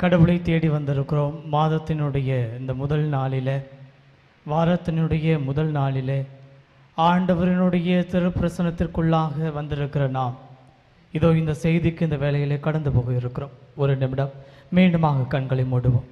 கடவுளை தேடி வந்திருக்கிறோம் மாதத்தினுடைய இந்த முதல் நாளில் வாரத்தினுடைய முதல் நாளில் ஆண்டவரினுடைய திருப்பிரசனத்திற்குள்ளாக வந்திருக்கிற நாம் இதோ இந்த செய்திக்கு இந்த வேலையிலே கடந்து போக இருக்கிறோம் ஒரு நிமிடம் மீண்டுமாக கண்களை மூடுவோம்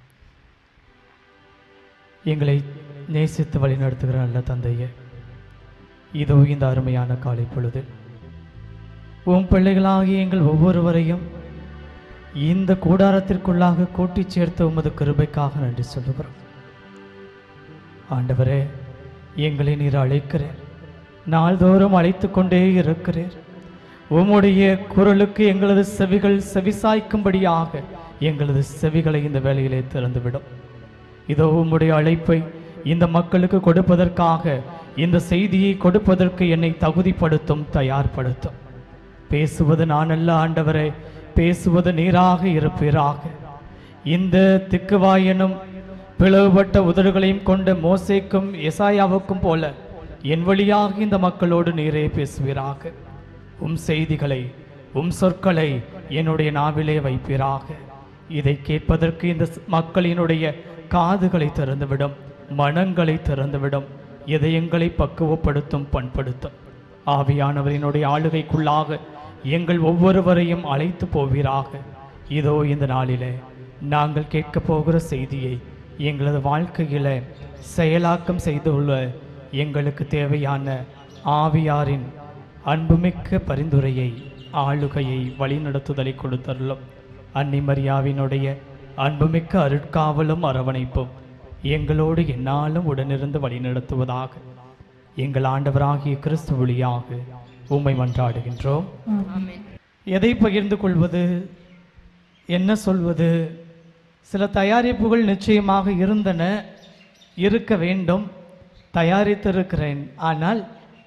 எங்களை நேசித்து வழிநடத்துகிற நல்ல தந்தையே இதோ இந்த அருமையான காலை பொழுது உம் பிள்ளைகளாகிய எங்கள் ஒவ்வொருவரையும் இந்த கூடாரத்திற்குள்ளாக கூட்டிச் சேர்த்த உமது கிருபைக்காக நன்றி சொல்லுகிறோம் ஆண்டவரே எங்களை நீர் அழைக்கிறேன் நாள்தோறும் அழைத்து கொண்டே இருக்கிறீர் உம்முடைய குரலுக்கு எங்களது செவிகள் செவிசாய்க்கும்படியாக எங்களது செவிகளை இந்த வேளையிலே திறந்துவிடும் இதோ உம்முடைய அழைப்பை இந்த மக்களுக்கு கொடுப்பதற்காக இந்த செய்தியை கொடுப்பதற்கு என்னை தகுதிப்படுத்தும் தயார்படுத்தும் பேசுவது நான் அல்ல ஆண்டவரே பேசுவது நீராக இருப்பீராக இந்த திக்குவாயனும் பிளவுபட்ட உதடுகளையும் கொண்ட மோசேக்கும் எசாயாவுக்கும் போல என் வழியாக இந்த மக்களோடு நீரே பேசுவீராக உம் செய்திகளை உம் சொற்களை என்னுடைய நாவிலே வைப்பீராக இதை கேட்பதற்கு இந்த ஸ்- மக்களினுடைய காதுகளை திறந்துவிடும் மனங்களை திறந்துவிடும் இதயங்களை பக்குவப்படுத்தும் பண்படுத்தும் ஆவியானவரினுடைய ஆளுகைக்குள்ளாக எங்கள் ஒவ்வொருவரையும் அழைத்து போவீராக இதோ இந்த நாளிலே நாங்கள் கேட்கப் போகிற செய்தியை எங்களது வாழ்க்கையில செயலாக்கம் செய்துள்ள எங்களுக்கு தேவையான ஆவியாரின் அன்புமிக்க பரிந்துரையை ஆளுகையை வழிநடத்துதலை கொடுத்தருளும் அன்னை மரியாவினுடைய அன்புமிக்க அருட்காவலும் அரவணைப்பும் எங்களோடு என்னாலும் உடனிருந்து வழிநடத்துவதாக எங்கள் ஆண்டவராகிய கிறிஸ்து வழியாக உம்மை மன்றாடுகின்றோம் எதை பகிர்ந்து கொள்வது என்ன சொல்வது சில தயாரிப்புகள் நிச்சயமாக இருந்தன இருக்க வேண்டும் தயாரித்திருக்கிறேன் ஆனால்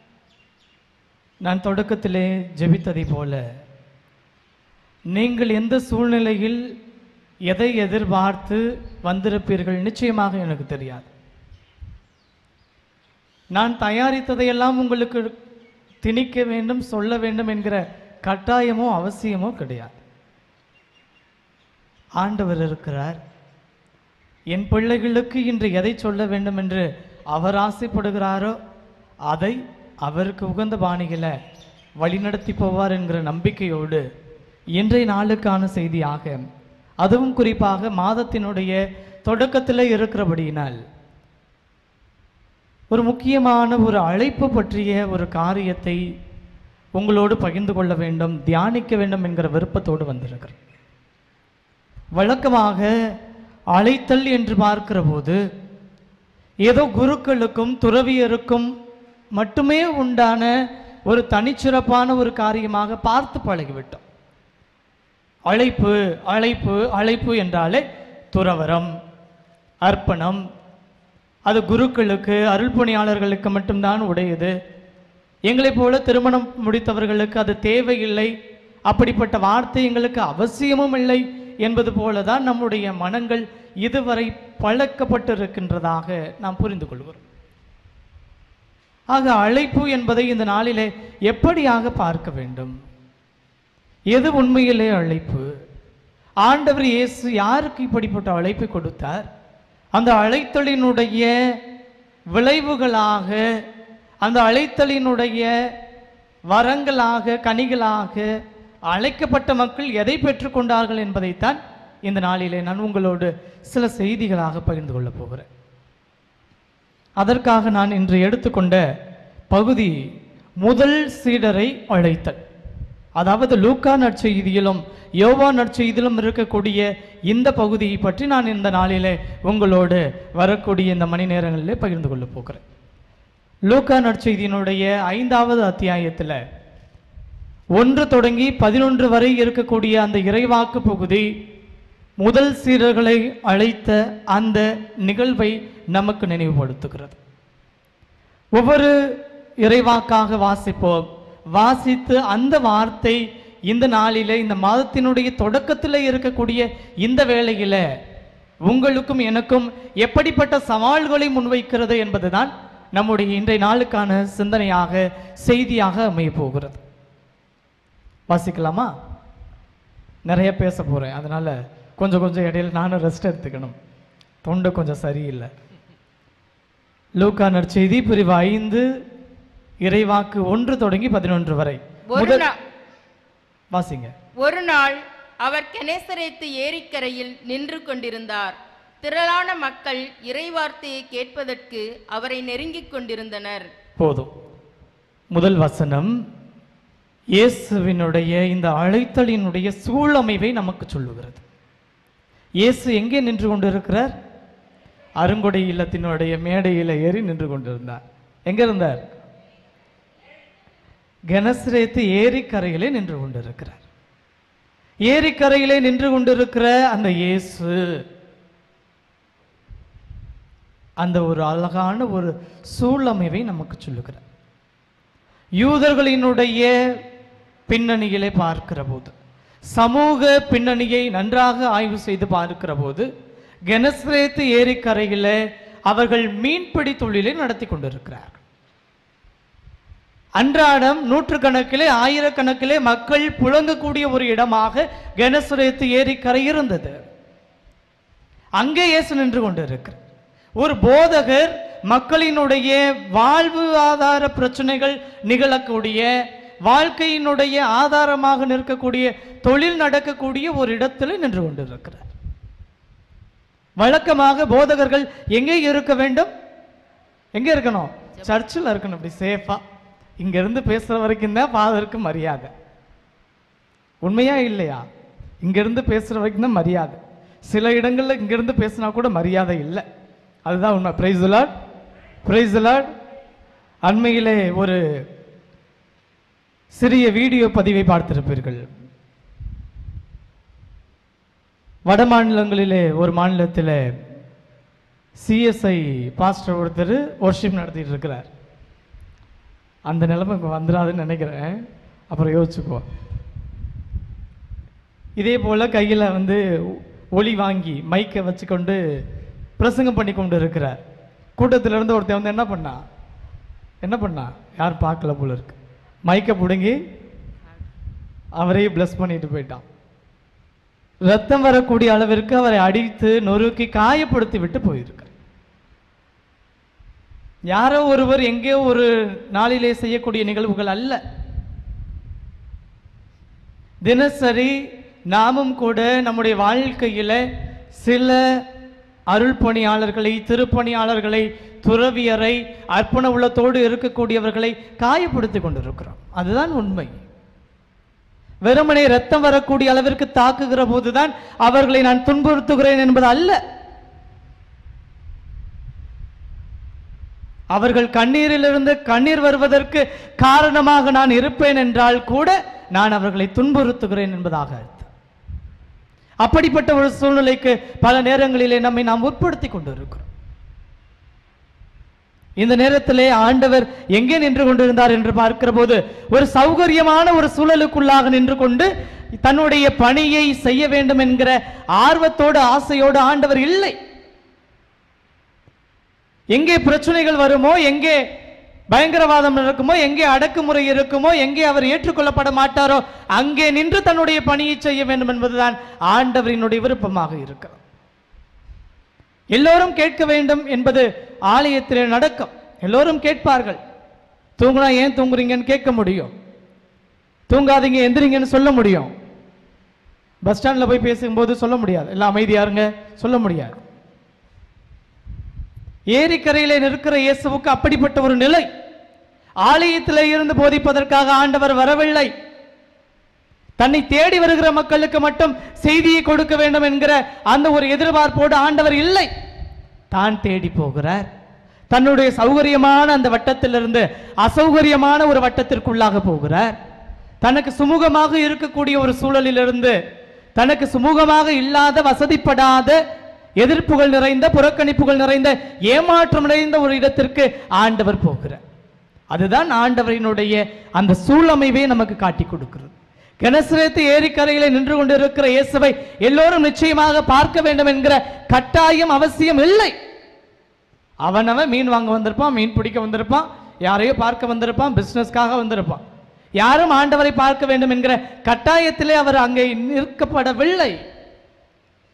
நான் தொடக்கத்திலே ஜெபித்ததை போல நீங்கள் எந்த சூழ்நிலையில் எதை எதிர்பார்த்து வந்திருப்பீர்கள் நிச்சயமாக எனக்கு தெரியாது நான் தயாரித்ததையெல்லாம் உங்களுக்கு திணிக்க வேண்டும் சொல்ல வேண்டும் என்கிற கட்டாயமோ அவசியமோ கிடையாது ஆண்டவர் இருக்கிறார் என் பிள்ளைகளுக்கு இன்று எதை சொல்ல வேண்டும் என்று அவர் ஆசைப்படுகிறாரோ அதை அவருக்கு உகந்த பாணிகளை வழிநடத்தி போவார் என்கிற நம்பிக்கையோடு இன்றைய நாளுக்கான செய்தியாக அதுவும் குறிப்பாக மாதத்தினுடைய தொடக்கத்தில் இருக்கிறபடியினால் ஒரு முக்கியமான ஒரு அழைப்பு பற்றிய ஒரு காரியத்தை உங்களோடு பகிர்ந்து கொள்ள வேண்டும் தியானிக்க வேண்டும் என்கிற விருப்பத்தோடு வந்திருக்கிறேன் வழக்கமாக அழைத்தல் என்று பார்க்கிற போது ஏதோ குருக்களுக்கும் துறவியருக்கும் மட்டுமே உண்டான ஒரு தனிச்சிறப்பான ஒரு காரியமாக பார்த்து பழகிவிட்டோம் அழைப்பு அழைப்பு அழைப்பு என்றாலே துறவரம் அர்ப்பணம் அது குருக்களுக்கு அருள் பணியாளர்களுக்கு மட்டும்தான் உடையது எங்களைப் போல திருமணம் முடித்தவர்களுக்கு அது தேவையில்லை அப்படிப்பட்ட வார்த்தை எங்களுக்கு அவசியமும் இல்லை என்பது போல தான் நம்முடைய மனங்கள் இதுவரை பழக்கப்பட்டிருக்கின்றதாக நாம் புரிந்து கொள்கிறோம் ஆக அழைப்பு என்பதை இந்த நாளிலே எப்படியாக பார்க்க வேண்டும் எது உண்மையிலே அழைப்பு ஆண்டவர் இயேசு யாருக்கு இப்படிப்பட்ட அழைப்பை கொடுத்தார் அந்த அழைத்தலினுடைய விளைவுகளாக அந்த அழைத்தலினுடைய வரங்களாக கனிகளாக அழைக்கப்பட்ட மக்கள் எதை பெற்றுக்கொண்டார்கள் என்பதைத்தான் இந்த நாளிலே நான் உங்களோடு சில செய்திகளாக பகிர்ந்து கொள்ளப் போகிறேன் அதற்காக நான் இன்று எடுத்துக்கொண்ட பகுதி முதல் சீடரை அழைத்தல் அதாவது லூக்கா நற்செய்தியிலும் யோவா நற்செய்தியிலும் இருக்கக்கூடிய இந்த பகுதியை பற்றி நான் இந்த நாளிலே உங்களோடு வரக்கூடிய இந்த மணி நேரங்களிலே பகிர்ந்து கொள்ளப் போகிறேன் லூக்கா நற்செய்தியினுடைய ஐந்தாவது அத்தியாயத்தில் ஒன்று தொடங்கி பதினொன்று வரை இருக்கக்கூடிய அந்த இறைவாக்கு பகுதி முதல் சீடர்களை அழைத்த அந்த நிகழ்வை நமக்கு நினைவுபடுத்துகிறது ஒவ்வொரு இறைவாக்காக வாசிப்போம் வாசித்து அந்த வார்த்தை இந்த நாளிலே இந்த மாதத்தினுடைய தொடக்கத்தில் இருக்கக்கூடிய இந்த வேளையில உங்களுக்கும் எனக்கும் எப்படிப்பட்ட சவால்களை முன்வைக்கிறது என்பதுதான் நம்முடைய இன்றைய நாளுக்கான சிந்தனையாக செய்தியாக அமைய போகிறது வாசிக்கலாமா நிறைய பேச போறேன் அதனால கொஞ்சம் கொஞ்சம் இடையில நானும் ரெஸ்ட் எடுத்துக்கணும் தொண்டை கொஞ்சம் சரியில்லை லூக்கா நற்செய்தி பிரிவு ஐந்து இறைவாக்கு ஒன்று தொடங்கி பதினொன்று வரை ஒரு முதல் நா- வாசிங்க ஒரு நாள் அவர் கெனேசரேத்து ஏரிக்கரையில் நின்று கொண்டிருந்தார் திரளான மக்கள் இறைவார்த்தையை கேட்பதற்கு அவரை நெருங்கிக் கொண்டிருந்தனர் போதும் முதல் வசனம் இயேசுவினுடைய இந்த அழைத்தலினுடைய சூழமைவை நமக்கு சொல்லுகிறது இயேசு எங்கே நின்று கொண்டிருக்கிறார் அருங்கொடை இல்லத்தினுடைய மேடையில் ஏறி நின்று கொண்டிருந்தார் எங்க இருந்தார் கெனஸ்ரேத்து ஏரிக்கரையிலே நின்று கொண்டிருக்கிறார் ஏரிக்கரையிலே நின்று கொண்டிருக்கிற அந்த இயேசு அந்த ஒரு அழகான ஒரு சூழமைவை நமக்கு சொல்லுகிறார் யூதர்களினுடைய பின்னணியிலே பார்க்கிற போது சமூக பின்னணியை நன்றாக ஆய்வு செய்து பார்க்கிற போது கெனஸ்ரேத்து ஏரிக்கரையிலே அவர்கள் மீன்பிடி தொழிலை நடத்தி கொண்டிருக்கிறார்கள் அன்றாடம் நூற்றுக்கணக்கிலே ஆயிரக்கணக்கிலே மக்கள் புழங்கக்கூடிய ஒரு இடமாக கெனசுரேத்து ஏரிக்கரை இருந்தது அங்கே இயேசு நின்று கொண்டிருக்கிறார் ஒரு போதகர் மக்களினுடைய வாழ்வு ஆதார பிரச்சனைகள் நிகழக்கூடிய வாழ்க்கையினுடைய ஆதாரமாக நிற்கக்கூடிய தொழில் நடக்கக்கூடிய ஒரு இடத்துல நின்று கொண்டிருக்கிறார் வழக்கமாக போதகர்கள் எங்கே இருக்க வேண்டும் எங்க இருக்கணும் சர்ச்சில் இருக்கணும் இப்படி சேஃபா இங்க இருந்து பேசுற வரைக்கும் தான் ஃபாதருக்கு மரியாதை உண்மையா இல்லையா இங்க இருந்து பேசுற வரைக்கும் தான் மரியாதை சில இடங்கள்ல இங்க இருந்து பேசினா கூட மரியாதை இல்லை அதுதான் உண்மை பிரைஸ் லார்ட் பிரைஸ் லார்ட் அண்மையிலே ஒரு சிறிய வீடியோ பதிவை பார்த்திருப்பீர்கள் வட மாநிலங்களிலே ஒரு மாநிலத்தில் சிஎஸ்ஐ பாஸ்டர் ஒருத்தர் ஒர்ஷிப் நடத்திட்டு இருக்கிறார் அந்த நிலைமை இப்போ வந்துடாதுன்னு நினைக்கிறேன் அப்புறம் யோசிச்சுக்கோ இதே போல் கையில் வந்து ஒளி வாங்கி மைக்கை வச்சுக்கொண்டு பிரசங்கம் பண்ணி கொண்டு இருக்கிறார் கூட்டத்துல இருந்து ஒருத்தன் வந்து என்ன பண்ணா என்ன பண்ணா யாரும் பார்க்கல போல இருக்கு மைக்கை பிடுங்கி அவரையே ப்ளஸ் பண்ணிட்டு போயிட்டான் ரத்தம் வரக்கூடிய அளவிற்கு அவரை அடித்து நொறுக்கி காயப்படுத்தி விட்டு போயிருக்கார் யாரோ ஒருவர் எங்கேயோ ஒரு நாளிலே செய்யக்கூடிய நிகழ்வுகள் அல்ல தினசரி நாமும் கூட நம்முடைய வாழ்க்கையில சில அருள் பணியாளர்களை திருப்பணியாளர்களை துறவியரை அர்ப்பண உள்ளத்தோடு இருக்கக்கூடியவர்களை காயப்படுத்தி கொண்டிருக்கிறோம் அதுதான் உண்மை வெறுமனே ரத்தம் வரக்கூடிய அளவிற்கு தாக்குகிற போதுதான் அவர்களை நான் துன்புறுத்துகிறேன் என்பது அல்ல அவர்கள் கண்ணீரிலிருந்து கண்ணீர் வருவதற்கு காரணமாக நான் இருப்பேன் என்றால் கூட நான் அவர்களை துன்புறுத்துகிறேன் என்பதாக அர்த்தம் அப்படிப்பட்ட ஒரு சூழ்நிலைக்கு பல நேரங்களிலே நம்மை நாம் உட்படுத்தி கொண்டிருக்கிறோம் இந்த நேரத்திலே ஆண்டவர் எங்கே நின்று கொண்டிருந்தார் என்று பார்க்கிற போது ஒரு சௌகரியமான ஒரு சூழலுக்குள்ளாக நின்று கொண்டு தன்னுடைய பணியை செய்ய வேண்டும் என்கிற ஆர்வத்தோடு ஆசையோடு ஆண்டவர் இல்லை எங்கே பிரச்சனைகள் வருமோ எங்கே பயங்கரவாதம் இருக்குமோ எங்கே அடக்குமுறை இருக்குமோ எங்கே அவர் ஏற்றுக்கொள்ளப்பட மாட்டாரோ அங்கே நின்று தன்னுடைய பணியை செய்ய வேண்டும் என்பதுதான் ஆண்டவரினுடைய விருப்பமாக இருக்கிறது எல்லோரும் கேட்க வேண்டும் என்பது ஆலயத்திலே நடக்கும் எல்லோரும் கேட்பார்கள் தூங்குனா ஏன் தூங்குறீங்கன்னு கேட்க முடியும் தூங்காதீங்க எந்திரிங்கன்னு சொல்ல முடியும் பஸ் ஸ்டாண்ட்ல போய் பேசும்போது சொல்ல முடியாது எல்லாம் அமைதியா இருங்க சொல்ல முடியாது ஏரிக்கரையிலே நிற்கிற இயேசுவுக்கு அப்படிப்பட்ட ஒரு நிலை ஆலயத்திலே இருந்து போதிப்பதற்காக ஆண்டவர் வரவில்லை தன்னை தேடி வருகிற மக்களுக்கு மட்டும் செய்தியை கொடுக்க வேண்டும் என்கிற அந்த ஒரு எதிர்பார்ப்போடு ஆண்டவர் இல்லை தான் தேடி போகிறார் தன்னுடைய சௌகரியமான அந்த வட்டத்திலிருந்து அசௌகரியமான ஒரு வட்டத்திற்குள்ளாக போகிறார் தனக்கு சுமூகமாக இருக்கக்கூடிய ஒரு சூழலிலிருந்து தனக்கு சுமூகமாக இல்லாத வசதிப்படாத எதிர்ப்புகள் நிறைந்த புறக்கணிப்புகள் நிறைந்த ஏமாற்றம் நிறைந்த ஒரு இடத்திற்கு ஆண்டவர் போகிறார் அதுதான் ஆண்டவரினுடைய அந்த சூழமைவை நமக்கு காட்டி கொடுக்கிறது கெனசரேத்து ஏரிக்கரையிலே நின்று கொண்டிருக்கிற இயேசுவை எல்லோரும் நிச்சயமாக பார்க்க வேண்டும் என்கிற கட்டாயம் அவசியம் இல்லை அவனவன் மீன் வாங்க வந்திருப்பான் மீன் பிடிக்க வந்திருப்பான் யாரையோ பார்க்க வந்திருப்பான் பிசினஸ்க்காக வந்திருப்பான் யாரும் ஆண்டவரை பார்க்க வேண்டும் என்கிற கட்டாயத்திலே அவர் அங்கே நிற்கப்படவில்லை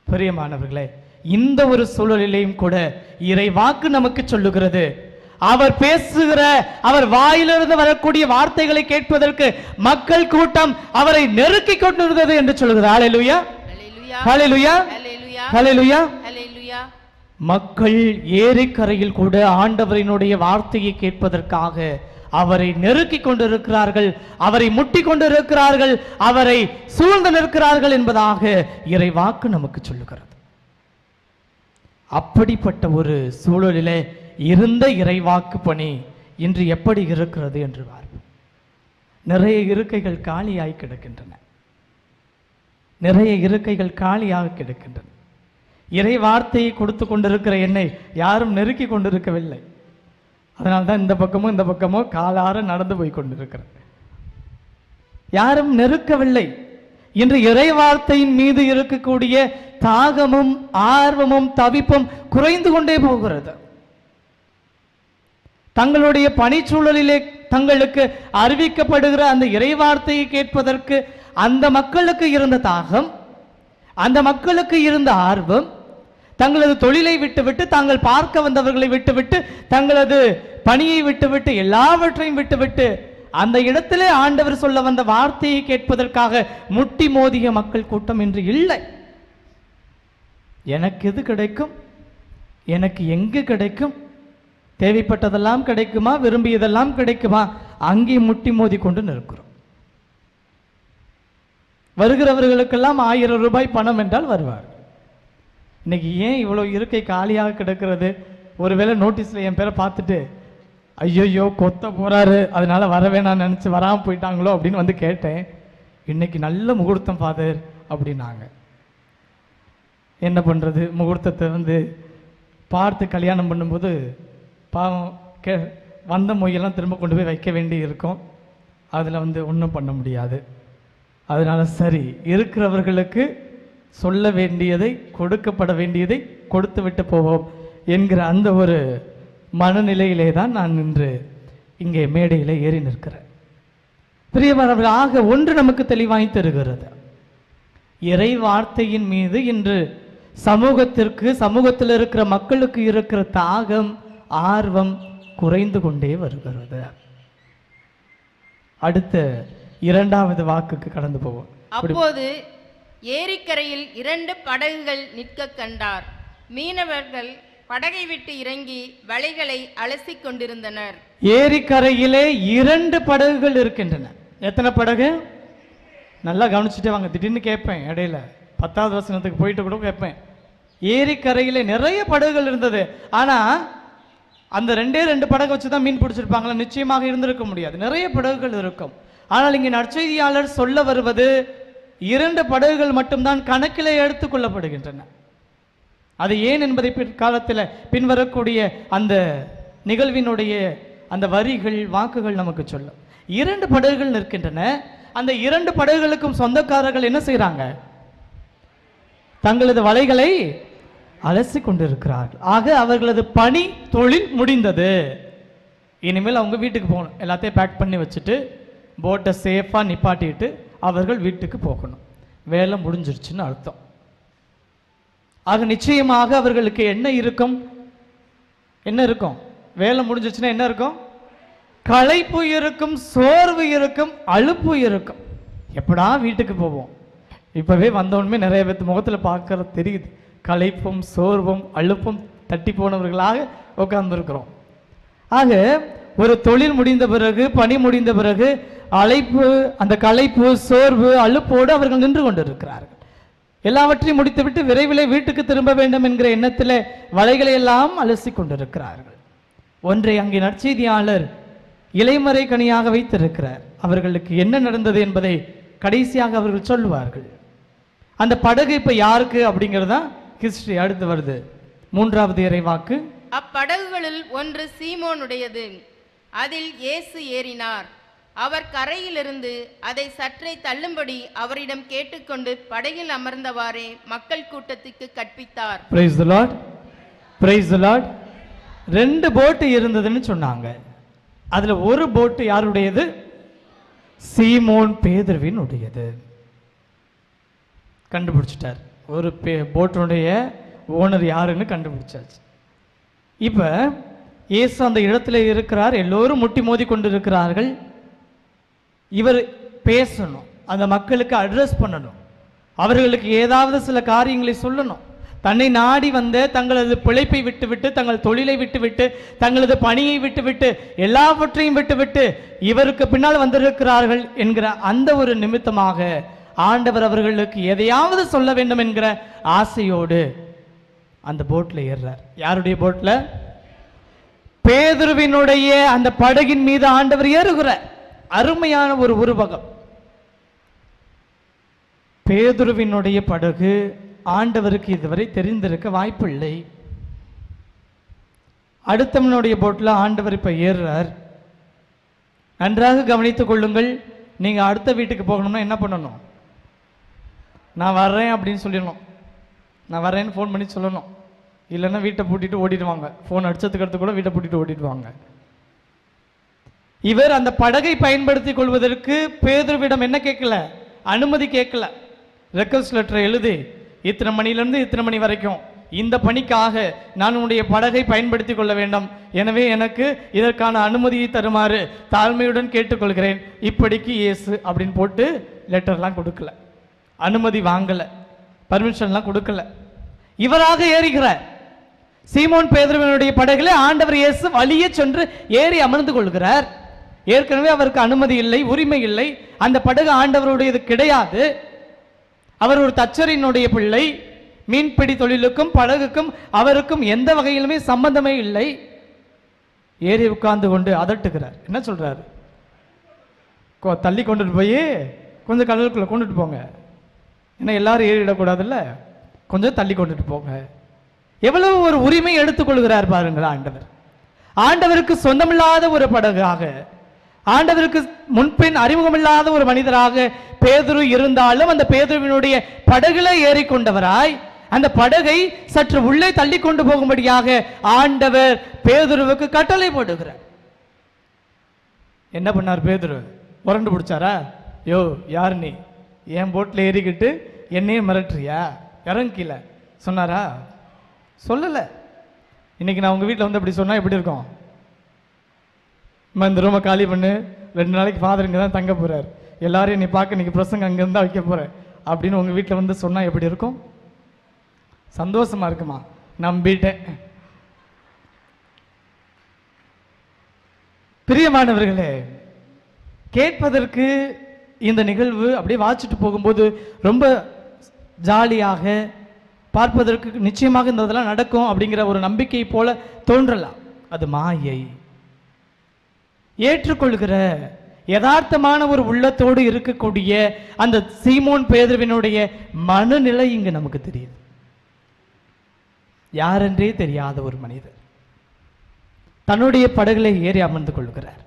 பிரியமானவர்களே இந்த ஒரு சூழலிலேயும் கூட இறை வாக்கு நமக்கு சொல்லுகிறது அவர் பேசுகிற அவர் வாயிலிருந்து வரக்கூடிய வார்த்தைகளை கேட்பதற்கு மக்கள் கூட்டம் அவரை நெருக்கிக் கொண்டிருந்தது என்று சொல்லுகிறது ஹalleluya ஹalleluya ஹalleluya ஹalleluya ஹalleluya ஹalleluya மக்கள் ஏரிக்கரையில் கூட ஆண்டவரினுடைய வார்த்தையை கேட்பதற்காக அவரை நெருக்கிக் கொண்டிருக்கிறார்கள் அவரை முட்டிக் கொண்டிருக்கிறார்கள் அவரை சூழ்ந்து நிற்கிறார்கள் என்பதாக இறை வாக்கு நமக்கு சொல்லுகிறது அப்படிப்பட்ட ஒரு சூழலிலே இருந்த இறைவாக்கு பணி இன்று எப்படி இருக்கிறது என்று பார்ப்போம் நிறைய இருக்கைகள் காலியாய் கிடக்கின்றன நிறைய இருக்கைகள் காலியாக கிடக்கின்றன இறை வார்த்தையை கொடுத்து கொண்டிருக்கிற என்னை யாரும் நெருக்கி கொண்டிருக்கவில்லை அதனால்தான் இந்த பக்கமும் இந்த பக்கமும் காலார நடந்து போய் கொண்டிருக்கிறேன் யாரும் நெருக்கவில்லை இன்று இறை வார்த்தையின் மீது இருக்கக்கூடிய தாகமும் ஆர்வமும் தவிப்பும் குறைந்து கொண்டே போகிறது தங்களுடைய பணிச்சூழலிலே தங்களுக்கு அறிவிக்கப்படுகிற அந்த இறை வார்த்தையை கேட்பதற்கு அந்த மக்களுக்கு இருந்த தாகம் அந்த மக்களுக்கு இருந்த ஆர்வம் தங்களது தொழிலை விட்டுவிட்டு தாங்கள் பார்க்க வந்தவர்களை விட்டுவிட்டு தங்களது பணியை விட்டுவிட்டு எல்லாவற்றையும் விட்டுவிட்டு அந்த இடத்திலே ஆண்டவர் சொல்ல வந்த வார்த்தையை கேட்பதற்காக முட்டி மோதிய மக்கள் கூட்டம் இன்று இல்லை எனக்கு எது கிடைக்கும் எனக்கு எங்கு கிடைக்கும் தேவைப்பட்டதெல்லாம் கிடைக்குமா விரும்பியதெல்லாம் கிடைக்குமா அங்கே முட்டி மோதி கொண்டு நிற்கிறோம் வருகிறவர்களுக்கெல்லாம் ஆயிரம் ரூபாய் பணம் என்றால் வருவார் இன்னைக்கு ஏன் இவ்வளோ இருக்கை காலியாக கிடக்கிறது ஒருவேளை நோட்டீஸில் என் பேரை பார்த்துட்டு ஐயையோ கொத்த போறாரு அதனால வர வேணாம்னு நினச்சி வராமல் போயிட்டாங்களோ அப்படின்னு வந்து கேட்டேன் இன்னைக்கு நல்ல முகூர்த்தம் ஃபாதர் அப்படின்னாங்க என்ன பண்ணுறது முகூர்த்தத்தை வந்து பார்த்து கல்யாணம் பண்ணும்போது பாவம் கே வந்த மொய்யெல்லாம் திரும்ப கொண்டு போய் வைக்க வேண்டி இருக்கும் அதில் வந்து ஒன்றும் பண்ண முடியாது அதனால சரி இருக்கிறவர்களுக்கு சொல்ல வேண்டியதை கொடுக்கப்பட வேண்டியதை கொடுத்து விட்டு போவோம் என்கிற அந்த ஒரு மனநிலையிலே தான் நான் இன்று இங்கே மேடையில் ஏறி நிற்கிறேன் பிரியமானவர்கள் ஆக ஒன்று நமக்கு தெளிவாய் தருகிறது இறை வார்த்தையின் மீது இன்று சமூகத்திற்கு சமூகத்தில் இருக்கிற மக்களுக்கு இருக்கிற தாகம் ஆர்வம் குறைந்து கொண்டே வருகிறது அடுத்த இரண்டாவது வாக்குக்கு கடந்து போவோம் அப்போது ஏரிக்கரையில் இரண்டு படகுகள் நிற்க கண்டார் மீனவர்கள் படகை விட்டு இறங்கி வலைகளை அலசிக் கொண்டிருந்தனர் ஏரிக்கரையிலே இரண்டு படகுகள் இருக்கின்றன எத்தனை படகு நல்லா கவனிச்சுட்டே வாங்க திடீர்னு கேட்பேன் இடையில பத்தாவது வசனத்துக்கு போயிட்டு கூட கேட்பேன் ஏரிக்கரையிலே நிறைய படகுகள் இருந்தது ஆனா அந்த ரெண்டே ரெண்டு படகு வச்சு தான் மீன் பிடிச்சிருப்பாங்களா நிச்சயமாக இருந்திருக்க முடியாது நிறைய படகுகள் இருக்கும் ஆனால் இங்கே நற்செய்தியாளர் சொல்ல வருவது இரண்டு படகுகள் மட்டும்தான் கணக்கிலே எடுத்துக்கொள்ளப்படுகின்றன அது ஏன் என்பதை பிற்காலத்தில் பின்வரக்கூடிய அந்த நிகழ்வினுடைய அந்த வரிகள் வாக்குகள் நமக்கு சொல்லும் இரண்டு படகுகள் நிற்கின்றன அந்த இரண்டு படகுகளுக்கும் சொந்தக்காரர்கள் என்ன செய்றாங்க தங்களது வலைகளை அலசி கொண்டிருக்கிறார்கள் ஆக அவர்களது பணி தொழில் முடிந்தது இனிமேல் அவங்க வீட்டுக்கு போகணும் எல்லாத்தையும் பேக் பண்ணி வச்சுட்டு போட்டை சேஃபாக நிப்பாட்டிட்டு அவர்கள் வீட்டுக்கு போகணும் வேலை முடிஞ்சிருச்சுன்னு அர்த்தம் ஆக நிச்சயமாக அவர்களுக்கு என்ன இருக்கும் என்ன இருக்கும் வேலை முடிஞ்சிச்சுன்னா என்ன இருக்கும் களைப்பு இருக்கும் சோர்வு இருக்கும் அலுப்பு இருக்கும் எப்படா வீட்டுக்கு போவோம் இப்பவே வந்தவனுமே நிறைய பேர்த்து முகத்துல பார்க்கறது தெரியுது களைப்பும் சோர்வும் அலுப்பும் தட்டி போனவர்களாக உட்கார்ந்துருக்கிறோம் ஆக ஒரு தொழில் முடிந்த பிறகு பணி முடிந்த பிறகு அழைப்பு அந்த களைப்பு சோர்வு அலுப்போடு அவர்கள் நின்று கொண்டிருக்கிறார்கள் எல்லாவற்றையும் முடித்துவிட்டு விரைவிலே வீட்டுக்கு திரும்ப வேண்டும் என்கிற எண்ணத்தில் வலைகளை எல்லாம் அலசி கொண்டிருக்கிறார்கள் ஒன்றை அங்கே நற்செய்தியாளர் இலைமறை கனியாக வைத்திருக்கிறார் அவர்களுக்கு என்ன நடந்தது என்பதை கடைசியாக அவர்கள் சொல்லுவார்கள் அந்த படகு இப்ப யாருக்கு அப்படிங்கிறது தான் ஹிஸ்டரி அடுத்து வருது மூன்றாவது இறைவாக்கு அப்படகுகளில் ஒன்று சீமோனுடையது அதில் இயேசு ஏறினார் அவர் கரையிலிருந்து அதை சற்றே தள்ளும்படி அவரிடம் கேட்டுக்கொண்டு படகில் அமர்ந்தவாறே மக்கள் கூட்டத்துக்கு கற்பித்தார் praise the Lord praise the Lord ரெண்டு போட்டு இருந்ததுன்னு சொன்னாங்க அதுல ஒரு போட்டு யாருடையது சீமோன் பேதுருவின் உடையது கண்டுபிடிச்சிட்டார் ஒரு போட்டினுடைய ஓனர் யாருன்னு கண்டுபிடிச்சாச்சு இப்போ இயேசு அந்த இடத்துல இருக்கிறார் எல்லோரும் முட்டி மோதி கொண்டு இருக்கிறார்கள் இவர் பேசணும் அந்த மக்களுக்கு அட்ரஸ் பண்ணணும் அவர்களுக்கு ஏதாவது சில காரியங்களை சொல்லணும் தன்னை நாடி வந்த தங்களது பிழைப்பை விட்டுவிட்டு தங்கள் தொழிலை விட்டுவிட்டு தங்களது பணியை விட்டுவிட்டு எல்லாவற்றையும் விட்டுவிட்டு இவருக்கு பின்னால் வந்திருக்கிறார்கள் என்கிற அந்த ஒரு நிமித்தமாக ஆண்டவர் அவர்களுக்கு எதையாவது சொல்ல வேண்டும் என்கிற ஆசையோடு அந்த போட்ல ஏறுறார் யாருடைய போட்ல பேதுருவினுடைய அந்த படகின் மீது ஆண்டவர் ஏறுகிறார் அருமையான ஒரு உருவகம் பேதுருவினுடைய படகு ஆண்டவருக்கு இதுவரை தெரிந்திருக்க வாய்ப்பில்லை அடுத்தவனுடைய போட்டில் ஆண்டவர் இப்ப ஏறுறார் நன்றாக கவனித்துக் கொள்ளுங்கள் நீங்க அடுத்த வீட்டுக்கு போகணும்னா என்ன பண்ணணும் நான் வர்றேன் அப்படின்னு சொல்லிடணும் நான் வரேன்னு ஃபோன் பண்ணி சொல்லணும் இல்லைன்னா வீட்டை பூட்டிட்டு ஓடிடுவாங்க ஃபோன் அடிச்சதுக்கு அடுத்து கூட வீட்டை பூட்டிட்டு ஓடிடுவாங்க இவர் அந்த படகை பயன்படுத்தி கொள்வதற்கு பேதுருவிடம் என்ன கேட்கல அனுமதி கேட்கல ரெக்வஸ்ட் லெட்டர் எழுதி இத்தனை மணிலேருந்து இத்தனை மணி வரைக்கும் இந்த பணிக்காக நான் உன்னுடைய படகை பயன்படுத்தி கொள்ள வேண்டும் எனவே எனக்கு இதற்கான அனுமதியை தருமாறு தாழ்மையுடன் கேட்டுக்கொள்கிறேன் இப்படிக்கு இயேசு அப்படின்னு போட்டு லெட்டர்லாம் கொடுக்கல அனுமதி வாங்கல பர்மிஷன்லாம் கொடுக்கல இவராக ஏறுகிறார் சீமோன் பேதுருவினுடைய படகுல ஆண்டவர் இயேசு வழியே சென்று ஏறி அமர்ந்து கொள்கிறார் ஏற்கனவே அவருக்கு அனுமதி இல்லை உரிமை இல்லை அந்த படகு ஆண்டவருடையது கிடையாது அவர் ஒரு தச்சரினுடைய பிள்ளை மீன்பிடி தொழிலுக்கும் படகுக்கும் அவருக்கும் எந்த வகையிலுமே சம்பந்தமே இல்லை ஏறி உட்கார்ந்து கொண்டு அதட்டுகிறார் என்ன சொல்றாரு கொ- தள்ளி கொண்டுட்டு போய் கொஞ்சம் கடலுக்குள்ள கொண்டுட்டு போங்க ஏன்னா எல்லாரும் ஏறிடக்கூடாதுல்ல கொஞ்சம் தள்ளி கொண்டுட்டு போங்க எவ்வளவு ஒரு உரிமை எடுத்துக்கொள்கிறார் பாருங்கள் ஆண்டவர் ஆண்டவருக்கு சொந்தமில்லாத ஒரு படகாக ஆண்டவருக்கு முன்பின் அறிமுகமில்லாத ஒரு மனிதராக பேதுரு இருந்தாலும் அந்த பேதுருவினுடைய படகுல ஏறிக்கொண்டவராய் அந்த படகை சற்று உள்ளே தள்ளி கொண்டு போகும்படியாக ஆண்டவர் பேதுருவுக்கு கட்டளை போடுகிறார் என்ன பண்ணார் பேதுரு முரண்டு பிடிச்சாரா யோ யார் நீ என் போட்டில் ஏறிக்கிட்டு என்னையும் மிரட்டுறியா இறங்கு கீழே சொன்னாரா சொல்லலை இன்னைக்கு நான் உங்கள் வீட்டில் வந்து அப்படி சொன்னால் எப்படி இருக்கும் அம்மா, இந்த ரூமை காலி பண்ணு ரெண்டு நாளைக்கு ஃபாதர் இங்கே தான் தங்க போகிறார் எல்லாரையும் நீ பார்க்க இன்னைக்கு பிரசங்க அங்கேருந்து தான் வைக்க போகிறேன் அப்படின்னு உங்கள் வீட்டில் வந்து சொன்னால் எப்படி இருக்கும் சந்தோஷமா இருக்குமா நம்பிட்டேன் பிரியமானவர்களே கேட்பதற்கு இந்த நிகழ்வு அப்படியே வாச்சிட்டு போகும்போது ரொம்ப ஜாலியாக பார்ப்பதற்கு நிச்சயமாக இந்த இதெல்லாம் நடக்கும் அப்படிங்கிற ஒரு நம்பிக்கை போல தோன்றலாம் அது மாயை ஏற்றுக்கொள்கிற யதார்த்தமான ஒரு உள்ளத்தோடு இருக்கக்கூடிய அந்த சீமோன் பேதுருவினுடைய மனநிலை இங்கு நமக்கு தெரியுது யாரென்றே தெரியாத ஒரு மனிதர் தன்னுடைய படகுல ஏறி அமர்ந்து கொள்கிறார்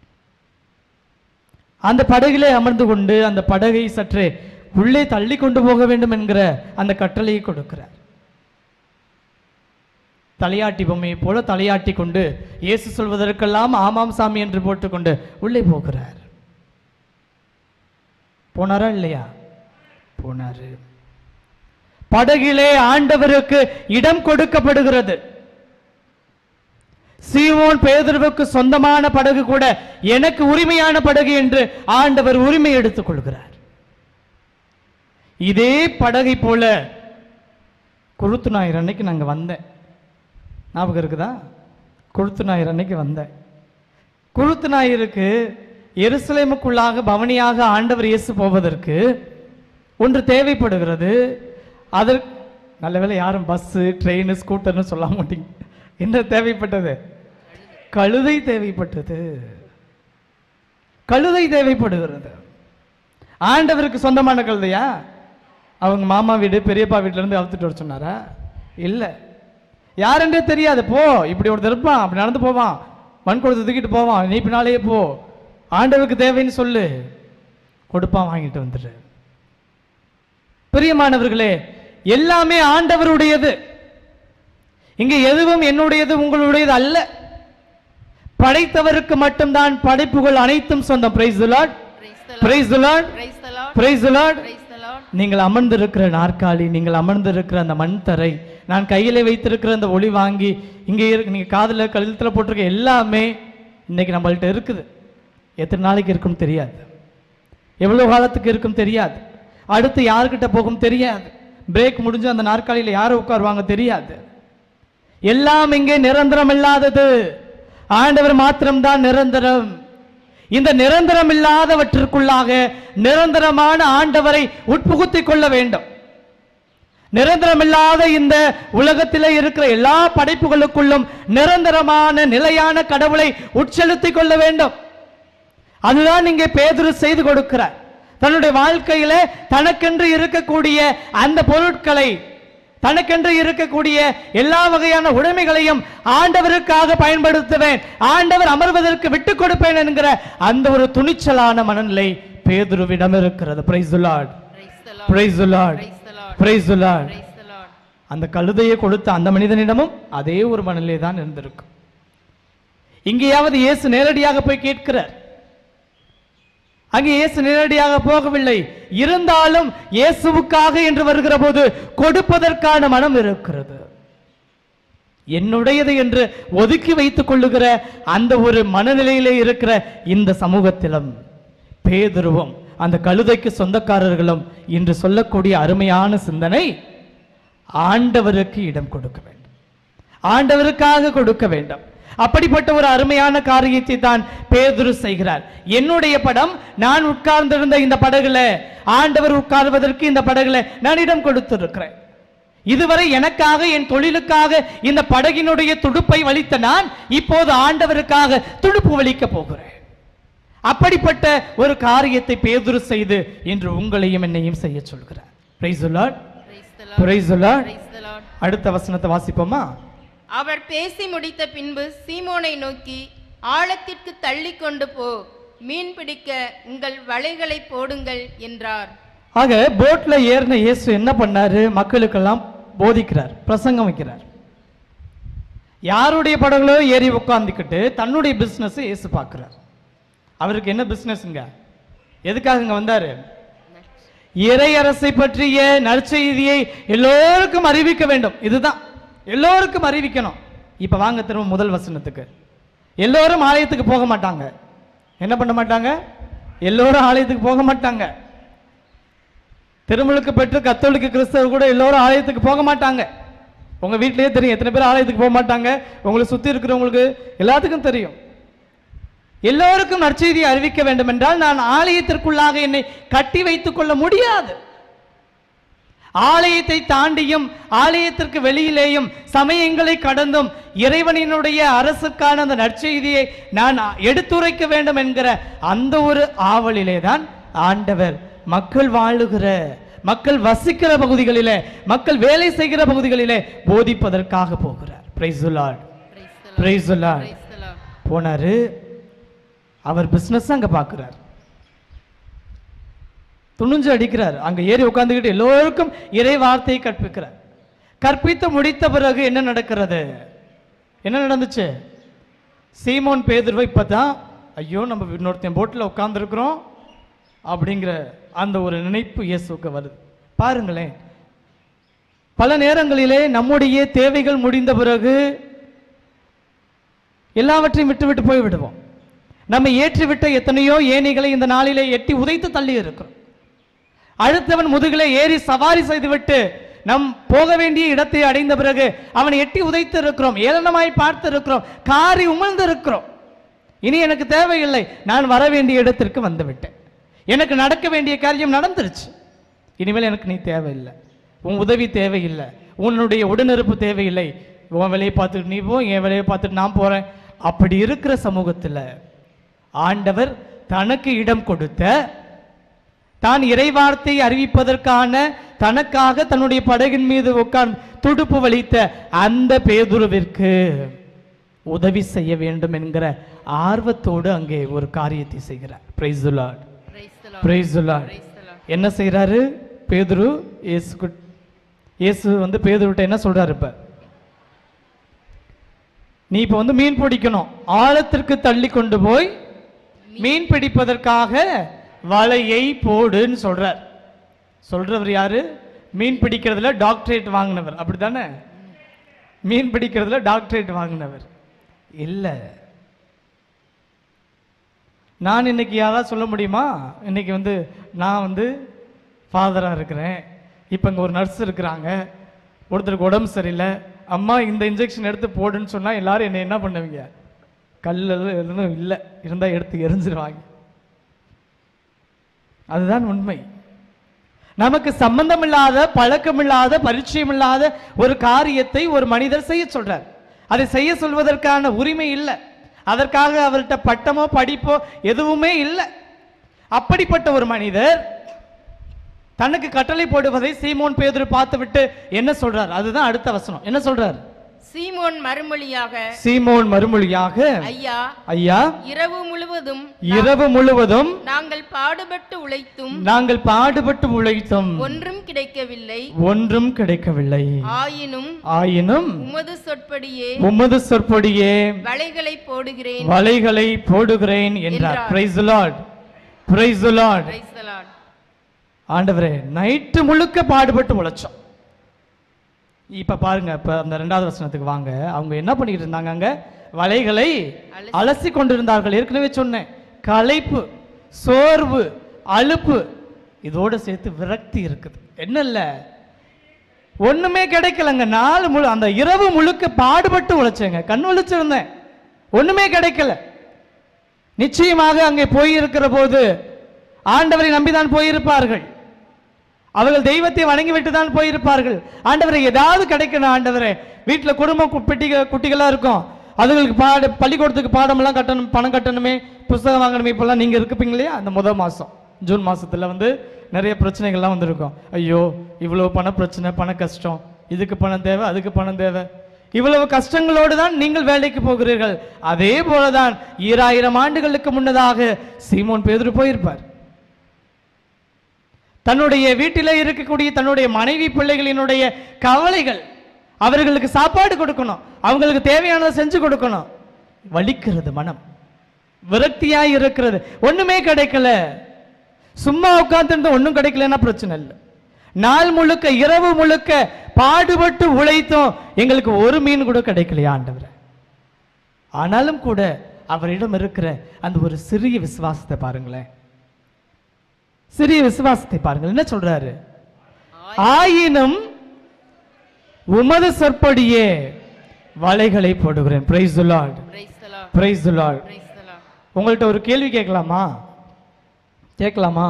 அந்த படகிலே அமர்ந்து கொண்டு அந்த படகை சற்றே உள்ளே தள்ளி கொண்டு போக வேண்டும் என்கிற அந்த கட்டளையை கொடுக்கிறார் தலையாட்டி பொம்மையை போல தலையாட்டி கொண்டு இயேசு சொல்வதற்கெல்லாம் ஆமாம் சாமி என்று போட்டுக்கொண்டு உள்ளே போகிறார் போனாரா இல்லையா போனாரு படகிலே ஆண்டவருக்கு இடம் கொடுக்கப்படுகிறது சீமோன் பேதுருவுக்கு சொந்தமான படகு கூட எனக்கு உரிமையான படகு என்று ஆண்டவர் உரிமை எடுத்துக் கொள்கிறார் இதே படகை போல கொழுத்து ஞாயிறு அன்னைக்கு நாங்க வந்தேன் ஞாபகம் இருக்குதா கொழுத்து ஞாயிறு அன்னைக்கு வந்தேன் கொழுத்து ஞாயிறுக்கு எருசலேமுக்குள்ளாக பவனியாக ஆண்டவர் இயேசு போவதற்கு ஒன்று தேவைப்படுகிறது அதற்கு நல்ல வேளை யாரும் பஸ்ஸு ட்ரெயின் ஸ்கூட்டர்னு சொல்ல மாட்டீங்க என்ன தேவைப்பட்டது கழுதை தேவைப்பட்டது கழுதை தேவைப்படுகிறது ஆண்டவருக்கு சொந்தமான கழுதையா அவங்க மாமா வீடு பெரியப்பா வீட்டுல இருந்து அழுத்துட்டு வர சொன்னாரா இல்ல யாருன்றே தெரியாது போ இப்படி ஒருத்தர் இருப்பான் அப்படி நடந்து போவான் மண் கொடுத்து தூக்கிட்டு போவான் நீ பின்னாலேயே போ ஆண்டவருக்கு தேவைன்னு சொல்லு கொடுப்பான் வாங்கிட்டு வந்துடு பிரியமானவர்களே எல்லாமே ஆண்டவருடையது இங்க எதுவும் என்னுடையது உங்களுடையது அல்ல படைத்தவருக்கு மட்டும்தான் படைப்புகள் அனைத்தும் சொந்தம் praise the Lord Praise the Lord. Praise the Lord Praise the Lord. Praise the Lord Praise the Lord. நீங்கள் அமர்ந்திருக்கிற நாற்காலி நீங்கள் அமர்ந்திருக்கிற அந்த மண் தரை நான் கையில வைத்திருக்கிற அந்த ஒளி வாங்கி இங்கே இருக்கு நீங்க காதுல கழுத்துல போட்டிருக்க எல்லாமே இன்னைக்கு நம்மள்ட்ட இருக்குது எத்தனை நாளைக்கு இருக்கும்னு தெரியாது எவ்வளவு காலத்துக்கு இருக்கும் தெரியாது அடுத்து யார்கிட்ட போகும் தெரியாது பிரேக் முடிஞ்சு அந்த நாற்காலியில யார் உட்காருவாங்க தெரியாது எல்லாம் இங்கே நிரந்தரம் இல்லாதது ஆண்டவர் மாத்திரம்தான் நிரந்தரம் இந்த நிரந்தரம் இல்லாதவற்றிற்குள்ளாக நிரந்தரமான ஆண்டவரை உட்புகுத்திக் கொள்ள வேண்டும் நிரந்தரமில்லாத இந்த உலகத்திலே இருக்கிற எல்லா படைப்புகளுக்குள்ளும் நிரந்தரமான நிலையான கடவுளை உட்செலுத்திக் கொள்ள வேண்டும் அதுதான் இங்கே பேதுரு செய்து கொடுக்கிறார் தன்னுடைய வாழ்க்கையில தனக்கென்று இருக்கக்கூடிய அந்த பொருட்களை தனக்கென்று இருக்கக்கூடிய எல்லா வகையான உடைமைகளையும் ஆண்டவருக்காக பயன்படுத்துவேன் ஆண்டவர் அமர்வதற்கு விட்டுக் கொடுப்பேன் என்கிற அந்த ஒரு துணிச்சலான மனநிலை பேதுருவிடம் இருக்கிறது praise Lord Praise the Lord. Praise Lord Praise the Lord. Praise Lord Praise the Lord. அந்த கழுதையை கொடுத்த அந்த மனிதனிடமும் அதே ஒரு மனநிலை தான் இருந்திருக்கும் இங்கேயாவது இயேசு நேரடியாக போய் கேட்கிறார் அங்கே இயேசு நேரடியாக போகவில்லை இருந்தாலும் இயேசுவுக்காக என்று வருகிற போது கொடுப்பதற்கான மனம் இருக்கிறது என்னுடையது என்று ஒதுக்கி வைத்துக் கொள்ளுகிற அந்த ஒரு மனநிலையிலே இருக்கிற இந்த சமூகத்திலும் பேதுருவும் அந்த கழுதைக்கு சொந்தக்காரர்களும் இன்று சொல்லக்கூடிய அருமையான சிந்தனை ஆண்டவருக்கு இடம் கொடுக்க வேண்டும் ஆண்டவருக்காக கொடுக்க வேண்டும் அப்படிப்பட்ட ஒரு அருமையான காரியத்தை தான் பேதுரு செய்கிறார் என்னுடைய படம் நான் உட்கார்ந்திருந்த இந்த படகுல ஆண்டவர் உட்கார்வதற்கு இந்த படகுல நான் இடம் கொடுத்திருக்கிறேன் இதுவரை எனக்காக என் தொழிலுக்காக இந்த படகினுடைய துடுப்பை வலித்த நான் இப்போது ஆண்டவருக்காக துடுப்பு வலிக்க போகிறேன் அப்படிப்பட்ட ஒரு காரியத்தை பேதுரு செய்து இன்று உங்களையும் என்னையும் செய்ய சொல்கிறார் Praise the Lord. Praise the Lord. Praise the Lord. Praise the Lord. அடுத்த வசனத்தை வாசிப்போமா அவர் பேசி முடித்த பின்பு சீமோனை நோக்கி ஆழத்திற்கு தள்ளி கொண்டு போ மீன் பிடிக்க உங்கள் வலைகளை போடுங்கள் என்றார் ஆக போட்ல ஏறின இயேசு என்ன பண்ணாரு மக்களுக்கெல்லாம் போதிக்கிறார் பிரசங்கம் வைக்கிறார் யாருடைய படகுலோ ஏறி உட்கார்ந்துக்கிட்டு தன்னுடைய பிசினஸ் இயேசு பார்க்கிறார் அவருக்கு என்ன பிசினஸ்ங்க எதுக்காக இங்க வந்தாரு இறையரசை பற்றிய நற்செய்தியை எல்லோருக்கும் அறிவிக்க வேண்டும் இதுதான் எல்லோருக்கும் அறிவிக்கணும் இப்ப வாங்க திரும்ப முதல் வசனத்துக்கு எல்லோரும் ஆலயத்துக்கு போக மாட்டாங்க என்ன பண்ண மாட்டாங்க எல்லோரும் ஆலயத்துக்கு போக மாட்டாங்க திருமுழுக்கு பெற்று கத்தோலிக்க கிறிஸ்தவர் கூட எல்லோரும் ஆலயத்துக்கு போக மாட்டாங்க உங்க வீட்டிலேயே தெரியும் எத்தனை பேர் ஆலயத்துக்கு போக மாட்டாங்க உங்களை சுத்தி இருக்கிறவங்களுக்கு எல்லாத்துக்கும் தெரியும் எல்லோருக்கும் நற்செய்தியை அறிவிக்க வேண்டும் என்றால் நான் ஆலயத்திற்குள்ளாக என்னை கட்டி வைத்துக் கொள்ள முடியாது ஆலயத்தை தாண்டியும் ஆலயத்திற்கு வெளியிலேயும் சமயங்களை கடந்தும் இறைவனினுடைய அரசுக்கான அந்த நற்செய்தியை நான் எடுத்துரைக்க வேண்டும் என்கிற அந்த ஒரு ஆவலிலே தான் ஆண்டவர் மக்கள் வாழுகிற மக்கள் வசிக்கிற பகுதிகளிலே மக்கள் வேலை செய்கிற பகுதிகளிலே போதிப்பதற்காக போகிறார் praise Praise the Lord. Praise Praise the Lord. போனாரு அவர் பிசினஸ் அங்க பார்க்கிறார் துணிஞ்சு அடிக்கிறார் அங்க ஏறி உட்கார்ந்துக்கிட்டு எல்லோருக்கும் இறை வார்த்தையை கற்பிக்கிறார் கற்பித்து முடித்த பிறகு என்ன நடக்கிறது என்ன நடந்துச்சு சீமோன் பேதுருவை இப்பதான் ஐயோ நம்ம இன்னொருத்தன் போட்டில் உட்கார்ந்துருக்குறோம் அப்படிங்கிற அந்த ஒரு நினைப்பு இயேசுக்கு வருது பாருங்களேன் பல நேரங்களிலே நம்முடைய தேவைகள் முடிந்த பிறகு எல்லாவற்றையும் விட்டு விட்டு போய் விடுவோம் நம்ம ஏற்றிவிட்ட எத்தனையோ ஏணிகளை இந்த நாளிலே எட்டி உதைத்து தள்ளி இருக்கிறோம் அடுத்தவன் முதுகிலே ஏறி சவாரி செய்துவிட்டு நம் போக வேண்டிய இடத்தை அடைந்த பிறகு அவனை எட்டி உதைத்து இருக்கிறோம் ஏளனமாய் பார்த்து இருக்கிறோம் காரி உமிழ்ந்து இருக்கிறோம் இனி எனக்கு தேவையில்லை நான் வர வேண்டிய இடத்திற்கு வந்து விட்டேன் எனக்கு நடக்க வேண்டிய காரியம் நடந்துருச்சு இனிமேல் எனக்கு நீ தேவையில்லை உன் உதவி தேவையில்லை உன்னுடைய உடனிருப்பு தேவையில்லை உன் வேலையை பார்த்துட்டு நீ போ என் வேலையை பார்த்துட்டு நான் போறேன் அப்படி இருக்கிற சமூகத்தில் ஆண்டவர் தனக்கு இடம் கொடுத்த தான் இறைவார்த்தை அறிவிப்பதற்கான தனக்காக தன்னுடைய படகின் மீது உட்கார்ந்து துடுப்பு வலித்த அந்த பேதுருவிற்கு உதவி செய்ய வேண்டும் என்கிற ஆர்வத்தோடு அங்கே ஒரு காரியத்தை செய்கிறார் praise Lord Praise the Lord. Praise Lord Praise the Lord. என்ன செய்றாரு பேதுரு இயேசு கிட்ட- இயேசு வந்து பேதுருட்ட என்ன சொல்றாரு இப்ப நீ இப்ப வந்து மீன் பிடிக்கணும் ஆழத்திற்கு தள்ளி கொண்டு போய் மீன் பிடிப்பதற்காக வலையை போடுன்னு சொல்றார் சொல்றவர் யாரு மீன் பிடிக்கிறதுல டாக்டரேட் வாங்கினவர் அப்படிதானே மீன் பிடிக்கிறதுல டாக்டரேட் வாங்கினவர் இல்லை நான் இன்னைக்கு யாராவது சொல்ல முடியுமா இன்னைக்கு வந்து நான் வந்து ஃபாதராக இருக்கிறேன் இப்போ இங்கே ஒரு நர்ஸ் இருக்கிறாங்க ஒருத்தருக்கு உடம்பு சரியில்லை அம்மா இந்த இன்ஜெக்ஷன் எடுத்து போடுன்னு சொன்னால் எல்லாரும் என்னை என்ன பண்ணுவீங்க கல் எதுவும் இல்லை இருந்தால் எடுத்து எரிஞ்சிருவாங்க அதுதான் உண்மை நமக்கு சம்பந்தமில்லாத பழக்கமில்லாத பரிச்சயமில்லாத ஒரு காரியத்தை ஒரு மனிதர் செய்ய சொல்றார் அதை செய்ய சொல்வதற்கான உரிமை இல்லை அதற்காக அவர்கிட்ட பட்டமோ படிப்போ எதுவுமே இல்லை அப்படிப்பட்ட ஒரு மனிதர் தனக்கு கட்டளை போடுவதை சீமோன் பேதுரு பார்த்துவிட்டு என்ன சொல்றார் அதுதான் அடுத்த வசனம் என்ன சொல்றார் சீமோன் மறுமொழியாக சீமோன் மறுமொழியாக ஐயா ஐயா இரவு முழுவதும் இரவு முழுவதும் நாங்கள் பாடுபட்டு உழைத்தும் நாங்கள் பாடுபட்டு உழைத்தோம் ஒன்றும் கிடைக்கவில்லை ஒன்றும் கிடைக்கவில்லை ஆயினும் ஆயினும் உமது சொற்படியே உமது சொற்படியே வலைகளை போடுகிறேன் வலைகளை போடுகிறேன் என்றார் என்றார். Praise Lord praise Lord Praise the Lord. ஆண்டவரே நைட்டு முழுக்க பாடுபட்டு உழைச்சோம் இப்ப பாருங்க இப்ப அந்த ரெண்டாவது வசனத்துக்கு வாங்க அவங்க என்ன பண்ணிட்டு இருந்தாங்க அங்க வலைகளை அலசி- அலசி கொண்டிருந்தார்கள் ஏற்கனவே சொன்னேன் களைப்பு சோர்வு அலுப்பு இதோட சேர்த்து விரக்தி இருக்குது என்ன இல்ல ஒண்ணுமே கிடைக்கலங்க நாலு முழு அந்த இரவு முழுக்க பாடுபட்டு உழைச்சேங்க கண் உழைச்சிருந்தேன் ஒண்ணுமே கிடைக்கல நிச்சயமாக அங்கே போயிருக்கிற போது ஆண்டவரை நம்பிதான் போயிருப்பார்கள் அவர்கள் தெய்வத்தை வணங்கிவிட்டு தான் போயிருப்பார்கள் ஆண்டவரை ஏதாவது கிடைக்கணும் ஆண்டவரே வீட்டில் குடும்பம் கு- பெட்டிக குட்டிகளாக இருக்கும் அதுங்களுக்கு பாட பள்ளிக்கூடத்துக்கு பாடமெல்லாம் கட்டணும் பணம் கட்டணுமே புஸ்தகம் வாங்கணுமே இப்போல்லாம் நீங்கள் இருப்பீங்க இல்லையா அந்த முதல் மாதம் ஜூன் மாசத்துல வந்து நிறைய பிரச்சனைகள்லாம் வந்திருக்கும் ஐயோ இவ்வளோ பண பிரச்சனை பண கஷ்டம் இதுக்கு பணம் தேவை அதுக்கு பணம் தேவை இவ்வளவு கஷ்டங்களோடு தான் நீங்கள் வேலைக்கு போகிறீர்கள் அதே போலதான் ஈராயிரம் ஆண்டுகளுக்கு முன்னதாக சீமோன் பேதுரு போயிருப்பார் தன்னுடைய வீட்டிலே இருக்கக்கூடிய தன்னுடைய மனைவி பிள்ளைகளினுடைய கவலைகள் அவர்களுக்கு சாப்பாடு கொடுக்கணும் அவங்களுக்கு தேவையானதை செஞ்சு கொடுக்கணும் வலிக்கிறது மனம் விரக்தியா இருக்கிறது ஒண்ணுமே கிடைக்கல சும்மா உட்கார்ந்து ஒண்ணும் கிடைக்கலன்னா பிரச்சனை இல்லை நாள் முழுக்க இரவு முழுக்க பாடுபட்டு உழைத்தோம் எங்களுக்கு ஒரு மீன் கூட கிடைக்கலையா ஆண்டவரே ஆனாலும் கூட அவரிடம் இருக்கிற அந்த ஒரு சிறிய விசுவாசத்தை பாருங்களேன் சிறிய விசுவாசத்தை பாருங்கள் என்ன சொல்றாரு ஆயினும் உமது சொற்படியே வலைகளை போடுகிறேன் praise Lord Praise the Lord. Praise Lord Praise the Lord. உங்கள்ட்ட ஒரு கேள்வி கேட்கலாமா கேட்கலாமா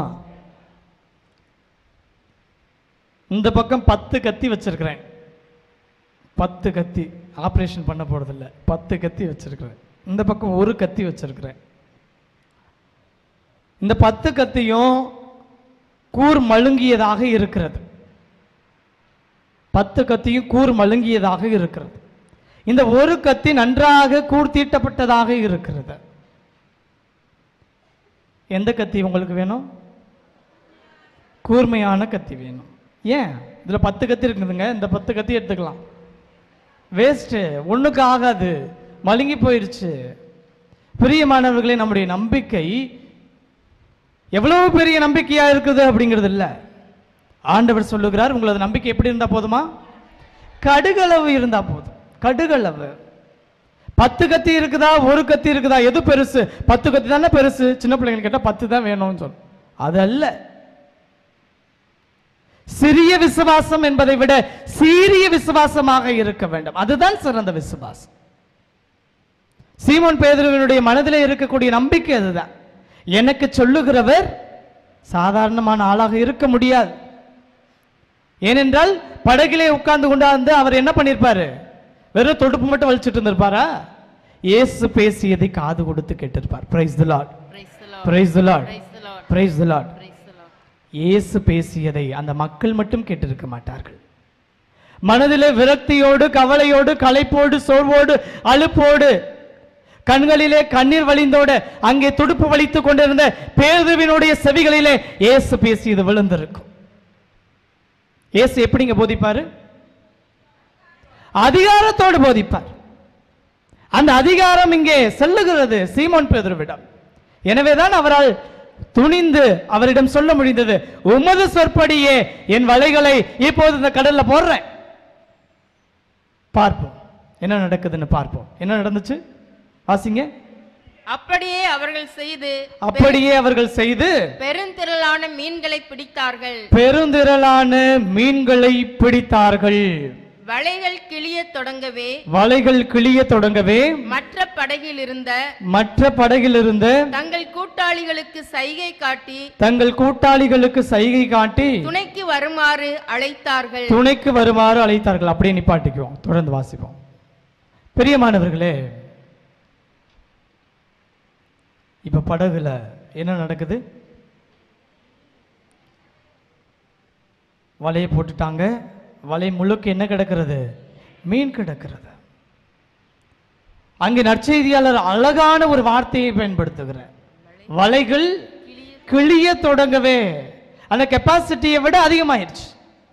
இந்த பக்கம் பத்து கத்தி வச்சிருக்கிறேன் பத்து கத்தி ஆபரேஷன் பண்ண போறதில்ல பத்து கத்தி வச்சிருக்கிறேன் இந்த பக்கம் ஒரு கத்தி வச்சிருக்கிறேன் இந்த பத்து கத்தியும் கூர் மழுங்கியதாக இருக்கிறது பத்து கத்தியும் கூர் மழுங்கியதாக இருக்கிறது இந்த ஒரு கத்தி நன்றாக கூர் தீட்டப்பட்டதாக இருக்கிறது எந்த கத்தி உங்களுக்கு வேணும் கூர்மையான கத்தி வேணும் ஏன் இதுல பத்து கத்தி இருக்குதுங்க இந்த பத்து கத்தி எடுத்துக்கலாம் வேஸ்ட்டு ஒண்ணுக்கு ஆகாது மழுங்கி போயிருச்சு பிரியமானவர்களே நம்முடைய நம்பிக்கை எவ்வளவு பெரிய நம்பிக்கையா இருக்குது அப்படிங்கிறது இல்ல ஆண்டவர் சொல்லுகிறார் உங்களது நம்பிக்கை எப்படி இருந்தா போதுமா கடுகளவு இருந்தா போதும் கடுகளவு பத்து கத்தி இருக்குதா ஒரு கத்தி இருக்குதா எது பெருசு பத்து கத்தி தானே பெருசு சின்ன பிள்ளைங்க கேட்டா பத்து தான் வேணும்னு சொல்லும் அது அல்ல சிறிய விசுவாசம் என்பதை விட சீரிய விசுவாசமாக இருக்க வேண்டும் அதுதான் சிறந்த விசுவாசம் சீமோன் பேதுருவினுடைய மனதிலே இருக்கக்கூடிய நம்பிக்கை அதுதான் எனக்கு சொல்லுகிறவர் சாதாரணமான ஆளாக இருக்க முடியாது ஏனென்றால் படகிலே உட்கார்ந்து கொண்டாந்து அவர் என்ன பண்ணிருப்பாரு வெறும் தொடுப்பு மட்டும் வலிச்சிட்டு இருந்திருப்பாரா இயேசு பேசியதை காது கொடுத்து கேட்டிருப்பார் praise the Lord Praise the Lord. Praise the Lord Praise the Lord. Praise the Lord Praise the Lord. இயேசு பேசியதை அந்த மக்கள் மட்டும் கேட்டிருக்க மாட்டார்கள் மனதிலே விரக்தியோடு கவலையோடு களைப்போடு சோர்வோடு அலுப்போடு கண்களிலே கண்ணீர் வழிந்தோட அங்கே துடுப்பு வலித்துக் கொண்டிருந்த பேதுவினுடைய செவிகளிலே இயேசு பேசியது விழுந்திருக்கும் இயேசு எப்படிங்க போதிப்பாரு அதிகாரத்தோடு போதிப்பார் அந்த அதிகாரம் இங்கே செல்லுகிறது சீமோன் பேதுருவிடம் எனவேதான் அவரால் துணிந்து அவரிடம் சொல்ல முடிந்தது உமது சொற்படியே என் வலைகளை இப்போது இந்த கடல்ல போடுறேன் பார்ப்போம் என்ன நடக்குதுன்னு பார்ப்போம் என்ன நடந்துச்சு வாசிங்க அப்படியே அவர்கள் செய்து அப்படியே அவர்கள் செய்து பெருந்திரளான மீன்களை பிடித்தார்கள் பெருந்திரளான மீன்களை பிடித்தார்கள் வலைகள் கிளியத் தொடங்கவே வலைகள் கிளிய தொடங்கவே மற்ற படகில் இருந்த மற்ற படகில் இருந்த தங்கள் கூட்டாளிகளுக்கு சைகை காட்டி தங்கள் கூட்டாளிகளுக்கு சைகை காட்டி துணைக்கு வருமாறு அழைத்தார்கள் துணைக்கு வருமாறு அழைத்தார்கள் அப்படியே நிப்பாட்டிக்குவோம் தொடர்ந்து வாசிப்போம் பிரியமானவர்களே இப்ப படகுல என்ன நடக்குது வலையை போட்டுட்டாங்க வலை முழுக்க என்ன கிடக்கிறது மீன் கிடக்கிறது அங்கே நற்செய்தியாளர் அழகான ஒரு வார்த்தையை பயன்படுத்துகிறார் வலைகள் கிளிய தொடங்கவே அந்த கெப்பாசிட்டியை விட அதிகமாயிருச்சு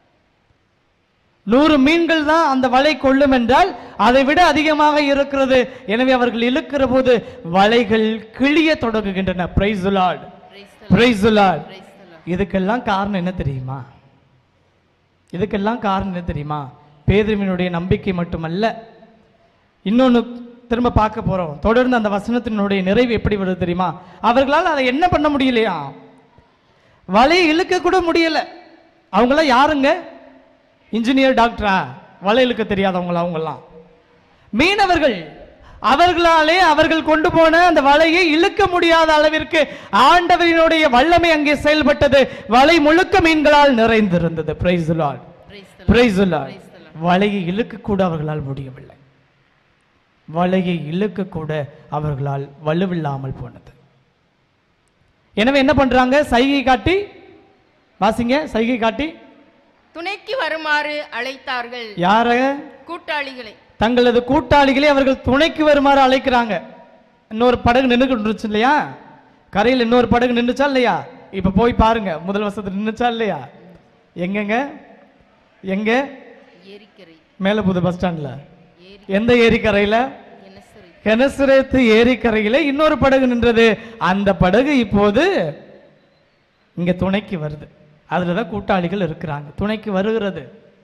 நூறு மீன்கள் தான் அந்த வலை கொள்ளும் என்றால் அதை விட அதிகமாக இருக்கிறது எனவே அவர்கள் இழுக்கிற போது வலைகள் கிளிய தொடங்குகின்றன பிரைஸ் பிரைஸ் இதுக்கெல்லாம் காரணம் என்ன தெரியுமா இதுக்கெல்லாம் காரணம் என்ன தெரியுமா பேதுருவினுடைய நம்பிக்கை மட்டுமல்ல இன்னொன்னு திரும்ப பார்க்க போறோம் தொடர்ந்து அந்த வசனத்தினுடைய நிறைவு எப்படி வருது தெரியுமா அவர்களால் அதை என்ன பண்ண முடியலையா வலையை இழுக்க கூட முடியல அவங்களாம் யாருங்க இன்ஜினியர் டாக்டரா வலை இழுக்க தெரியாதவங்களா அவங்கெல்லாம் மீனவர்கள் அவர்களாலே அவர்கள் கொண்டு போன அந்த வலையை இழுக்க முடியாத அளவிற்கு ஆண்டவரினுடைய வல்லமை அங்கே செயல்பட்டது வலை முழுக்க மீன்களால் நிறைந்திருந்தது பிரைஸ் பிரைஸ் வலையை இழுக்க கூட அவர்களால் முடியவில்லை வலையை இழுக்க கூட அவர்களால் வலுவில்லாமல் போனது எனவே என்ன பண்றாங்க சைகை காட்டி வாசிங்க சைகை காட்டி துணைக்கு வருமாறு அழைத்தார்கள் யார கூட்டாளிகளை தங்களது கூட்டாளிகளை அவர்கள் துணைக்கு வருமாறு அழைக்கிறாங்க இன்னொரு படகு நின்றுக்கிட்டு இருந்துச்சு இல்லையா கரையில் இன்னொரு படகு நின்றுச்சா இல்லையா இப்ப போய் பாருங்க முதல் வருஷத்துல நின்றுச்சா இல்லையா எங்கெங்க எங்க ஏரிக்கரை மேல புது பஸ் ஸ்டாண்ட்ல ஏரி எந்த ஏரிக்கரையில எனசரி கெனசரேத்து ஏரிக்கரையில இன்னொரு படகு நின்றது அந்த படகு இப்போது இங்க துணைக்கு வருது அதுலதான் கூட்டாளிகள் இருக்கிறாங்க துணைக்கு வருகிறது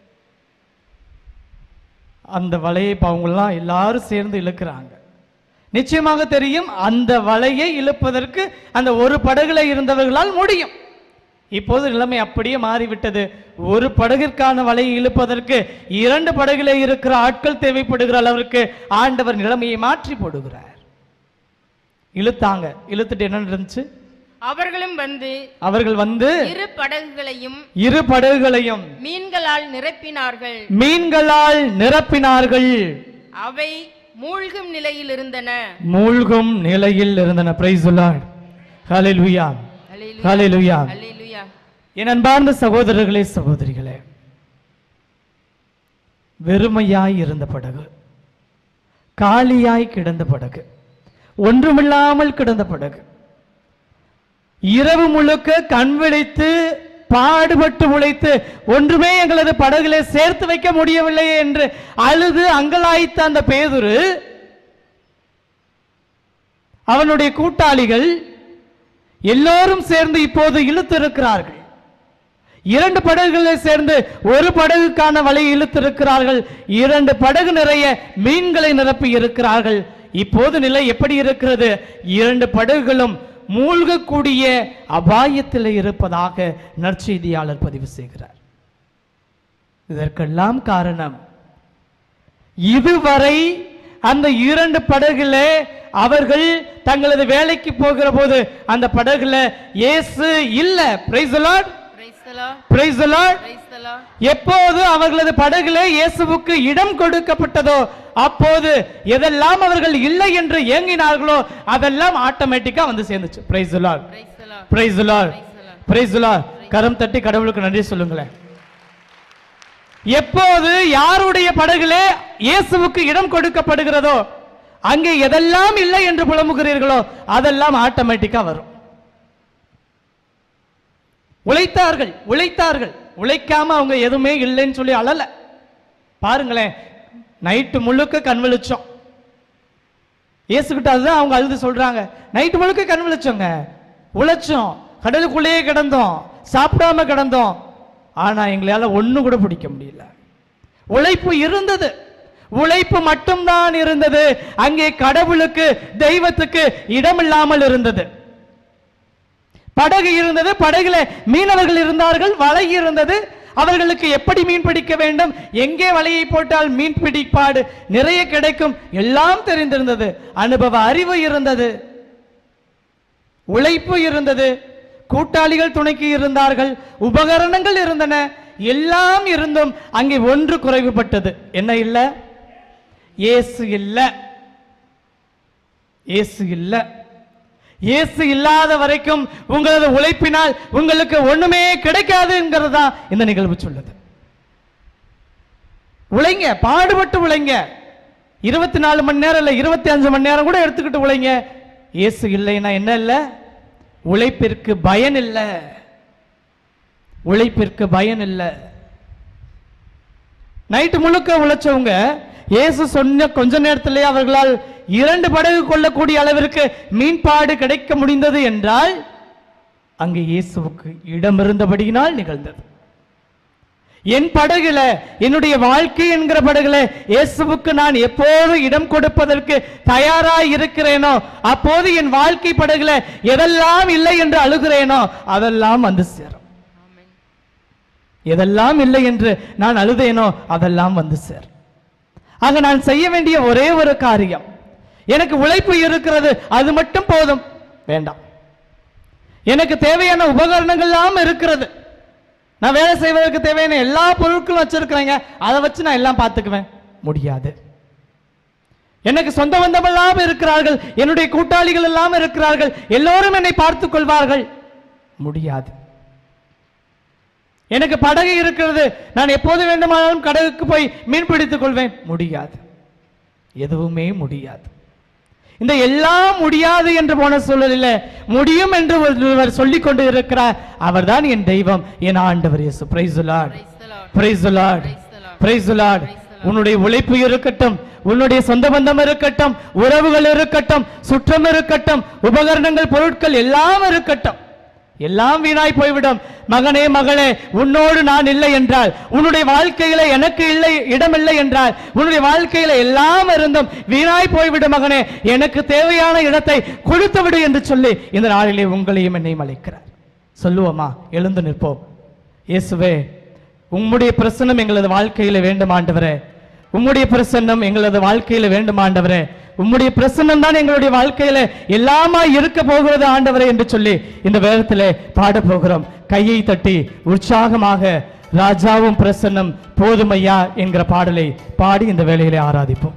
அந்த வலையை இப்ப அவங்கெல்லாம் எல்லாரும் சேர்ந்து இழுக்கிறாங்க நிச்சயமாக தெரியும் அந்த வலையை இழுப்பதற்கு அந்த ஒரு படகுல இருந்தவர்களால் முடியும் இப்போது நிலைமை அப்படியே மாறிவிட்டது ஒரு படகிற்கான வலையை இழுப்பதற்கு இரண்டு படகுல இருக்கிற ஆட்கள் தேவைப்படுகிற அளவிற்கு ஆண்டவர் நிலைமையை மாற்றி போடுகிறார் இழுத்தாங்க இழுத்துட்டு என்ன நடந்துச்சு அவர்களும் வந்து அவர்கள் வந்து இரு படகுகளையும் இரு படகுகளையும் மீன்களால் நிரப்பினார்கள் மீன்களால் நிரப்பினார்கள் அவை மூழ்கும் நிலையில் இருந்தன மூழ்கும் நிலையில் இருந்தன பிரைஸ் ஹalleluya அல்லேலூயா. ஹalleluya அல்லேலூயா. என் அன்பார்ந்த சகோதரர்களே சகோதரிகளே வெறுமையாய் இருந்த படகு காலியாய் கிடந்த படகு ஒன்றுமில்லாமல் கிடந்த படகு இரவு முழுக்க கண் விழித்து பாடுபட்டு உழைத்து ஒன்றுமே எங்களது படகுல சேர்த்து வைக்க முடியவில்லையே என்று அழுது அங்கலாய்த்த அந்த பேதுரு அவனுடைய கூட்டாளிகள் எல்லோரும் சேர்ந்து இப்போது இழுத்திருக்கிறார்கள் இரண்டு படகுகளை சேர்ந்து ஒரு படகுக்கான வலையை இழுத்திருக்கிறார்கள் இரண்டு படகு நிறைய மீன்களை நிரப்பி இருக்கிறார்கள் இப்போது நிலை எப்படி இருக்கிறது இரண்டு படகுகளும் மூழ்கக்கூடிய அபாயத்தில் இருப்பதாக நற்செய்தியாளர் பதிவு செய்கிறார் இதற்கெல்லாம் காரணம் இதுவரை அந்த இரண்டு படகுல அவர்கள் தங்களது வேலைக்கு போகிற போது அந்த படகுல இயேசு இல்ல praise Lord Praise the Lord. Praise Lord Praise the Lord. எப்போது அவர்களது படகுல இயேசுவுக்கு இடம் கொடுக்கப்பட்டதோ அப்போது எதெல்லாம் அவர்கள் இல்லை என்று ஏங்கினார்களோ அதெல்லாம் ஆட்டோமேட்டிக்கா வந்து சேர்ந்துச்சு praise Lord Praise the Lord. Praise Lord praise Lord கரம் தட்டி கடவுளுக்கு நன்றி சொல்லுங்களேன் எப்போது யாருடைய படகுலே இயேசுவுக்கு இடம் கொடுக்கப்படுகிறதோ அங்கே எதெல்லாம் இல்லை என்று புலம்புகிறீர்களோ அதெல்லாம் ஆட்டோமேட்டிக்கா வரும் உழைத்தார்கள் உழைத்தார்கள் உழைக்காம அவங்க எதுவுமே இல்லைன்னு சொல்லி அழல பாருங்களேன் நைட்டு முழுக்க கண் விழிச்சோம் இயேசுகிட்ட அதுதான் அவங்க அழுது சொல்றாங்க நைட்டு முழுக்க கண் விழிச்சோங்க உழைச்சோம் கடலுக்குள்ளேயே கிடந்தோம் சாப்பிடாம கிடந்தோம் ஆனா எங்களால ஒண்ணு கூட பிடிக்க முடியல உழைப்பு இருந்தது உழைப்பு மட்டும்தான் இருந்தது அங்கே கடவுளுக்கு தெய்வத்துக்கு இடமில்லாமல் இருந்தது படகு இருந்தது படகுல மீனவர்கள் இருந்தார்கள் வலை இருந்தது அவர்களுக்கு எப்படி மீன் பிடிக்க வேண்டும் எங்கே வலையை போட்டால் மீன் பிடிப்பாடு நிறைய கிடைக்கும் எல்லாம் தெரிந்திருந்தது அனுபவ அறிவு இருந்தது உழைப்பு இருந்தது கூட்டாளிகள் துணைக்கு இருந்தார்கள் உபகரணங்கள் இருந்தன எல்லாம் இருந்தும் அங்கே ஒன்று குறைவுபட்டது என்ன இல்ல இயேசு இல்ல இயேசு இல்ல இயேசு இல்லாத வரைக்கும் உங்களது உழைப்பினால் உங்களுக்கு ஒண்ணுமே கிடைக்காதுங்கிறது தான் இந்த நிகழ்வு சொல்லுது உழைங்க பாடுபட்டு உழைங்க இருபத்தி நாலு மணி நேரம் இல்லை இருபத்தி அஞ்சு மணி நேரம் கூட எடுத்துக்கிட்டு உழைங்க இயேசு இல்லைன்னா என்ன இல்லை உழைப்பிற்கு பயன் இல்லை உழைப்பிற்கு பயன் இல்லை நைட்டு முழுக்க உழைச்சவங்க இயேசு சொன்ன கொஞ்ச நேரத்திலே அவர்களால் இரண்டு படகு கொள்ளக்கூடிய அளவிற்கு மீன்பாடு கிடைக்க முடிந்தது என்றால் அங்கே இயேசுவுக்கு இடம் இருந்தபடியினால் நிகழ்ந்தது என் படகுல என்னுடைய வாழ்க்கை என்கிற படகுல இயேசுவுக்கு நான் எப்போது இடம் கொடுப்பதற்கு தயாராய் இருக்கிறேனோ அப்போது என் வாழ்க்கை படகுல எதெல்லாம் இல்லை என்று அழுகிறேனோ அதெல்லாம் வந்து சேரும் எதெல்லாம் இல்லை என்று நான் அழுதேனோ அதெல்லாம் வந்து சேரும் ஆக நான் செய்ய வேண்டிய ஒரே ஒரு காரியம் எனக்கு உழைப்பு இருக்கிறது அது மட்டும் போதும் வேண்டாம் எனக்கு தேவையான உபகரணங்கள் எல்லாம் இருக்கிறது நான் வேலை செய்வதற்கு தேவையான எல்லா பொருட்களும் வச்சிருக்கிறேங்க அதை வச்சு நான் எல்லாம் பார்த்துக்குவேன் முடியாது எனக்கு சொந்த பந்தமெல்லாம் இருக்கிறார்கள் என்னுடைய கூட்டாளிகள் எல்லாம் இருக்கிறார்கள் எல்லோரும் என்னை பார்த்துக் கொள்வார்கள் முடியாது எனக்கு படகு இருக்கிறது நான் எப்போது வேண்டுமானாலும் கடலுக்கு போய் மீன் பிடித்துக் கொள்வேன் முடியாது எதுவுமே முடியாது இந்த எல்லாம் முடியாது என்று போன சூழலில் முடியும் என்று ஒருவர் சொல்லிக் கொண்டு இருக்கிறார் அவர்தான் என் தெய்வம் என் ஆண்டவர் இயேசு praise Lord praise Lord praise Lord உன்னுடைய உழைப்பு இருக்கட்டும் உன்னுடைய சொந்த பந்தம் இருக்கட்டும் உறவுகள் இருக்கட்டும் சுற்றம் இருக்கட்டும் உபகரணங்கள் பொருட்கள் எல்லாம் இருக்கட்டும் எல்லாம் வீணாய் போய்விடும் மகனே மகளே உன்னோடு நான் இல்லை என்றால் உன்னுடைய வாழ்க்கையில எனக்கு இல்லை இடமில்லை என்றால் உன்னுடைய வாழ்க்கையில எல்லாம் இருந்தும் வீணாய் போய்விடும் மகனே எனக்கு தேவையான இடத்தை கொடுத்து விடு என்று சொல்லி இந்த நாளிலே உங்களையும் என்னையும் அழைக்கிறார் சொல்லுவோமா எழுந்து நிற்போம் இயேசுவே உம்முடைய பிரசன்னம் எங்களது வாழ்க்கையில வேண்டும் ஆண்டவரே உம்முடைய பிரசன்னம் எங்களது வாழ்க்கையில வேண்டும் ஆண்டவரே உம்முடைய பிரசன்னம் தான் எங்களுடைய வாழ்க்கையில எல்லாமா இருக்க போகிறது ஆண்டவரே என்று சொல்லி இந்த வேதத்திலே பாட போகிறோம் கையை தட்டி உற்சாகமாக ராஜாவும் பிரசன்னம் போதுமையா என்கிற பாடலை பாடி இந்த வேளையிலே ஆராதிப்போம்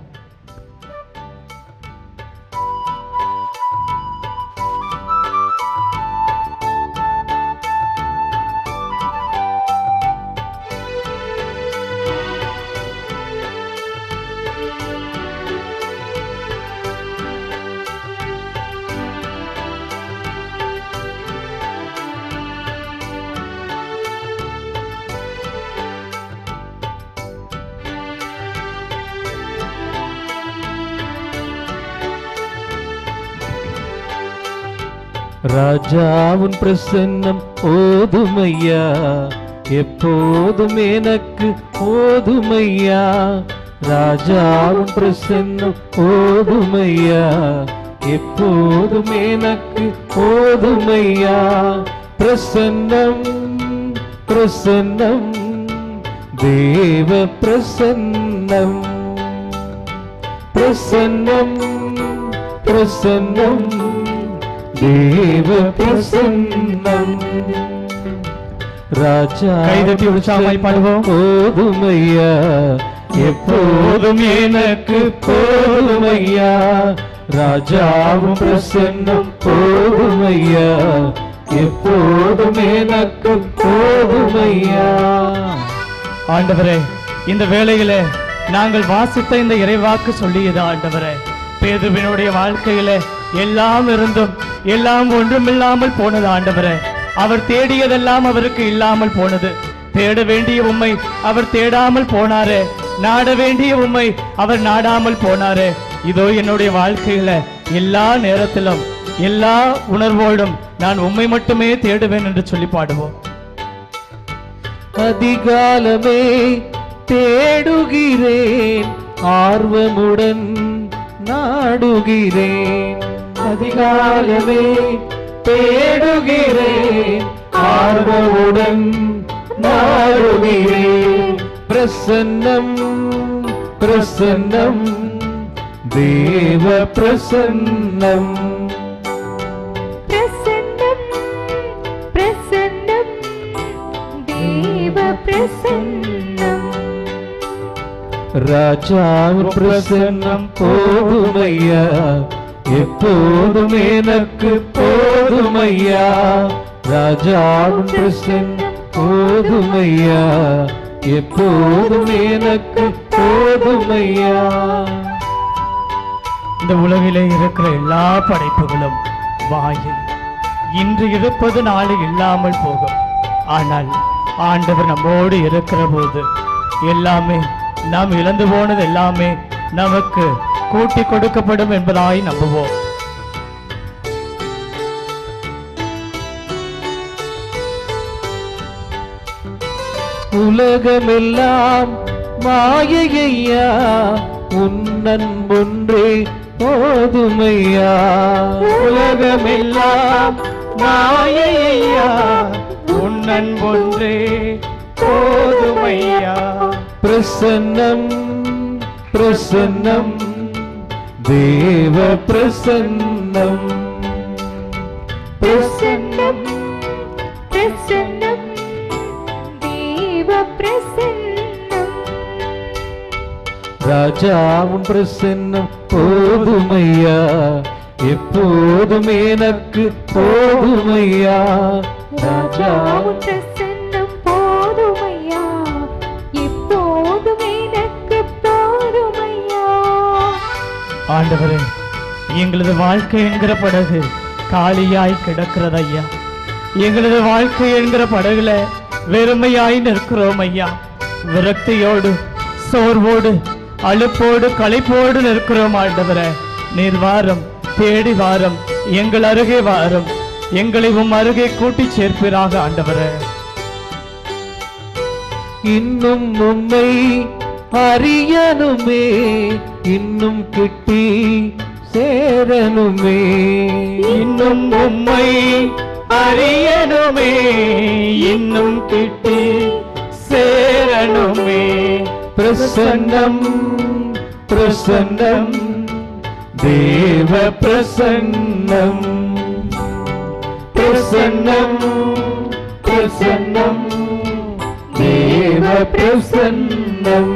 ராஜாவின் பிரசன்னம் போதுமையா எப்போதும் எனக்கு போதுமையா ராஜாவின் பிரசன்னம் போதுமையா எப்போதும் எனக்கு போதுமையா பிரசன்னம் பிரசன்னம் தேவ பிரசன்னம் பிரசன்னம் பிரசன்னம் தேவ பிரசன்னம் ராஜா கைதட்டி உற்சாகமாய் பாடுவோம். போதுமையா எப்போதும் எனக்கு போதுமையா ராஜாவும் பிரசன்னம் போதுமையா எப்போதும் எனக்கு போதுமையா ஆண்டவரே இந்த வேளையிலே நாங்கள் வாசித்த இந்த இறைவாக்கு சொல்லியது ஆண்டவரே பேதுவினுடைய வாழ்க்கையில எல்லாம் இருந்தும் எல்லாம் ஒன்றுமில்லாமல் போனது ஆண்டவரே அவர் தேடியதெல்லாம் அவருக்கு இல்லாமல் போனது தேட வேண்டிய உம்மை அவர் தேடாமல் போனாரே நாட வேண்டிய உம்மை அவர் நாடாமல் போனாரே இதோ என்னுடைய வாழ்க்கையில எல்லா நேரத்திலும் எல்லா உணர்வோடும் நான் உம்மை மட்டுமே தேடுவேன் என்று சொல்லி பாடுவோம் அதிகாலமே தேடுகிறேன் ஆர்வமுடன் நாடுகிறேன் அதிகாலமே தேடுகிறேன் ஆர்வமுடன் நாடுகிறேன் பிரசன்னம் பிரசன்னம் தேவ பிரசன்னம் பிரசன்னம் பிரசன்னம் தேவ பிரசன்னம் ராஜாவின் பிரசன்னம் போதுமையா எப்போதும் எனக்கு போதுமையா ராஜாவின் பிரசன்னம் போதுமையா எப்போதும் எனக்கு போதுமையா இந்த உலகிலே இருக்கிற எல்லா படைப்புகளும் வாயில் இன்று இருப்பது நாளை இல்லாமல் போகும் ஆனால் ஆண்டவர் நம்மோடு இருக்கிற போது எல்லாமே நாம் இழந்து போனது எல்லாமே நமக்கு கூட்டி கொடுக்கப்படும் என்பதாய் நம்புவோம் உலகமெல்லாம் மாயையா உன்னன் ஒன்றே போதுமையா உலகமெல்லாம் மாயையா உன்னன் ஒன்றே போதுமையா பிரசன்னம் பிரசன்னம் தேவ பிரசன்னம் பிரசன்னம் பிரசன்னம் தேவ பிரசன்னம் ராஜாவும் பிரசன்னம் போதுமையா எப்போதும் எனக்கு போதுமையா ராஜாவும் ராஜாவும் பிரசன்னம் போதுமையா எப்போதும் எனக்கு போதுமையா ஆண்டவரே எங்களது வாழ்க்கை என்கிற படகு காலியாய் கிடக்கிறது ஐயா எங்களது வாழ்க்கை என்கிற படகுல வெறுமையாய் நிற்கிறோம் ஐயா விரக்தியோடு சோர்வோடு அலுப்போடு களைப்போடு நிற்கிறோம் ஆண்டவரே நீர் வாரம் தேடி வாரம் எங்கள் அருகே வாரம் எங்களை உம் அருகே கூட்டிச் சேர்ப்பீராக ஆண்டவரே இன்னும் உம்மை அறியணுமே இன்னும் கிட்டி சேரணுமே இன்னும் உம்மை அறியணுமே இன்னும் கிட்டி சேரணுமே பிரசன்னம் பிரசன்னம் தேவ பிரசன்னம் பிரசன்னம் பிரசன்னம் தேவ பிரசன்னம்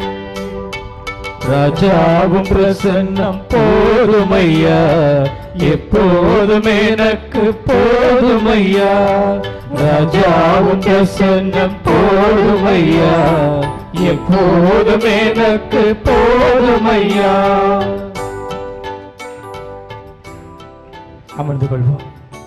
ராஜாவும் பிரசன்னம் போதுமையா எப்போதும் எனக்கு போதுமையா ராஜாவும் பிரசன்னம் போதுமையா எப்போதும் எனக்கு போதுமையா அமர்ந்து கொள்வோம்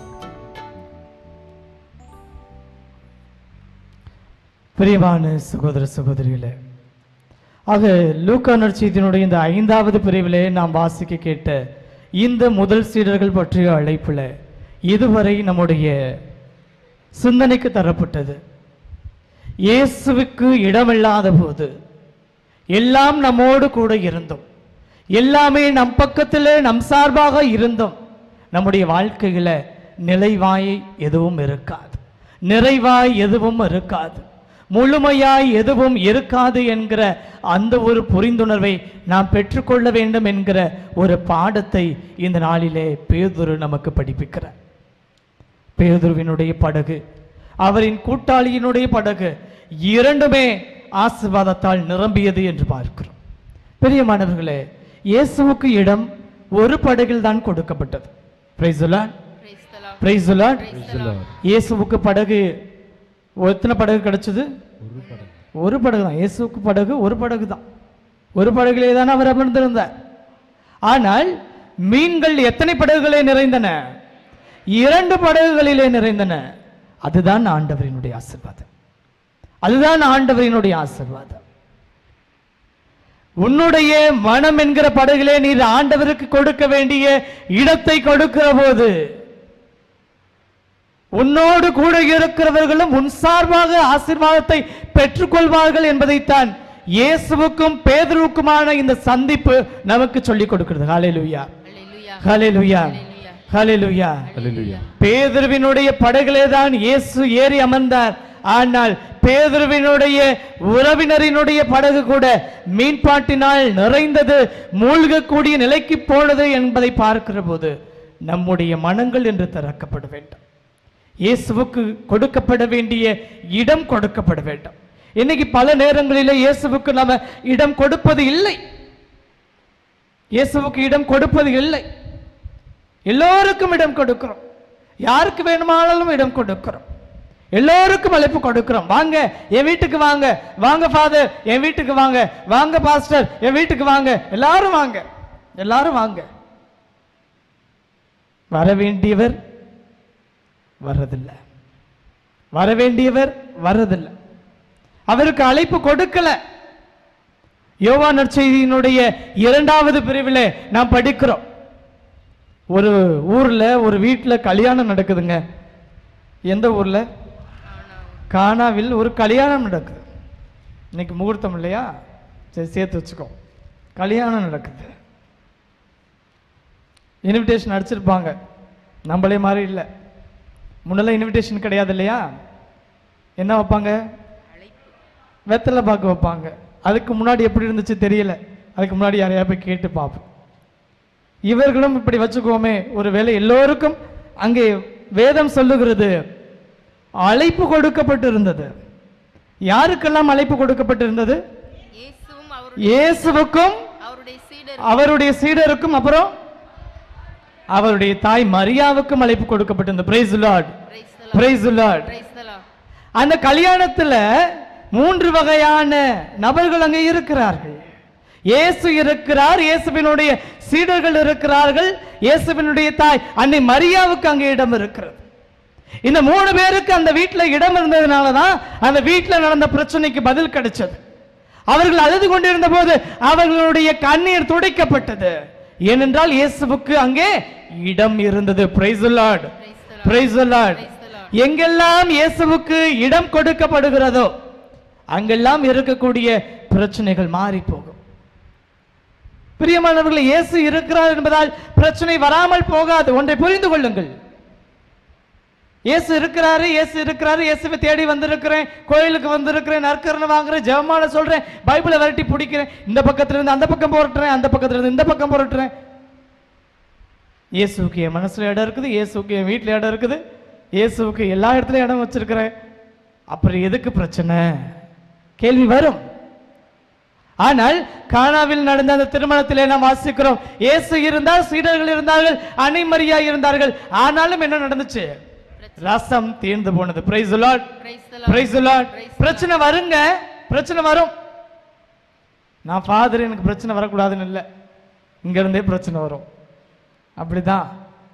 பிரியமான சகோதர சகோதரிகளே ஆக லூக்கா நற்செய்தியினுடைய இந்த ஐந்தாவது பிரிவிலே நாம் வாசிக்க கேட்ட இந்த முதல் சீடர்கள் பற்றிய அழைப்புல இதுவரை நம்முடைய சிந்தனைக்கு தரப்பட்டது இயேசுவுக்கு இடமில்லாத போது எல்லாம் நம்மோடு கூட இருந்தோம் எல்லாமே நம் பக்கத்தில் நம் சார்பாக இருந்தோம் நம்முடைய வாழ்க்கையில நிலைவாய் எதுவும் இருக்காது நிறைவாய் எதுவும் இருக்காது முழுமையாய் எதுவும் இருக்காது என்கிற அந்த ஒரு புரிந்துணர்வை நாம் பெற்றுக்கொள்ள வேண்டும் என்கிற ஒரு பாடத்தை இந்த நாளிலே பேதுரு நமக்கு படிப்பிக்கிறார் பேதுருவினுடைய படகு அவரின் கூட்டாளியினுடைய படகு இரண்டுமே ஆசீர்வாதத்தால் நிரம்பியது என்று பார்க்கிறோம் பெரியமானவர்களே இயேசுவுக்கு இடம் ஒரு படகில் தான் கொடுக்கப்பட்டது Praise the Lord. Praise the Lord. இயேசுவுக்கு படகு எத்தனை படகு கிடைச்சது ஒரு படகு தான் இயேசுவுக்கு படகு ஒரு படகு தான் ஒரு படகுலே தான் அவர் அமர்ந்திருந்தார் ஆனால் மீன்கள் எத்தனை படகுகளே நிறைந்தன இரண்டு படகுகளிலே நிறைந்தன அதுதான் ஆண்டவரினுடைய ஆசீர்வாதம் அதுதான் ஆண்டவரினுடைய ஆசீர்வாதம் உன்னுடைய மனம் என்கிற படகிலே நீர் ஆண்டவருக்கு கொடுக்க வேண்டிய இடத்தை கொடுக்கிற போது உன்னோடு கூட இருக்கிறவர்களும் உன் சார்பாக ஆசீர்வாதத்தை பெற்றுக்கொள்வார்கள் என்பதைத்தான் இயேசுவுக்கும் பேதுருவுக்குமான இந்த சந்திப்பு நமக்கு சொல்லிக் கொடுக்கிறது ஹalleluya அல்லேலூயா ஹalleluya ஹalleluya அல்லேலூயா பேதுருவினுடைய படகிலே தான் இயேசு ஏறி அமர்ந்தார் ஆனால் பேதுருவினுடைய உறவினரினுடைய படகு கூட மீன்பாட்டினால் நிறைந்தது மூழ்கக்கூடிய நிலைக்கு போனது என்பதை பார்க்கிற போது நம்முடைய மனங்கள் என்று திறக்கப்பட வேண்டும் இயேசுவுக்கு கொடுக்கப்பட வேண்டிய இடம் கொடுக்கப்பட வேண்டும் இன்னைக்கு பல நேரங்களிலே இயேசுவுக்கு நாம இடம் கொடுப்பது இல்லை இயேசுவுக்கு இடம் கொடுப்பது இல்லை எல்லோருக்கும் இடம் கொடுக்கிறோம் யாருக்கு வேணுமானாலும் இடம் கொடுக்கிறோம் எல்லோருக்கும் அழைப்பு கொடுக்கிறோம் வாங்க என் வீட்டுக்கு வாங்க வாங்க ஃபாதர் என் வீட்டுக்கு வாங்க வாங்க பாஸ்டர் என் வீட்டுக்கு வாங்க எல்லாரும் வாங்க எல்லாரும் வாங்க வர வேண்டியவர் வர்றதில்லை வர வேண்டியவர் வர்றதில்லை அவருக்கு அழைப்பு கொடுக்கல யோவா நற்செய்தியினுடைய இரண்டாவது பிரிவிலே நாம் படிக்கிறோம் ஒரு ஊர்ல ஒரு வீட்டில் கல்யாணம் நடக்குதுங்க எந்த ஊர்ல கானாவில் ஒரு கல்யாணம் நடக்குது இன்னைக்கு முகூர்த்தம் இல்லையா சரி சேர்த்து வச்சுக்கோ கல்யாணம் நடக்குது இன்விடேஷன் அடிச்சிருப்பாங்க நம்மளே மாதிரி இல்லை முன்னெல்லாம் இன்விடேஷன் கிடையாது இல்லையா என்ன வைப்பாங்க வெத்தலை பாக்கு வைப்பாங்க அதுக்கு முன்னாடி எப்படி இருந்துச்சு தெரியல அதுக்கு முன்னாடி யாரையா போய் கேட்டு பார்ப்போம் இவர்களும் இப்படி வச்சுக்கோமே ஒருவேளை எல்லோருக்கும் அங்கே வேதம் சொல்லுகிறது அழைப்பு கொடுக்கப்பட்டிருந்தது யாருக்கெல்லாம் அழைப்பு கொடுக்கப்பட்டிருந்தது இயேசுவும் அவருடைய இயேசுவுக்கும் அவருடைய சீடர் அவருடைய சீடருக்கும் அப்புறம் அவருடைய தாய் மரியாவுக்கும் அழைப்பு கொடுக்கப்பட்டிருந்தது பிரைஸ் லார்ட் பிரைஸ் லார்ட் அந்த கல்யாணத்துல மூன்று வகையான நபர்கள் அங்கே இருக்கிறார்கள் இயேசு இருக்கிறார் இயேசுவினுடைய சீடர்கள் இருக்கிறார்கள் இயேசுவினுடைய தாய் அன்னை மரியாவுக்கு அங்கே இடம் இருக்கிறது இந்த மூணு பேருக்கு அந்த வீட்டுல இடம் இருந்ததுனால தான் அந்த வீட்டுல நடந்த பிரச்சனைக்கு பதில் கிடைச்சது அவர்கள் அழுது கொண்டிருந்த போது அவர்களுடைய கண்ணீர் துடைக்கப்பட்டது ஏனென்றால் இயேசுவுக்கு அங்கே இடம் இருந்தது பிரைஸ் லார்ட் பிரைஸ் லார்ட் எங்கெல்லாம் இயேசுவுக்கு இடம் கொடுக்கப்படுகிறதோ அங்கெல்லாம் இருக்கக்கூடிய பிரச்சனைகள் மாறி போகும் பிரியமானவர்களே இயேசு இருக்கிறார் என்பதால் பிரச்சனை வராமல் போகாது ஒன்றை புரிந்து கொள்ளுங்கள் இயேசு இருக்கிறாரு இயேசு இருக்கிறாரு இயேசுவை தேடி வந்திருக்கிறேன் கோயிலுக்கு வந்திருக்கிறேன் நற்கரணை வாங்குறேன் ஜெபமால சொல்றேன் பைபிளை விரட்டி பிடிக்கிறேன் இந்த பக்கத்துல இருந்து அந்த பக்கம் புரட்டுறேன் அந்த பக்கத்துல இருந்து இந்த பக்கம் புரட்டுறேன் இயேசுவுக்கு என் மனசுல இடம் இருக்குது இயேசுவுக்கு என் வீட்டுல இடம் இருக்குது இயேசுவுக்கு எல்லா இடத்துலயும் இடம் வச்சிருக்கிறேன் அப்புறம் எதுக்கு பிரச்சனை கேள்வி வரும் ஆனால் கானாவில் நடந்த அந்த திருமணத்திலே நாம் வாசிக்கிறோம் இயேசு இருந்தால் சீடர்கள் இருந்தார்கள் அன்னை மரியா இருந்தார்கள் ஆனாலும் என்ன நடந்துச்சு ரசம் தீர்ந்து போனது பிரைஸ் லார்ட் பிரைஸ் லார்ட் பிரச்சனை வருங்க பிரச்சனை வரும் நான் ஃபாதர் எனக்கு பிரச்சனை வரக்கூடாதுன்னு இல்லை இங்க இருந்தே பிரச்சனை வரும் அப்படிதான்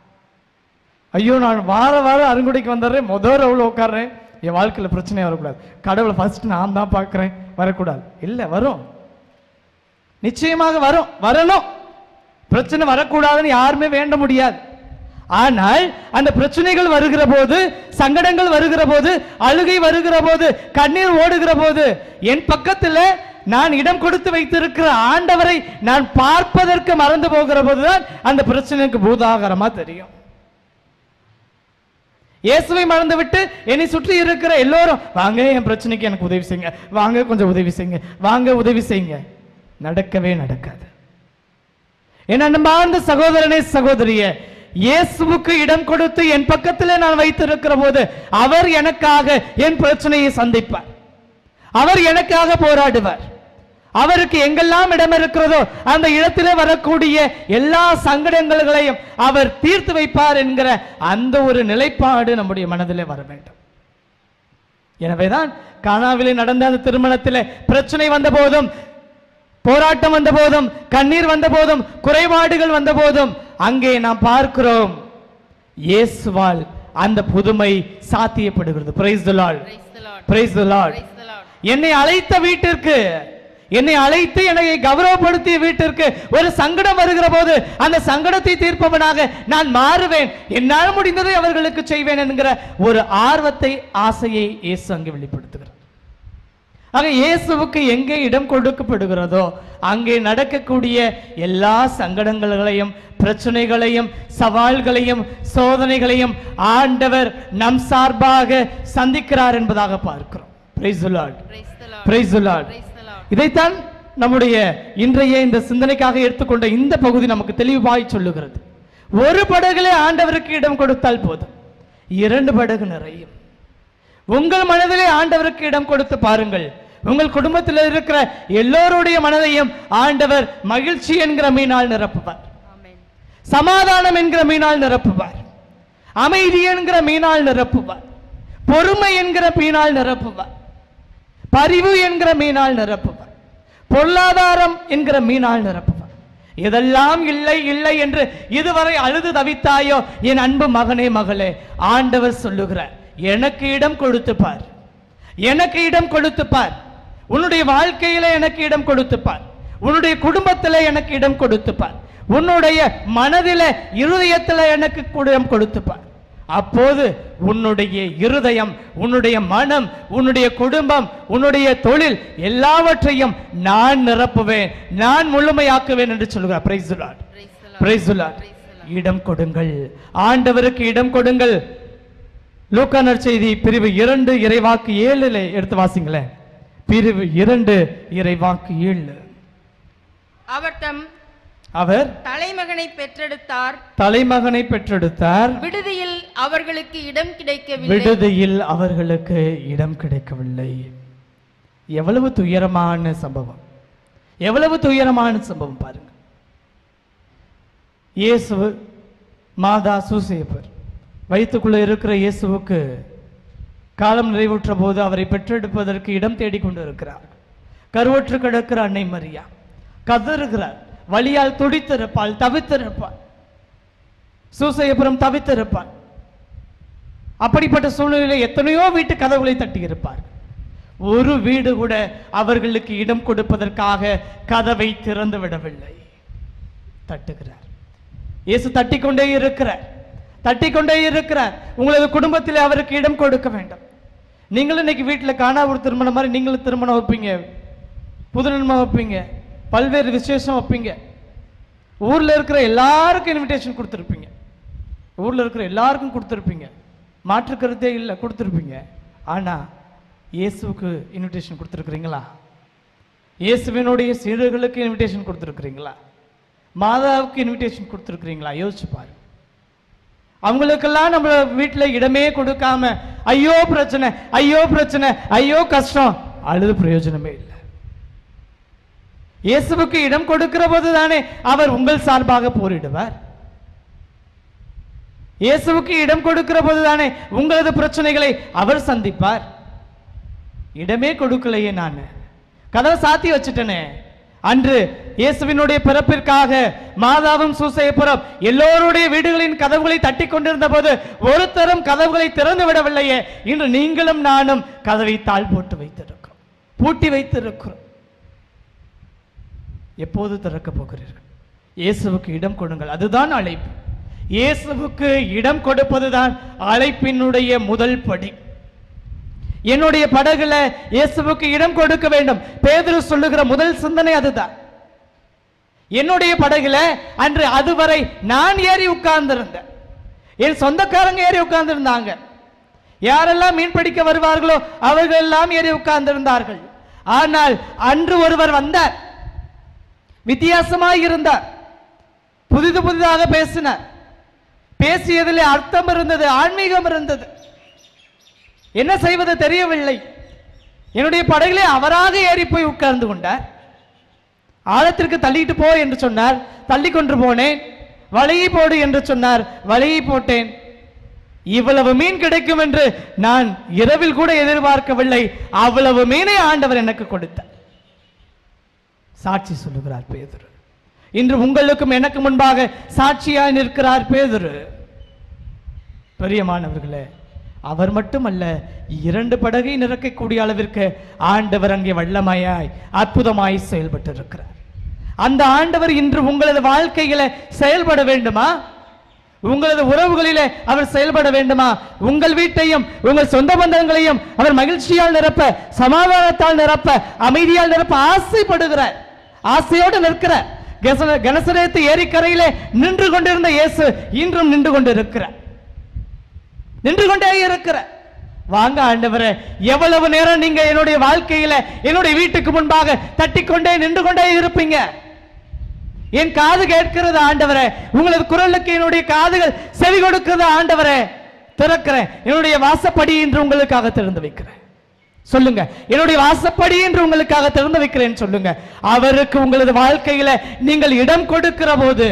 ஐயோ நான் வார வாரம் அருங்குடைக்கு வந்துடுறேன் முதல் ரவுல உட்கார்றேன் என் வாழ்க்கையில பிரச்சனை வரக்கூடாது கடவுளை ஃபர்ஸ்ட் நான் தான் பார்க்கிறேன் வரக்கூடாது இல்லை வரும் நிச்சயமாக வரும் வரணும் பிரச்சனை வரக்கூடாதுன்னு யாருமே வேண்ட முடியாது ஆனால் அந்த பிரச்சனைகள் வருகிற போது சங்கடங்கள் வருகிற போது அழுகை வருகிற போது கண்ணீர் ஓடுகிற போது என் பக்கத்துல நான் இடம் கொடுத்து வைத்திருக்கிற ஆண்டவரை நான் பார்ப்பதற்கு மறந்து போகிற போதுதான் அந்த பிரச்சனைக்கு பூதாகரமா தெரியும் இயேசுவை மறந்து விட்டு என்னை சுற்றி இருக்கிற எல்லோரும் வாங்க என் பிரச்சனைக்கு எனக்கு உதவி செய்யுங்க வாங்க கொஞ்சம் உதவி செய்யுங்க வாங்க உதவி செய்யுங்க நடக்கவே நடக்காது என் அன்பார்ந்த சகோதரனே சகோதரியே இயேசுவுக்கு இடம் கொடுத்து என் பக்கத்திலே நான் வைத்திருக்கிற போது அவர் எனக்காக என் பிரச்சனையை சந்திப்பார் அவர் எனக்காக போராடுவார் அவருக்கு எங்கெல்லாம் இடம் இருக்கிறதோ அந்த இடத்திலே வரக்கூடிய எல்லா சங்கடங்களையும் அவர் தீர்த்து வைப்பார் என்கிற அந்த ஒரு நிலைப்பாடு நம்முடைய மனதிலே வர வேண்டும் எனவேதான் கானாவிலே நடந்த அந்த திருமணத்திலே பிரச்சனை வந்த போதும் போராட்டம் வந்த போதும் கண்ணீர் வந்த போதும் குறைபாடுகள் வந்த போதும் அங்கே நாம் பார்க்கிறோம் இயேசுவால் அந்த புதுமை சாத்தியப்படுகிறது praise the Lord praise the Lord என்னை அழைத்த வீட்டிற்கு என்னை அழைத்து என்னை கௌரவப்படுத்திய வீட்டிற்கு ஒரு சங்கடம் வருகிற போது அந்த சங்கடத்தை தீர்ப்பவனாக நான் மாறுவேன் என்னால் முடிந்ததை அவர்களுக்கு செய்வேன் என்கிற ஒரு ஆர்வத்தை ஆசையை இயேசு அங்கே வெளிப்படுத்துகிறார் ஆக இயேசுவுக்கு எங்கே இடம் கொடுக்கப்படுகிறதோ அங்கே நடக்கக்கூடிய எல்லா சங்கடங்களையும் பிரச்சனைகளையும் சவால்களையும் சோதனைகளையும் ஆண்டவர் நம் சார்பாக சந்திக்கிறார் என்பதாக பார்க்கிறோம் Praise the Lord. Praise the Lord. Praise the Lord. Praise the Lord. இதைத்தான் நம்முடைய இன்றைய இந்த சிந்தனைக்காக எடுத்துக்கொண்ட இந்த பகுதி நமக்கு தெளிவாய் சொல்லுகிறது ஒரு படகுலே ஆண்டவருக்கு இடம் கொடுத்தால் போதும் இரண்டு படகு நிறையும் உங்கள் மனதிலே ஆண்டவருக்கு இடம் கொடுத்து பாருங்கள் உங்கள் குடும்பத்தில் இருக்கிற எல்லோருடைய மனதையும் ஆண்டவர் மகிழ்ச்சி என்கிற மீனால் நிரப்புவார் Amen. சமாதானம் என்கிற மீனால் நிரப்புவார் அமைதி என்கிற மீனால் நிரப்புவார் பொறுமை என்கிற மீனால் நிரப்புவார் பரிவு என்கிற மீனால் நிரப்புவார் பொருளாதாரம் என்கிற மீனால் நிரப்புவார் இதெல்லாம் இல்லை இல்லை என்று இதுவரை அழுது தவித்தாயோ என் அன்பு மகனே மகளே ஆண்டவர் சொல்லுகிறார் எனக்கு இடம் கொடுத்து பார் எனக்கு இடம் கொடுத்து பார் உன்னுடைய வாழ்க்கையில எனக்கு இடம் கொடுத்து பார் உன்னுடைய குடும்பத்துல எனக்கு இடம் கொடுத்து பார் உன்னுடைய மனதில இருதயத்துல எனக்கு இடம் கொடுத்து பார் அப்போது உன்னுடைய இருதயம் உன்னுடைய மனம் உன்னுடைய குடும்பம் உன்னுடைய தொழில் எல்லாவற்றையும் நான் நிரப்புவேன் நான் முழுமையாக்குவேன் என்று சொல்கிறார் praise Praise the Lord. Praise the Lord. Praise the Lord. இடம் கொடுங்கள் ஆண்டவருக்கு இடம் கொடுங்கள் லூக்கா நற்செய்தி பிரிவு இரண்டு இறைவாக்கு ஏழுல எடுத்து வாசிங்களேன் பிரிவு இரண்டு இறைவாக்கு ஏழு அவர் தம் அவர் தலைமகனை பெற்றெடுத்தார் தலைமகனை பெற்றெடுத்தார் விடுதியில் அவர்களுக்கு இடம் கிடைக்கவில்லை விடுதியில் அவர்களுக்கு இடம் கிடைக்கவில்லை எவ்வளவு துயரமான சம்பவம் எவ்வளவு துயரமான சம்பவம் பாருங்க இயேசு மாதா சூசேப்பர் வயிற்றுக்குள்ள இருக்கிற இயேசுவுக்கு காலம் நிறைவுற்ற போது அவரை பெற்றெடுப்பதற்கு இடம் தேடிக் கொண்டு இருக்கிறார் கருவற்று கிடக்கிற அன்னை மரியா கதறுகிறார் வலியால் துடித்திருப்பாள் தவித்திருப்பாள் சூசையபுரம் தவித்திருப்பாள் அப்படிப்பட்ட சூழ்நிலையில எத்தனையோ வீட்டு கதவுகளை தட்டி இருப்பார்கள் ஒரு வீடு கூட அவர்களுக்கு இடம் கொடுப்பதற்காக கதவை திறந்து விடவில்லை தட்டுகிறார் இயேசு தட்டிக்கொண்டே இருக்கிறார் தட்டிக்கொண்டே இருக்கிறார் உங்களது குடும்பத்தில் அவருக்கு இடம் கொடுக்க வேண்டும் நீங்களும் இன்னைக்கு வீட்டில் காணா ஒரு திருமணம் மாதிரி நீங்களும் திருமணம் வைப்பீங்க புது நன்மை வைப்பீங்க பல்வேறு விசேஷம் வைப்பீங்க ஊர்ல இருக்கிற எல்லாருக்கும் இன்விடேஷன் கொடுத்துருப்பீங்க ஊர்ல இருக்கிற எல்லாருக்கும் கொடுத்துருப்பீங்க மாற்று கருத்தே இல்லை கொடுத்துருப்பீங்க ஆனா இயேசுவுக்கு இன்விடேஷன் கொடுத்துருக்குறீங்களா இயேசுவினுடைய சீடர்களுக்கு இன்விடேஷன் கொடுத்துருக்குறீங்களா மாதாவுக்கு இன்விடேஷன் கொடுத்துருக்குறீங்களா யோசிச்சு பாரு அவங்களுக்கெல்லாம் நம்ம வீட்டில் இடமே கொடுக்காம ஐயோ பிரச்சனை ஐயோ பிரச்சனை ஐயோ கஷ்டம் அழுது பிரயோஜனமே இல்லை இயேசுவுக்கு இடம் கொடுக்கிற போது தானே அவர் உங்கள் சார்பாக போரிடுவார் இயேசுவுக்கு இடம் கொடுக்கிற போது தானே உங்களது பிரச்சனைகளை அவர் சந்திப்பார் இடமே கொடுக்கலையே நான் கதவை சாத்தி வச்சுட்டேனே அன்று இயேசுவினுடைய பிறப்பிற்காக மாதாவும் சூசையப்புறம் எல்லோருடைய வீடுகளின் கதவுகளை தட்டி கொண்டிருந்த போது ஒருத்தரும் கதவுகளை திறந்து விடவில்லையே இன்று நீங்களும் நானும் கதவை தாழ் போட்டு வைத்திருக்கிறோம் பூட்டி வைத்திருக்கிறோம் எப்போது திறக்க போகிறீர்கள் இயேசுவுக்கு இடம் கொடுங்கள் அதுதான் அழைப்பு இயேசுவுக்கு இடம் கொடுப்பதுதான் அழைப்பினுடைய முதல் படி என்னுடைய படகுல இயேசுவுக்கு இடம் கொடுக்க வேண்டும் பேதுரு சொல்லுகிற முதல் சிந்தனை அதுதான் என்னுடைய படகுல அன்று அதுவரை நான் ஏறி உட்கார்ந்திருந்தேன் என் சொந்தக்காரங்க ஏறி உட்கார்ந்திருந்தாங்க யாரெல்லாம் மீன் பிடிக்க வருவார்களோ அவர்கள் எல்லாம் ஏறி உட்கார்ந்திருந்தார்கள் ஆனால் அன்று ஒருவர் வந்தார் வித்தியாசமாய் இருந்தார் புதிது புதிதாக பேசினார் பேசியதில் அர்த்தம் இருந்தது ஆன்மீகம் இருந்தது என்ன செய்வது தெரியவில்லை என்னுடைய படகிலே அவராக ஏறி போய் உட்கார்ந்து கொண்டார் ஆழத்திற்கு தள்ளிட்டு போ என்று சொன்னார் தள்ளி கொண்டு போனேன் வலையை போடு என்று சொன்னார் வலையை போட்டேன் இவ்வளவு மீன் கிடைக்கும் என்று நான் இரவில் கூட எதிர்பார்க்கவில்லை அவ்வளவு மீனை ஆண்டவர் எனக்கு கொடுத்தார் சாட்சி சொல்லுகிறார் பேதுரு இன்று உங்களுக்கும் எனக்கு முன்பாக சாட்சியாய் நிற்கிறார் பேதுரு பெரியமானவர்களே அவர் மட்டுமல்ல இரண்டு படகை நிறக்கக்கூடிய அளவிற்கு ஆண்டவர் அங்கே வல்லமையாய் அற்புதமாய் செயல்பட்டு இருக்கிறார் அந்த ஆண்டவர் இன்று உங்களது வாழ்க்கையில செயல்பட வேண்டுமா உங்களது உறவுகளிலே அவர் செயல்பட வேண்டுமா உங்கள் வீட்டையும் உங்கள் சொந்த பந்தங்களையும் அவர் மகிழ்ச்சியால் நிரப்ப சமாதானத்தால் நிரப்ப அமைதியால் நிரப்ப ஆசைப்படுகிறார் ஆசையோடு நிற்கிறார் கெச- கெனசரேத்து ஏரிக்கரையிலே நின்று கொண்டிருந்த இயேசு இன்றும் நின்று கொண்டிருக்கிறார் நின்று கொண்டே இருக்கிற வாங்க ஆண்டவரே எவ்வளவு நேரம் நீங்க என்னுடைய வாழ்க்கையில என்னுடைய வீட்டுக்கு முன்பாக தட்டிக்கொண்டே நின்று கொண்டே இருப்பீங்க என் காது கேட்கிறது ஆண்டவரே உங்களது குரலுக்கு என்னுடைய காதுகள் செவி கொடுக்கிறது ஆண்டவரே திறக்கிறேன் என்னுடைய வாசப்படி என்று உங்களுக்காக திறந்து வைக்கிறேன் சொல்லுங்க என்னுடைய வாசப்படி என்று உங்களுக்காக திறந்து வைக்கிறேன் சொல்லுங்க அவருக்கு உங்களது வாழ்க்கையில நீங்கள் இடம் கொடுக்கிற போது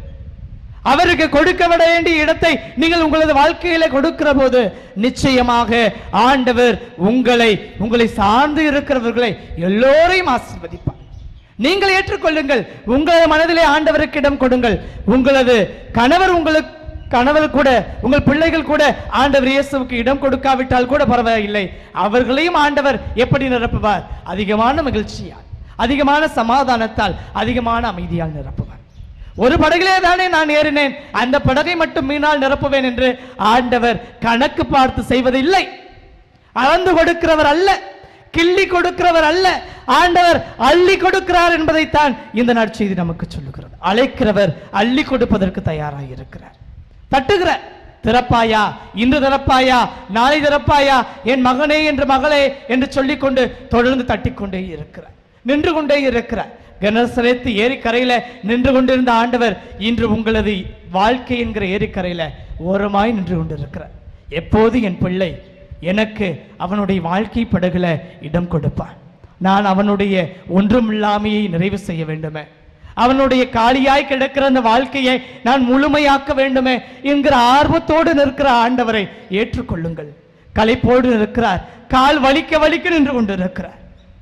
அவருக்கு கொடுக்கப்பட வேண்டிய இடத்தை நீங்கள் உங்களது வாழ்க்கையில கொடுக்கிற போது நிச்சயமாக ஆண்டவர் உங்களை உங்களை சார்ந்து இருக்கிறவர்களை எல்லோரையும் ஆசீர்வதிப்பார் நீங்கள் ஏற்றுக்கொள்ளுங்கள் உங்களது மனதிலே ஆண்டவருக்கு இடம் கொடுங்கள் உங்களது கணவர் உங்களுக்கு கணவர் கூட உங்கள் பிள்ளைகள் கூட ஆண்டவர் இயேசுவுக்கு இடம் கொடுக்காவிட்டால் கூட பரவாயில்லை அவர்களையும் ஆண்டவர் எப்படி நிரப்புவார் அதிகமான மகிழ்ச்சியால் அதிகமான சமாதானத்தால் அதிகமான அமைதியால் நிரப்புவார் ஒரு படகிலே தானே நான் ஏறினேன் அந்த படகை மட்டும் மீனால் நிரப்புவேன் என்று ஆண்டவர் கணக்கு பார்த்து செய்வதில்லை அளந்து கொடுக்கிறவர் அல்ல கிள்ளி கொடுக்கிறவர் அல்ல ஆண்டவர் அள்ளி கொடுக்கிறார் என்பதைத்தான் இந்த நற்செய்தி நமக்கு சொல்லுகிறது அழைக்கிறவர் அள்ளி கொடுப்பதற்கு தயாராக இருக்கிறார் தட்டுகிறார் திறப்பாயா இன்று திறப்பாயா நாளை திறப்பாயா என் மகனே என்று மகளே என்று சொல்லிக்கொண்டு தொடர்ந்து தட்டிக்கொண்டே இருக்கிறார் நின்று கொண்டே இருக்கிறார் கனசரேத்து ஏரிக்கரையில நின்று கொண்டிருந்த ஆண்டவர் இன்று உங்களது வாழ்க்கை என்கிற ஏரிக்கரையில ஓரமாய் நின்று கொண்டிருக்கிறார் எப்போது என் பிள்ளை எனக்கு அவனுடைய வாழ்க்கை படகுல இடம் கொடுப்பான் நான் அவனுடைய ஒன்றுமில்லாமையை நிறைவு செய்ய வேண்டுமே அவனுடைய காலியாய் கிடக்கிற அந்த வாழ்க்கையை நான் முழுமையாக்க வேண்டுமே என்கிற ஆர்வத்தோடு நிற்கிற ஆண்டவரை ஏற்றுக்கொள்ளுங்கள் களைப்போடு இருக்கிறார் கால் வலிக்க வலிக்க நின்று கொண்டிருக்கிறார்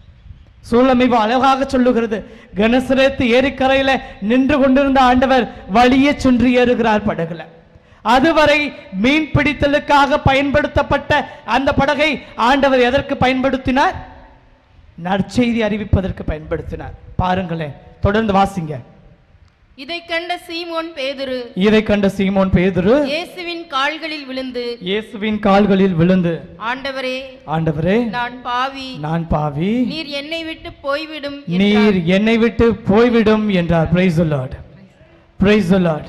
சூழமைவு அழகாக சொல்லுகிறது கனசரேத்து ஏரிக்கரையில நின்று கொண்டிருந்த ஆண்டவர் வழியே சென்று ஏறுகிறார் படகுல அதுவரை மீன் பிடித்தலுக்காக பயன்படுத்தப்பட்ட அந்த படகை ஆண்டவர் எதற்கு பயன்படுத்தினார் நற்செய்தி அறிவிப்பதற்கு பயன்படுத்தினார் பாருங்களேன் தொடர்ந்து வாசிங்க இதை கண்ட சீமோன் பேதுரு இதை கண்ட சீமோன் பேதுரு இயேசுவின் கால்களில் விழுந்து இயேசுவின் கால்களில் விழுந்து ஆண்டவரே ஆண்டவரே நான் பாவி நான் பாவி நீர் என்னை விட்டு போய்விடும் நீர் என்னை விட்டு போய்விடும் என்றார் பிரைஸ் லார்ட் பிரைஸ் லார்ட்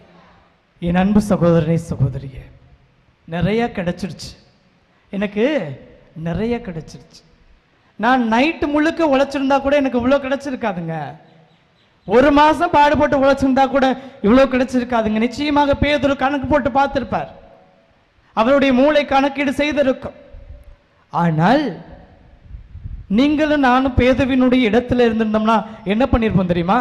என் அன்பு சகோதரனே சகோதரியே நிறைய கிடைச்சிருச்சு எனக்கு நிறைய கிடைச்சிருச்சு நான் நைட்டு முழுக்க உழைச்சிருந்தா கூட எனக்கு இவ்வளோ கிடைச்சிருக்காதுங்க ஒரு மாசம் பாடுபட்டு உழைச்சிருந்தா கூட இவ்வளோ கிடைச்சிருக்காதுங்க நிச்சயமாக பேதொரு கணக்கு போட்டு பார்த்திருப்பார் அவருடைய மூளை கணக்கீடு செய்திருக்கும் ஆனால் நீங்களும் நானும் பேதுவினுடைய இடத்துல இருந்திருந்தோம்னா என்ன பண்ணியிருப்போம் தெரியுமா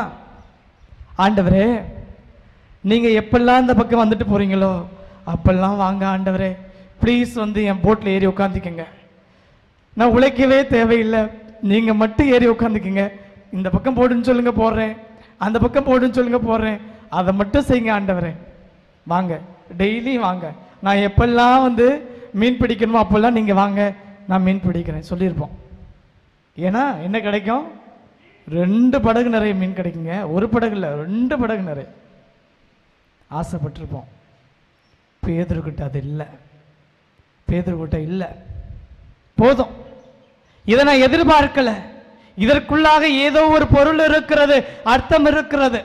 ஆண்டவரே நீங்க எப்பெல்லாம் இந்த பக்கம் வந்துட்டு போறீங்களோ அப்பெல்லாம் வாங்க ஆண்டவரே ப்ளீஸ் வந்து என் போட்ல ஏறி உட்காந்துக்கங்க நான் உழைக்கவே தேவையில்லை நீங்க மட்டும் ஏறி உட்காந்துக்கங்க இந்த பக்கம் போடுன்னு சொல்லுங்க போடுறேன் அந்த பக்கம் போடுன்னு சொல்லுங்க போடுறேன் அதை மட்டும் செய்யுங்க ஆண்டவரே வாங்க டெய்லி வாங்க நான் எப்பெல்லாம் வந்து மீன் பிடிக்கணுமோ அப்பெல்லாம் நீங்க வாங்க நான் மீன் பிடிக்கிறேன் சொல்லியிருப்போம் ஏன்னா என்ன கிடைக்கும் ரெண்டு படகு நிறைய மீன் கிடைக்குங்க ஒரு படகு இல்லை ரெண்டு படகு நிறைய ஆசைப்பட்டிருப்போம் பேதர்கிட்ட அது இல்லை பேதர்கிட்ட இல்லை போதும் இதை நான் எதிர்பார்க்கல இதற்குள்ளாக ஏதோ ஒரு பொருள் இருக்கிறது அர்த்தம் இருக்கிறது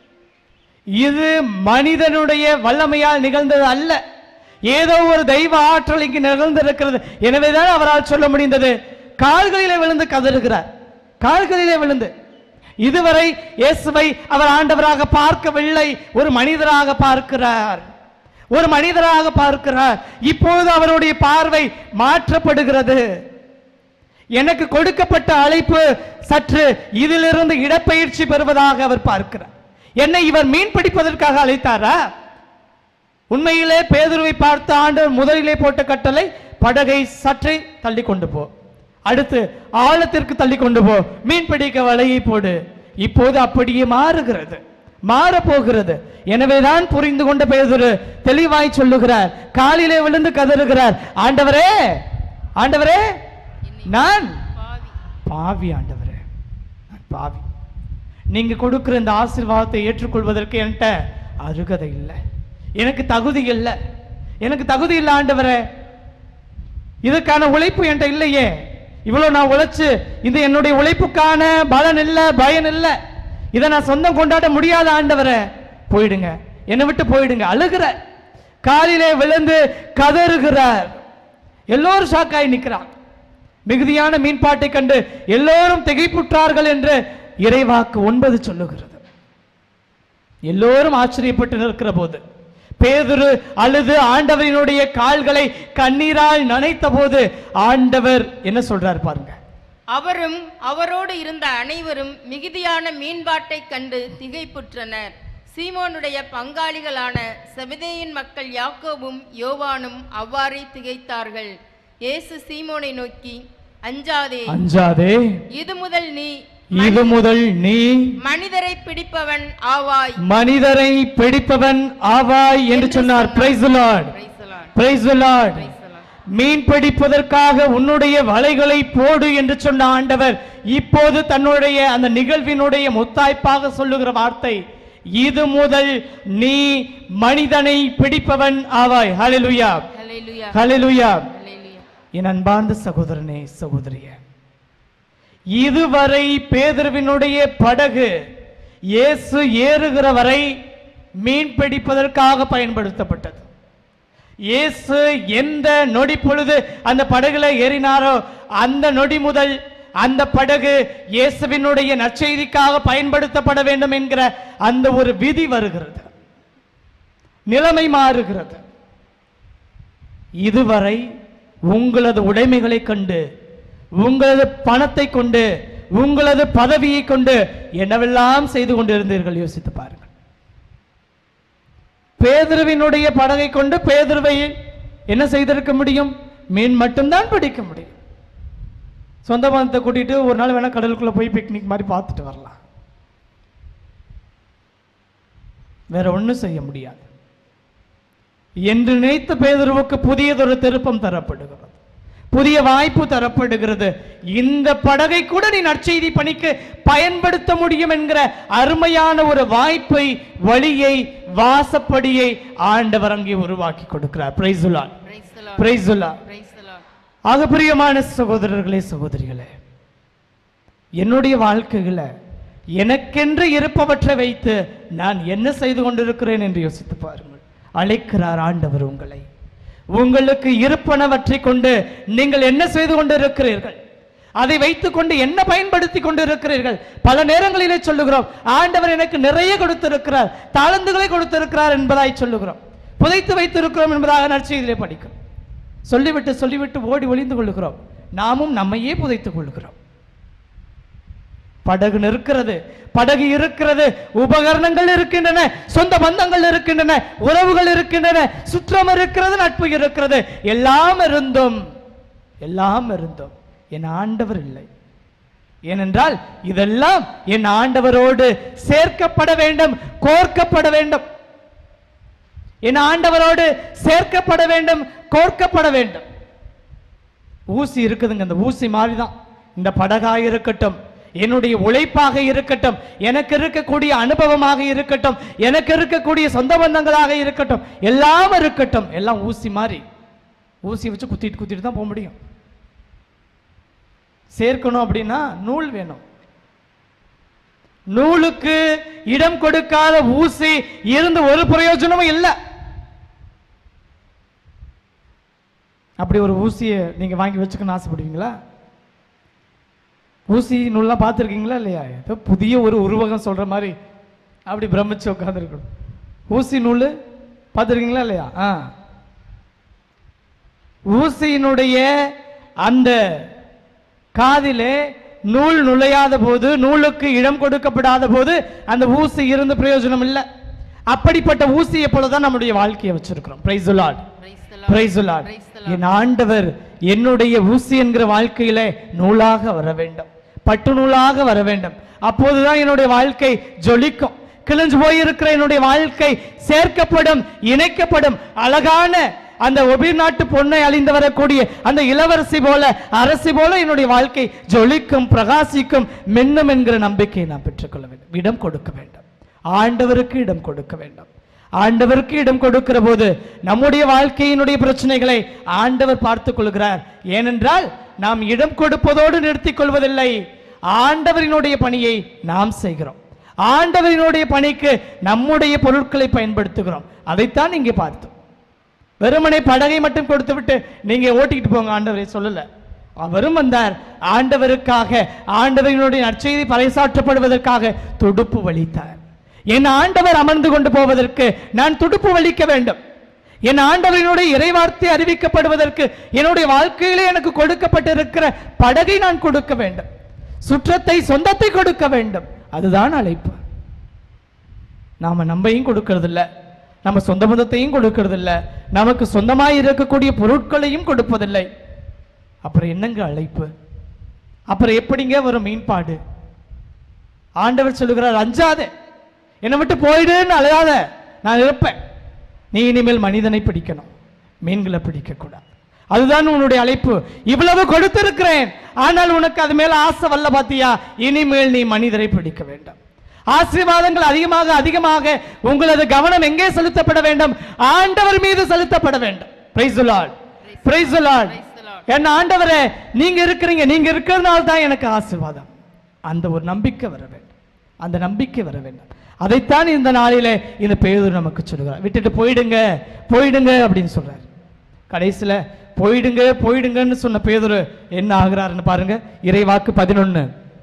இது மனிதனுடைய வல்லமையால் நிகழ்ந்தது அல்ல ஏதோ ஒரு தெய்வ ஆற்றல் இங்கு நிகழ்ந்திருக்கிறது எனவேதான் அவரால் சொல்ல முடிந்தது கால்களிலே விழுந்து கதறுகிறார் கால்களிலே விழுந்து இதுவரை இயேசுவை அவர் ஆண்டவராக பார்க்கவில்லை ஒரு மனிதராக பார்க்கிறார் ஒரு மனிதராக பார்க்கிறார் இப்போது அவருடைய பார்வை மாற்றப்படுகிறது எனக்கு கொடுக்கப்பட்ட அழைப்பு சற்று இதிலிருந்து இடப்பெயர்ச்சி பெறுவதாக அவர் பார்க்கிறார் என்னை இவர் மீன் பிடிப்பதற்காக அழைத்தாரா உண்மையிலே பேதுருவை பார்த்த ஆண்டவர் முதலிலே போட்ட கட்டளை படகை சற்றே தள்ளி கொண்டு போ அடுத்து ஆழத்திற்கு தள்ளி கொண்டு போ மீன் பிடிக்க வலையை போடு இப்போது அப்படியே மாறுகிறது மாறப் போகிறது எனவேதான் புரிந்து கொண்ட பேதுரு தெளிவாய் சொல்லுகிறார் காலிலே விழுந்து கதறுகிறார் ஆண்டவரே ஆண்டவரே நான் பாவி பாவி ஆண்டவரே நான் பாவி நீங்க கொடுக்கிற இந்த ஆசீர்வாதத்தை ஏற்றுக்கொள்வதற்கு என்கிட்ட அருகதை இல்லை எனக்கு தகுதி இல்லை எனக்கு தகுதி இல்லை ஆண்டவரே இதுக்கான உழைப்பு என்கிட்ட இல்லையே இவ்வளவு நான் உழைச்சு இது என்னுடைய உழைப்புக்கான பலன் இல்லை பயன் இல்லை இதை நான் சொந்தம் கொண்டாட முடியாத ஆண்டவரே போயிடுங்க என்னை விட்டு போயிடுங்க அழுகிற காலிலே விழுந்து கதறுகிறார் எல்லோரும் ஷாக்காய் நிற்கிறான் மிகுதியான மீன்பாட்டை கண்டு எல்லோரும் திகைப்புற்றார்கள் என்று இறைவாக்கு ஒன்பது சொல்லுகிறது எல்லோரும் ஆச்சரியப்பட்டு நிற்கிற போது பேதுரு அழுது ஆண்டவரினுடைய கால்களை கண்ணீரால் நனைத்த போது ஆண்டவர் என்ன சொல்றார் பாருங்க அவரும் அவரோடு இருந்த அனைவரும் மிகுதியான மீன்பாட்டைக் கண்டு திகைப்புற்றனர் சீமோனுடைய பங்காளிகளான செபதேயின் மக்கள் யாக்கோபும் யோவானும் அவ்வாறே திகைத்தார்கள் இயேசு சீமோனை நோக்கி அஞ்சாதே அஞ்சாதே இது முதல் நீ இது முதல் நீ மனிதரை பிடிப்பவன் ஆவாய் மனிதரை பிடிப்பவன் ஆவாய் என்று சொன்னார் praise Lord Praise the Lord. Praise Lord Praise the Lord. மீன் பிடிப்பதற்காக உன்னுடைய வலைகளை போடு என்று சொன்ன ஆண்டவர் இப்போது தன்னுடைய அந்த நிகழ்வினுடைய முத்தாய்ப்பாக சொல்லுகிற வார்த்தை இது முதல் நீ மனிதனை பிடிப்பவன் ஆவாய் ஹalleluya Hallelujah. ஹalleluya Hallelujah. என் அன்பார்ந்த சகோதரனே சகோதரியே இதுவரை பேதர்வினுடைய படகு இயேசு ஏறுகிற வரை மீன் பிடிப்பதற்காக பயன்படுத்தப்பட்டது இயேசு எந்த நொடி பொழுது அந்த படகுல ஏறினாரோ அந்த நொடி முதல் அந்த படகு இயேசுவினுடைய நற்செய்திக்காக பயன்படுத்தப்பட வேண்டும் என்கிற அந்த ஒரு விதி வருகிறது நிலைமை மாறுகிறது இதுவரை உங்களது உடைமைகளை கண்டு உங்களது பணத்தை கொண்டு உங்களது பதவியை கொண்டு என்னவெல்லாம் செய்து கொண்டிருந்தீர்கள் யோசித்து பாருங்கள் பேதுருவினுடைய படகை கொண்டு பேதுருவை என்ன செய்திருக்க முடியும் மீன் மட்டும்தான் பிடிக்க முடியும் சொந்த பந்தத்தை கூட்டிட்டு ஒரு நாள் வேணா கடலுக்குள்ள போய் பிக்னிக் மாதிரி பார்த்துட்டு வரலாம் வேற ஒண்ணும் செய்ய முடியாது என்று நினைத்த பேதுருவுக்கு புதியதொரு திருப்பம் தரப்படுகிறது புதிய வாய்ப்பு தரப்படுகிறது இந்த படகை கூட நீ நற்செய்தி பணிக்கு பயன்படுத்த முடியும் என்கிற அருமையான ஒரு வாய்ப்பை வழியை வாசப்படியை ஆண்டவர் அங்கே உருவாக்கி கொடுக்கிறார் பிரைசுலா Praise the Lord. பிரைசுலா Praise the Lord. ஆக பிரியமான சகோதரர்களே சகோதரிகளே என்னுடைய வாழ்க்கையில எனக்கென்று இருப்பவற்றை வைத்து நான் என்ன செய்து கொண்டிருக்கிறேன் என்று யோசித்து பாருங்கள் அழைக்கிறார் ஆண்டவர் உங்களை உங்களுக்கு இருப்பனவற்றை கொண்டு நீங்கள் என்ன செய்து கொண்டிருக்கிறீர்கள் அதை வைத்துக்கொண்டு என்ன பயன்படுத்தி கொண்டிருக்கிறீர்கள் பல நேரங்களிலே சொல்லுகிறோம் ஆண்டவர் எனக்கு நிறைய கொடுத்திருக்கிறார் தாளந்துகளை கொடுத்திருக்கிறார் என்பதாய் சொல்லுகிறோம் புதைத்து வைத்திருக்கிறோம் என்பதாக நற்செய்தியிலே படிக்கிறோம் சொல்லிவிட்டு சொல்லிவிட்டு ஓடி ஒளிந்து கொள்ளுகிறோம் நாமும் நம்மையே புதைத்துக் கொள்ளுகிறோம் படகு நிற்கிறது படகு இருக்கிறது உபகரணங்கள் இருக்கின்றன சொந்த பந்தங்கள் இருக்கின்றன உறவுகள் இருக்கின்றன சுற்றம் இருக்கிறது நட்பு இருக்கிறது எல்லாம் இருந்தும் எல்லாம் இருந்தும் என் ஆண்டவர் இல்லை ஏனென்றால் இதெல்லாம் என் ஆண்டவரோடு சேர்க்கப்பட வேண்டும் கோர்க்கப்பட வேண்டும் என் ஆண்டவரோடு சேர்க்கப்பட வேண்டும் கோர்க்கப்பட வேண்டும் ஊசி இருக்குதுங்க அந்த ஊசி மாதிரி தான் இந்த படகாக இருக்கட்டும் என்னுடைய உழைப்பாக இருக்கட்டும் எனக்கு இருக்கக்கூடிய அனுபவமாக இருக்கட்டும் எனக்கு இருக்கக்கூடிய சொந்த பந்தங்களாக இருக்கட்டும் எல்லாம் இருக்கட்டும் எல்லாம் ஊசி மாதிரி ஊசி வச்சு குத்திட்டு குத்திட்டு தான் போக முடியும் சேர்க்கணும் அப்படின்னா நூல் வேணும் நூலுக்கு இடம் கொடுக்காத ஊசி இருந்து ஒரு பிரயோஜனமும் இல்லை அப்படி ஒரு ஊசியை நீங்க வாங்கி வச்சுக்கணும்னு ஆசைப்படுவீங்களா ஊசி நூல்லாம் பார்த்துருக்கீங்களா இல்லையா ஏதோ புதிய ஒரு உருவகம் சொல்ற மாதிரி அப்படி பிரமிச்சு உட்காந்துருக்கணும் ஊசி நூல் பார்த்துருக்கீங்களா இல்லையா ஆ ஊசியினுடைய அந்த காதிலே நூல் நுழையாத போது நூலுக்கு இடம் கொடுக்கப்படாத போது அந்த ஊசி இருந்து பிரயோஜனம் இல்லை அப்படிப்பட்ட ஊசியை போலதான் நம்முடைய வாழ்க்கையை வச்சிருக்கிறோம் praise Lord Praise the Lord. Praise Lord Praise the Lord. என் ஆண்டவர் என்னுடைய ஊசி என்கிற வாழ்க்கையிலே நூலாக வர வேண்டும் பட்டு நூலாக வர வேண்டும் அப்போதுதான் என்னுடைய வாழ்க்கை ஜொலிக்கும் கிழிஞ்சு போயிருக்கிற என்னுடைய வாழ்க்கை சேர்க்கப்படும் இணைக்கப்படும் அழகான அந்த ஒபிர் நாட்டு பொண்ணை அழிந்து வரக்கூடிய அந்த இளவரசி போல அரசி போல என்னுடைய வாழ்க்கை ஜொலிக்கும் பிரகாசிக்கும் மின்னும் என்கிற நம்பிக்கையை நான் பெற்றுக்கொள்ள வேண்டும் இடம் கொடுக்க வேண்டும் ஆண்டவருக்கு இடம் கொடுக்க வேண்டும் ஆண்டவருக்கு இடம் கொடுக்கிற போது நம்முடைய வாழ்க்கையினுடைய பிரச்சனைகளை ஆண்டவர் பார்த்துக் கொள்கிறார் ஏனென்றால் நாம் இடம் கொடுப்பதோடு நிறுத்திக் கொள்வதில்லை ஆண்டவரினுடைய பணியை நாம் செய்கிறோம் ஆண்டவரினுடைய பணிக்கு நம்முடைய பொருட்களை பயன்படுத்துகிறோம் அதைத்தான் இங்கே பார்த்தோம் வெறுமனை படகை மட்டும் கொடுத்து விட்டு நீங்க ஓட்டிக்கிட்டு போங்க ஆண்டவரை சொல்லல அவரும் வந்தார் ஆண்டவருக்காக ஆண்டவரினுடைய நற்செய்தி பறைசாற்றப்படுவதற்காக துடுப்பு வலித்தார் என் ஆண்டவர் அமர்ந்து கொண்டு போவதற்கு நான் துடுப்பு வலிக்க வேண்டும் என் ஆண்டவரினுடைய இறைவார்த்தை அறிவிக்கப்படுவதற்கு என்னுடைய வாழ்க்கையிலே எனக்கு கொடுக்கப்பட்டிருக்கிற படகை நான் கொடுக்க வேண்டும் சுற்றத்தை சொந்தத்தை கொடுக்க வேண்டும் அதுதான் அழைப்பு நாம நம்பையும் கொடுக்கறதில்ல நம்ம சொந்த பந்தத்தையும் கொடுக்கறதில்ல நமக்கு சொந்தமாய் இருக்கக்கூடிய பொருட்களையும் கொடுப்பதில்லை அப்புறம் என்னங்க அழைப்பு அப்புறம் எப்படிங்க வரும் மீன்பாடு ஆண்டவர் சொல்லுகிறார் அஞ்சாதே என்னை விட்டு போயிடுன்னு அழையாத நான் இருப்பேன் நீ இனிமேல் மனிதனை பிடிக்கணும் மீன்களை பிடிக்க கூடாது அதுதான் உன்னுடைய அழைப்பு இவ்வளவு கொடுத்திருக்கிறேன் ஆனால் உனக்கு அது மேல ஆசை வரல பாத்தியா இனிமேல் நீ மனிதரை பிடிக்க வேண்டும் ஆசீர்வாதங்கள் அதிகமாக அதிகமாக உங்களது கவனம் எங்கே செலுத்தப்பட வேண்டும் ஆண்டவர் மீது செலுத்தப்பட வேண்டும் praise Lord praise Lord Praise the Lord. என்ன ஆண்டவரே நீங்க இருக்கிறீங்க நீங்க இருக்கிறதுனால தான் எனக்கு ஆசீர்வாதம் அந்த ஒரு நம்பிக்கை வர வேண்டும் அந்த நம்பிக்கை வர வேண்டும் அதைத்தான் இந்த நாளிலே இந்த பேதூர் நமக்கு சொல்லுகிறார் விட்டுட்டு போயிடுங்க போயிடுங்க அப்படின்னு சொல்றார் கடைசியில போயிடுங்க போயிடுங்கன்னு சொன்ன பேதுரு என்ன ஆகுறாருன்னு பாருங்க இறைவாக்கு பதினொன்னு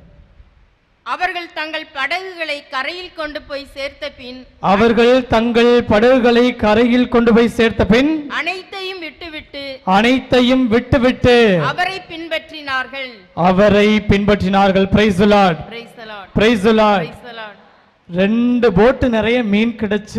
அவர்கள் தங்கள் படகுகளை கரையில் கொண்டு போய் சேர்த்த பின் அவர்கள் தங்கள் படகுகளை கரையில் கொண்டு போய் சேர்த்த பின் அனைத்தையும் விட்டுவிட்டு அனைத்தையும் விட்டுவிட்டு அவரை பின்பற்றினார்கள் அவரை பின்பற்றினார்கள் praise Lord Praise the Lord. Praise Lord Praise the Lord. ரெண்டு போட்டு நிறைய மீன் கிடைச்சு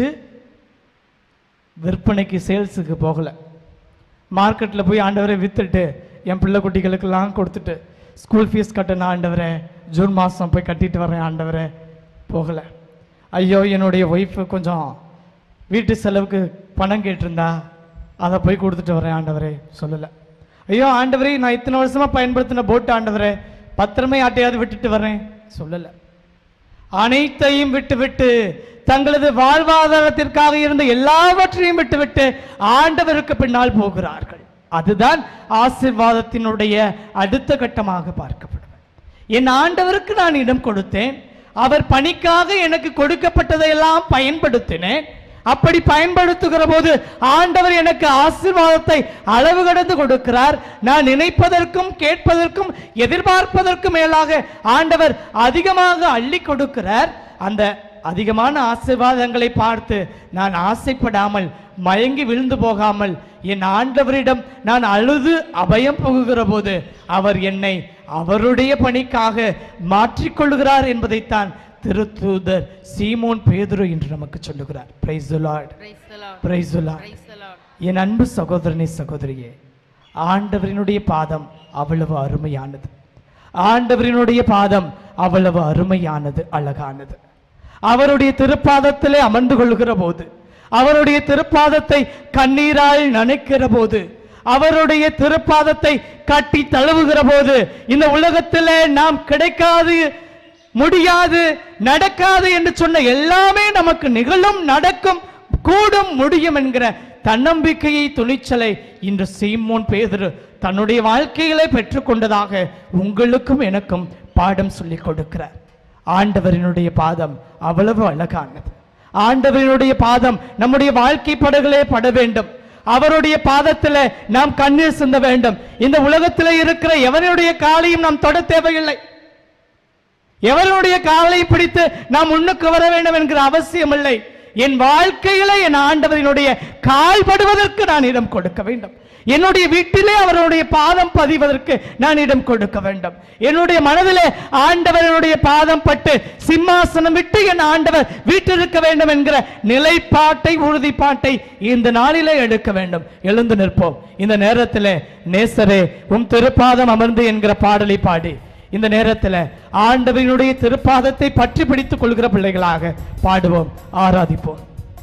விற்பனைக்கு சேல்ஸுக்கு போகல மார்க்கெட்ல போய் ஆண்டவரை வித்துட்டு என் பிள்ளை குட்டிகளுக்கெல்லாம் கொடுத்துட்டு ஸ்கூல் ஃபீஸ் கட்டணும் ஆண்டவரே ஜூன் மாதம் போய் கட்டிட்டு வரேன் ஆண்டவரே போகல ஐயோ என்னுடைய ஒய்ஃபு கொஞ்சம் வீட்டு செலவுக்கு பணம் கேட்டிருந்தா அதை போய் கொடுத்துட்டு வரேன் ஆண்டவரே சொல்லலை ஐயோ ஆண்டவரே நான் இத்தனை வருஷமா பயன்படுத்தின போட்டு ஆண்டவரே பத்திரமே ஆட்டையாவது விட்டுட்டு வரேன் சொல்லலை அனைத்தையும் விட்டுவிட்டு தங்களது வாழ்வாதாரத்திற்காக இருந்த எல்லாவற்றையும் விட்டுவிட்டு ஆண்டவருக்கு பின்னால் போகிறார்கள் அதுதான் ஆசீர்வாதத்தினுடைய அடுத்த கட்டமாக பார்க்கப்படும் என் ஆண்டவருக்கு நான் இடம் கொடுத்தேன் அவர் பணிக்காக எனக்கு கொடுக்கப்பட்டதையெல்லாம் பயன்படுத்தினேன் அப்படி பயன்படுத்துகிற போது ஆண்டவர் எனக்கு ஆசீர்வாதத்தை அளவு கடந்து கொடுக்கிறார் நான் நினைப்பதற்கும் கேட்பதற்கும் எதிர்பார்ப்பதற்கும் மேலாக ஆண்டவர் அதிகமாக அள்ளி கொடுக்கிறார் அந்த அதிகமான ஆசீர்வாதங்களை பார்த்து நான் ஆசைப்படாமல் மயங்கி விழுந்து போகாமல் என் ஆண்டவரிடம் நான் அழுது அபயம் புகுகிற போது அவர் என்னை அவருடைய பணிக்காக மாற்றிக்கொள்கிறார் என்பதைத்தான் திருத்தூதர் சீமோன் பேதுரு என்று நமக்கு சொல்லுகிறார் praise Lord Praise the Lord. Praise Lord Praise the Lord. என் அன்பு சகோதரனே சகோதரியே ஆண்டவரினுடைய பாதம் அவ்வளவு அருமையானது ஆண்டவரினுடைய பாதம் அவ்வளவு அருமையானது அழகானது அவருடைய திருப்பாதத்திலே அமர்ந்து கொள்கிற போது அவருடைய திருப்பாதத்தை கண்ணீரால் நனைக்கிற போது அவருடைய திருப்பாதத்தை கட்டி தழுவுகிற போது இந்த உலகத்திலே நாம் கிடைக்காது முடியாது நடக்காது என்று சொன்ன எல்லாமே நமக்கு நிகழும் நடக்கும் கூடும் முடியும் என்கிற தன்னம்பிக்கையை துணிச்சலை இன்று சீமோன் பேதுரு தன்னுடைய வாழ்க்கையிலே பெற்றுக்கொண்டதாக உங்களுக்கும் எனக்கும் பாடம் சொல்லிக் கொடுக்கிறார் ஆண்டவரினுடைய பாதம் அவ்வளவு அழகானது ஆண்டவரினுடைய பாதம் நம்முடைய வாழ்க்கை படகளே பட வேண்டும் அவருடைய பாதத்தில் நாம் கண்ணீர் சிந்த வேண்டும் இந்த உலகத்தில் இருக்கிற எவனுடைய காலையும் நாம் தொட தேவையில்லை எவருடைய காலை பிடித்து நாம் முன்னுக்கு வர வேண்டும் என்கிற அவசியம் இல்லை என் வாழ்க்கையில என் ஆண்டவரினுடைய கால் படுவதற்கு நான் இடம் கொடுக்க வேண்டும் என்னுடைய வீட்டிலே அவருடைய பாதம் பதிவதற்கு நான் இடம் கொடுக்க வேண்டும் என்னுடைய மனதிலே ஆண்டவருடைய பாதம் பட்டு சிம்மாசனம் விட்டு என் ஆண்டவர் வீட்டிருக்க வேண்டும் என்கிற நிலைப்பாட்டை உறுதிப்பாட்டை இந்த நாளிலே எடுக்க வேண்டும் எழுந்து நிற்போம் இந்த நேரத்திலே நேசரே உம் திருப்பாதம் அமர்ந்து என்கிற பாடலை பாடி இந்த நேரத்தில் ஆண்டவனுடைய திருப்பாதத்தை பற்றி பிடித்துக் கொள்கிற பிள்ளைகளாக பாடுவோம் ஆராதிப்போம்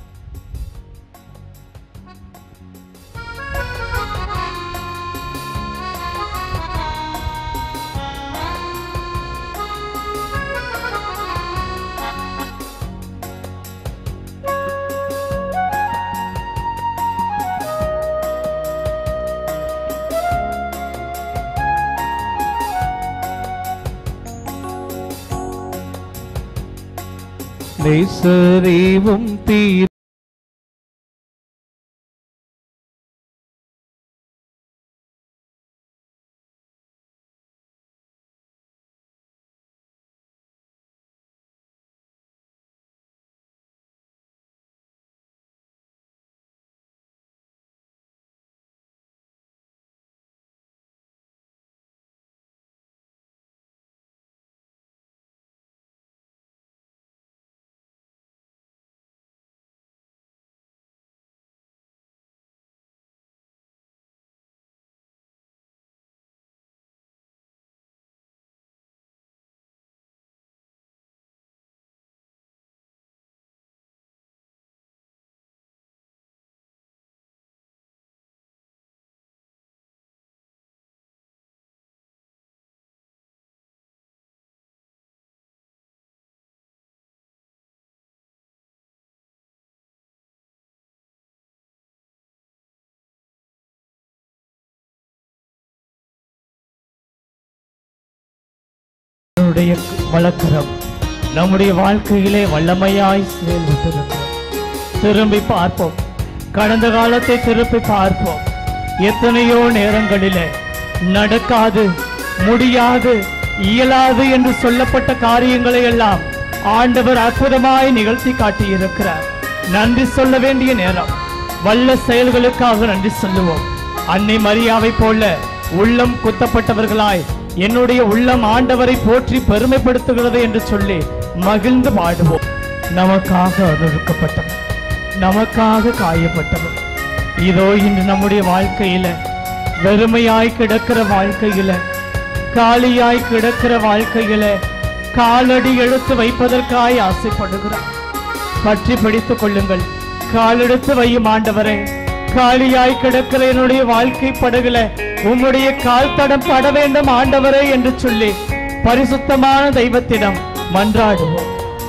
நேசரீவும் தீர் அவருடைய வழக்கரம் நம்முடைய வாழ்க்கையிலே வல்லமையாய் செயல்பட்டிருக்கிறது திரும்பி பார்ப்போம் கடந்த காலத்தை திருப்பி பார்ப்போம் எத்தனையோ நேரங்களிலே நடக்காது முடியாது இயலாது என்று சொல்லப்பட்ட காரியங்களை எல்லாம் ஆண்டவர் அற்புதமாய் நிகழ்த்தி காட்டியிருக்கிறார் நன்றி சொல்ல வேண்டிய நேரம் வல்ல செயல்களுக்காக நன்றி சொல்லுவோம் அன்னை மரியாவை போல உள்ளம் குத்தப்பட்டவர்களாய் என்னுடைய உள்ளம் ஆண்டவரை போற்றி பெருமைப்படுத்துகிறது என்று சொல்லி மகிழ்ந்து பாடுவோம் நமக்காக ஒதுக்கப்பட்டவர் நமக்காக காயப்பட்டவர் இதோ இன்று நம்முடைய வாழ்க்கையில வெறுமையாய் கிடக்கிற வாழ்க்கையில காலியாய் கிடக்கிற வாழ்க்கையில காலடி எடுத்து வைப்பதற்காய் ஆசைப்படுகிறார் பற்றி பிடித்துக் கொள்ளுங்கள் காலெடுத்து வையும் ஆண்டவரே காலியாய் கிடக்கிற என்னுடைய வாழ்க்கை படகுல உம்முடைய கால் தடம் பட வேண்டும் ஆண்டவரே என்று சொல்லி பரிசுத்தமான தெய்வத்திடம் மன்றாடுவோம்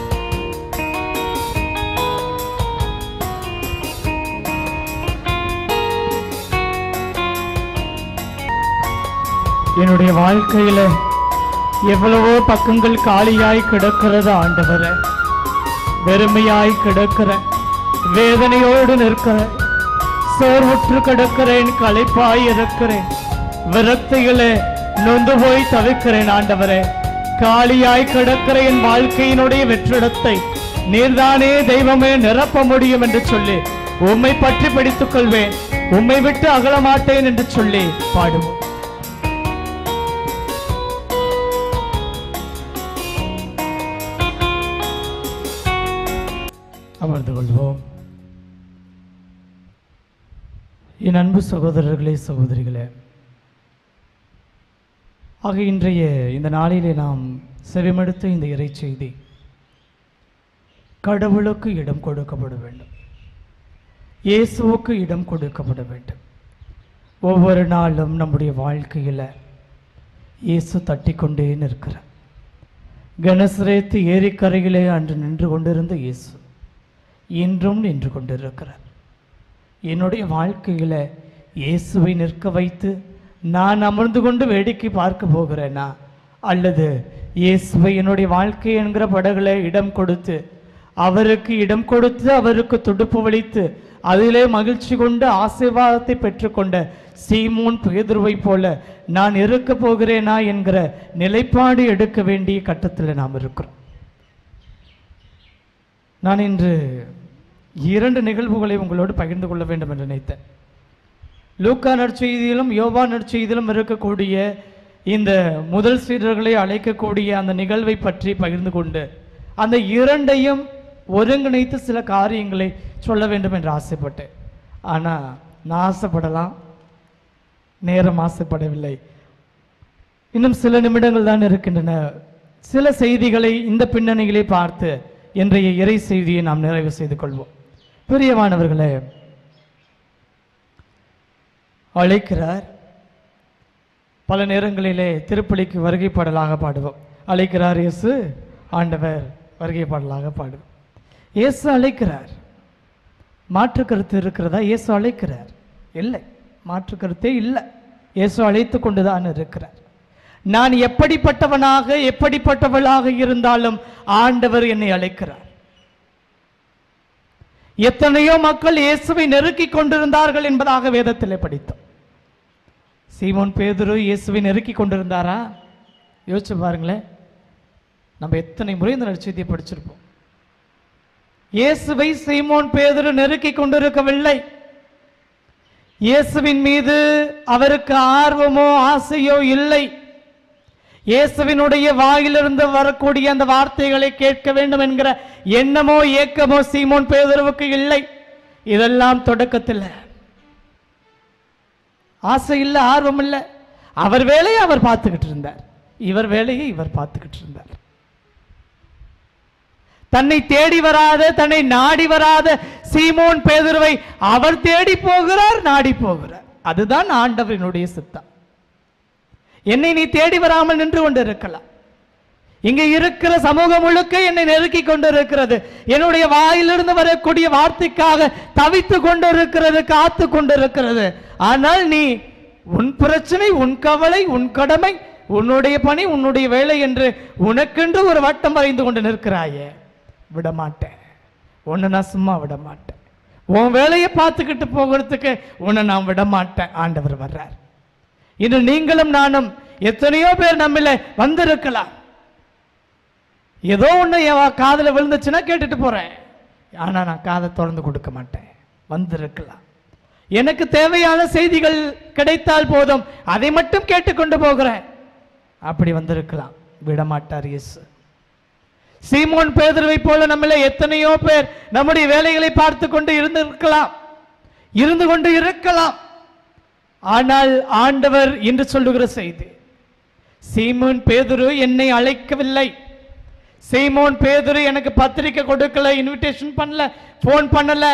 என்னுடைய வாழ்க்கையில எவ்வளவோ பக்கங்கள் காலியாய் கிடக்கிறது ஆண்டவரே வெறுமையாய் கிடக்கிற வேதனையோடு நிற்கிற சோர்வுற்று கிடக்கிறேன் களைப்பாய் இருக்கிறேன் விரக்திகளே நொந்து போய் தவிக்கிறேன் ஆண்டவரே காலியாய் கிடக்கிற என் வாழ்க்கையினுடைய வெற்றிடத்தை நீர்தானே தெய்வமே நிரப்ப முடியும் என்று சொல்லி உம்மை பற்றி பிடித்துக் கொள்வேன் உம்மை விட்டு அகல மாட்டேன் என்று சொல்லி பாடுவோம் அமர்ந்து கொள்வோம் என் அன்பு சகோதரர்களே சகோதரிகளே ஆக இன்றைய இந்த நாளிலே நாம் செவிமடுத்த இந்த இறை செய்தி கடவுளுக்கு இடம் கொடுக்கப்பட வேண்டும் இயேசுவுக்கு இடம் கொடுக்கப்பட வேண்டும் ஒவ்வொரு நாளும் நம்முடைய வாழ்க்கையில் இயேசு தட்டிக்கொண்டே நிற்கிறார் கனசரேத்து ஏரிக்கரையிலே அன்று நின்று கொண்டிருந்த இயேசு இன்றும் நின்று கொண்டிருக்கிறார் என்னுடைய வாழ்க்கையில் இயேசுவை நிற்க வைத்து நான் அமர்ந்து கொண்டு வேடிக்கை பார்க்க போகிறேனா அல்லது இயேசுவை என்னுடைய வாழ்க்கை என்கிற படகுல இடம் கொடுத்து அவருக்கு இடம் கொடுத்து அவருக்கு துடுப்பு வலித்து அதிலே மகிழ்ச்சி கொண்டு ஆசீர்வாதத்தை பெற்றுக்கொண்ட சீமோன் பேதுருவை போல நான் இருக்க போகிறேனா என்கிற நிலைப்பாடு எடுக்க வேண்டிய கட்டத்தில் நாம் இருக்கிறோம் நான் இன்று இரண்டு நிகழ்வுகளை உங்களோடு பகிர்ந்து கொள்ள வேண்டும் என்று நினைத்தேன் லூக்கா நற்செய்தியிலும் யோவா நற்செய்தியிலும் இருக்கக்கூடிய இந்த முதல் சீடர்களை அழைக்கக்கூடிய அந்த நிகழ்வை பற்றி பகிர்ந்து கொண்டு அந்த இரண்டையும் ஒருங்கிணைத்து சில காரியங்களை சொல்ல வேண்டும் என்று ஆசைப்பட்டேன் ஆனால் நான் ஆசைப்படலாம் நேரம் ஆசைப்படவில்லை இன்னும் சில நிமிடங்கள் தான் இருக்கின்றன சில செய்திகளை இந்த பின்னணியிலே பார்த்து இன்றைய இறை செய்தியை நாம் நிறைவு செய்து கொள்வோம் பிரியமானவர்களே அழைக்கிறார் பல நேரங்களிலே திருப்பலிக்கு வருகை பாடலாக பாடுவோம் அழைக்கிறார் இயேசு ஆண்டவர் வருகை பாடலாக பாடுவோம் இயேசு அழைக்கிறார் மாற்று கருத்து இருக்கிறதா இயேசு அழைக்கிறார் இல்லை மாற்று கருத்தே இல்லை இயேசு அழைத்து கொண்டுதான் இருக்கிறார் நான் எப்படிப்பட்டவனாக எப்படிப்பட்டவளாக இருந்தாலும் ஆண்டவர் என்னை அழைக்கிறார் எத்தனையோ மக்கள் இயேசுவை நெருக்கிக் கொண்டிருந்தார்கள் என்பதாக வேதத்திலே படித்தோம் சீமோன் பேதுரு இயேசுவை நெருக்கி கொண்டிருந்தாரா யோசிச்சு பாருங்களேன் நம்ம எத்தனை முறை இந்த நற்செய்தியை படிச்சிருப்போம் இயேசுவை சீமோன் பேதுரு நெருக்கி கொண்டிருக்கவில்லை இயேசுவின் மீது அவருக்கு ஆர்வமோ ஆசையோ இல்லை இயேசுவினுடைய வாயிலிருந்து வரக்கூடிய அந்த வார்த்தைகளை கேட்க வேண்டும் என்கிற எண்ணமோ ஏக்கமோ சீமோன் பேதுருவுக்கு இல்லை இதெல்லாம் தொடக்கத்தில் ஆசை இல்லை ஆர்வம் இல்லை அவர் வேலையை அவர் பார்த்துக்கிட்டு இருந்தார் இவர் வேலையை இவர் பார்த்துக்கிட்டு இருந்தார் தன்னை தேடி வராத தன்னை நாடி வராத சீமோன் பேதுருவை அவர் தேடி போகிறார் நாடி போகிறார் அதுதான் ஆண்டவரினுடைய சித்தம் என்னை நீ தேடி வராமல் நின்று கொண்டு இருக்கலாம் இங்க இருக்கிற சமூகம் முழுக்க என்னை நெருக்கி கொண்டு இருக்கிறது என்னுடைய வாயிலிருந்து வரக்கூடிய வார்த்தைக்காக தவித்து கொண்டு இருக்கிறது காத்து கொண்டு இருக்கிறது ஆனால் நீ உன் பிரச்சனை உன் கவலை உன் கடமை உன்னுடைய பணி உன்னுடைய வேலை என்று உனக்கென்று ஒரு வட்டம் வரைந்து கொண்டு நிற்கிறாயே விட மாட்டேன் உன்னை நான் சும்மா விட மாட்டேன் உன் வேலையை பார்த்துக்கிட்டு போகிறதுக்கு உன்னை நான் விட மாட்டேன் ஆண்டவர் வர்றார் இன்று நீங்களும் நானும் எத்தனையோ பேர் நம்மில வந்திருக்கலாம் ஏதோ ஒண்ணு என் காதுல விழுந்துச்சுன்னா கேட்டுட்டு போறேன் ஆனா நான் காதை திறந்து கொடுக்க மாட்டேன் வந்திருக்கலாம் எனக்கு தேவையான செய்திகள் கிடைத்தால் போதும் அதை மட்டும் கேட்டுக்கொண்டு போகிறேன் அப்படி வந்திருக்கலாம் விட மாட்டார் இயேசு சீமோன் பேதுருவை போல நம்மள எத்தனையோ பேர் நம்முடைய வேலைகளை பார்த்து கொண்டு இருந்திருக்கலாம் இருந்து கொண்டு இருக்கலாம் ஆனால் ஆண்டவர் என்று சொல்லுகிற செய்தி சீமோன் பேதுரு என்னை அழைக்கவில்லை சீமோன் பேதுரு எனக்கு பத்திரிக்கை கொடுக்கல இன்விடேஷன் பண்ணல ஃபோன் பண்ணல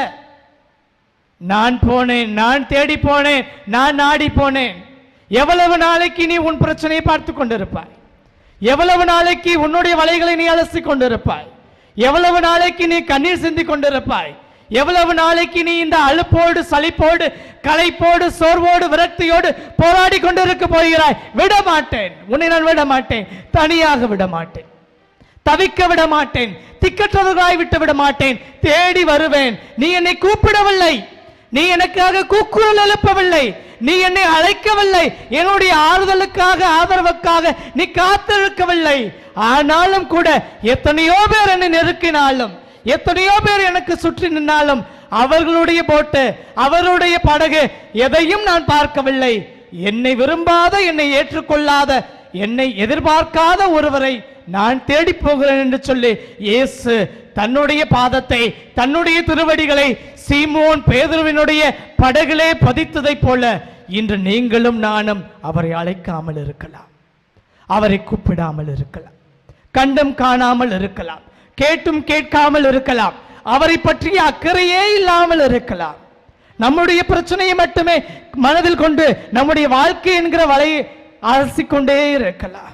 நான் போனேன் நான் தேடி போனேன் நான் நாடி போனேன் எவ்வளவு நாளைக்கு நீ உன் பிரச்சனையை பார்த்து கொண்டிருப்பாய் எவ்வளவு நாளைக்கு உன்னுடைய வலைகளை நீ அலசி கொண்டிருப்பாய் எவ்வளவு நாளைக்கு நீ கண்ணீர் சிந்தி கொண்டிருப்பாய் எவ்வளவு நாளைக்கு நீ இந்த அலுப்போடு சலிப்போடு களைப்போடு சோர்வோடு விரக்தியோடு போராடி கொண்டிருக்க போகிறாய் விட மாட்டேன் உன்னை நான் விட மாட்டேன் தனியாக விட மாட்டேன் தவிக்க விட மாட்டேன் திக்கற்றவர்களாய் விட்டு விட மாட்டேன் தேடி வருவேன் நீ என்னை கூப்பிடவில்லை நீ எனக்காக கூக்குரல் எழுப்பவில்லை நீ என்னை அழைக்கவில்லை என்னுடைய ஆறுதலுக்காக ஆதரவுக்காக நீ காத்திருக்கவில்லை ஆனாலும் கூட எத்தனையோ பேர் என்னை நெருக்கினாலும் எத்தனையோ பேர் எனக்கு சுற்றி நின்னாலும் அவர்களுடைய போட்டு அவருடைய படகு எதையும் நான் பார்க்கவில்லை என்னை விரும்பாத என்னை ஏற்றுக்கொள்ளாத என்னை எதிர்பார்க்காத ஒருவரை நான் தேடி போகிறேன் என்று சொல்லி இயேசு தன்னுடைய பாதத்தை தன்னுடைய திருவடிகளை சீமோன் பேதுருவினுடைய படகிலே பதித்ததைப் போல இன்று நீங்களும் நானும் அவரை அழைக்காமல் இருக்கலாம் அவரை கூப்பிடாமல் இருக்கலாம் கண்டும் காணாமல் இருக்கலாம் கேட்டும் கேட்காமல் இருக்கலாம் அவரை பற்றிய அக்கறையே இல்லாமல் இருக்கலாம் நம்முடைய பிரச்சனையை மட்டுமே மனதில் கொண்டு நம்முடைய வாழ்க்கை என்கிற வலையை அலசிக்கொண்டே இருக்கலாம்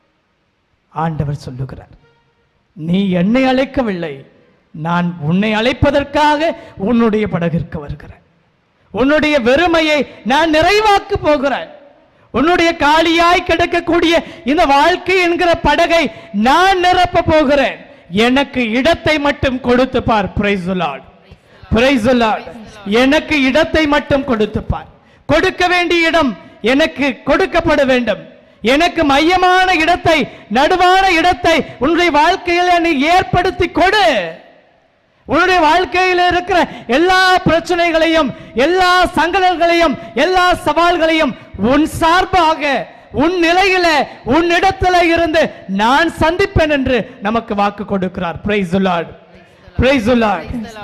ஆண்டவர் சொல்லுகிறார் நீ என்னை அழைக்கவில்லை நான் உன்னை அழைப்பதற்காக உன்னுடைய படகிற்கு வருகிறேன் உன்னுடைய வெறுமையை நான் நிறைவாக்க போகிறேன் உன்னுடைய காலியாய் கிடக்கக்கூடிய இந்த வாழ்க்கை என்கிற படகை நான் நிரப்ப போகிறேன் எனக்கு இடத்தை மட்டும் கொடுத்து பார் பிரைஸ் பிரைஸ் எனக்கு இடத்தை மட்டும் கொடுத்து பார் கொடுக்க வேண்டிய இடம் எனக்கு கொடுக்கப்பட வேண்டும் எனக்கு மையமான இடத்தை நடுவான இடத்தை உன்னுடைய வாழ்க்கையில நீ ஏற்படுத்தி கொடு உன்னுடைய வாழ்க்கையில் இருக்கிற எல்லா பிரச்சனைகளையும் எல்லா சங்கடங்களையும் எல்லா சவால்களையும் உன் சார்பாக உன் நிலையில உன் இடத்துல இருந்து நான் சந்திப்பேன் என்று நமக்கு வாக்கு கொடுக்கிறார் பிரைஸ் பிரைஸ்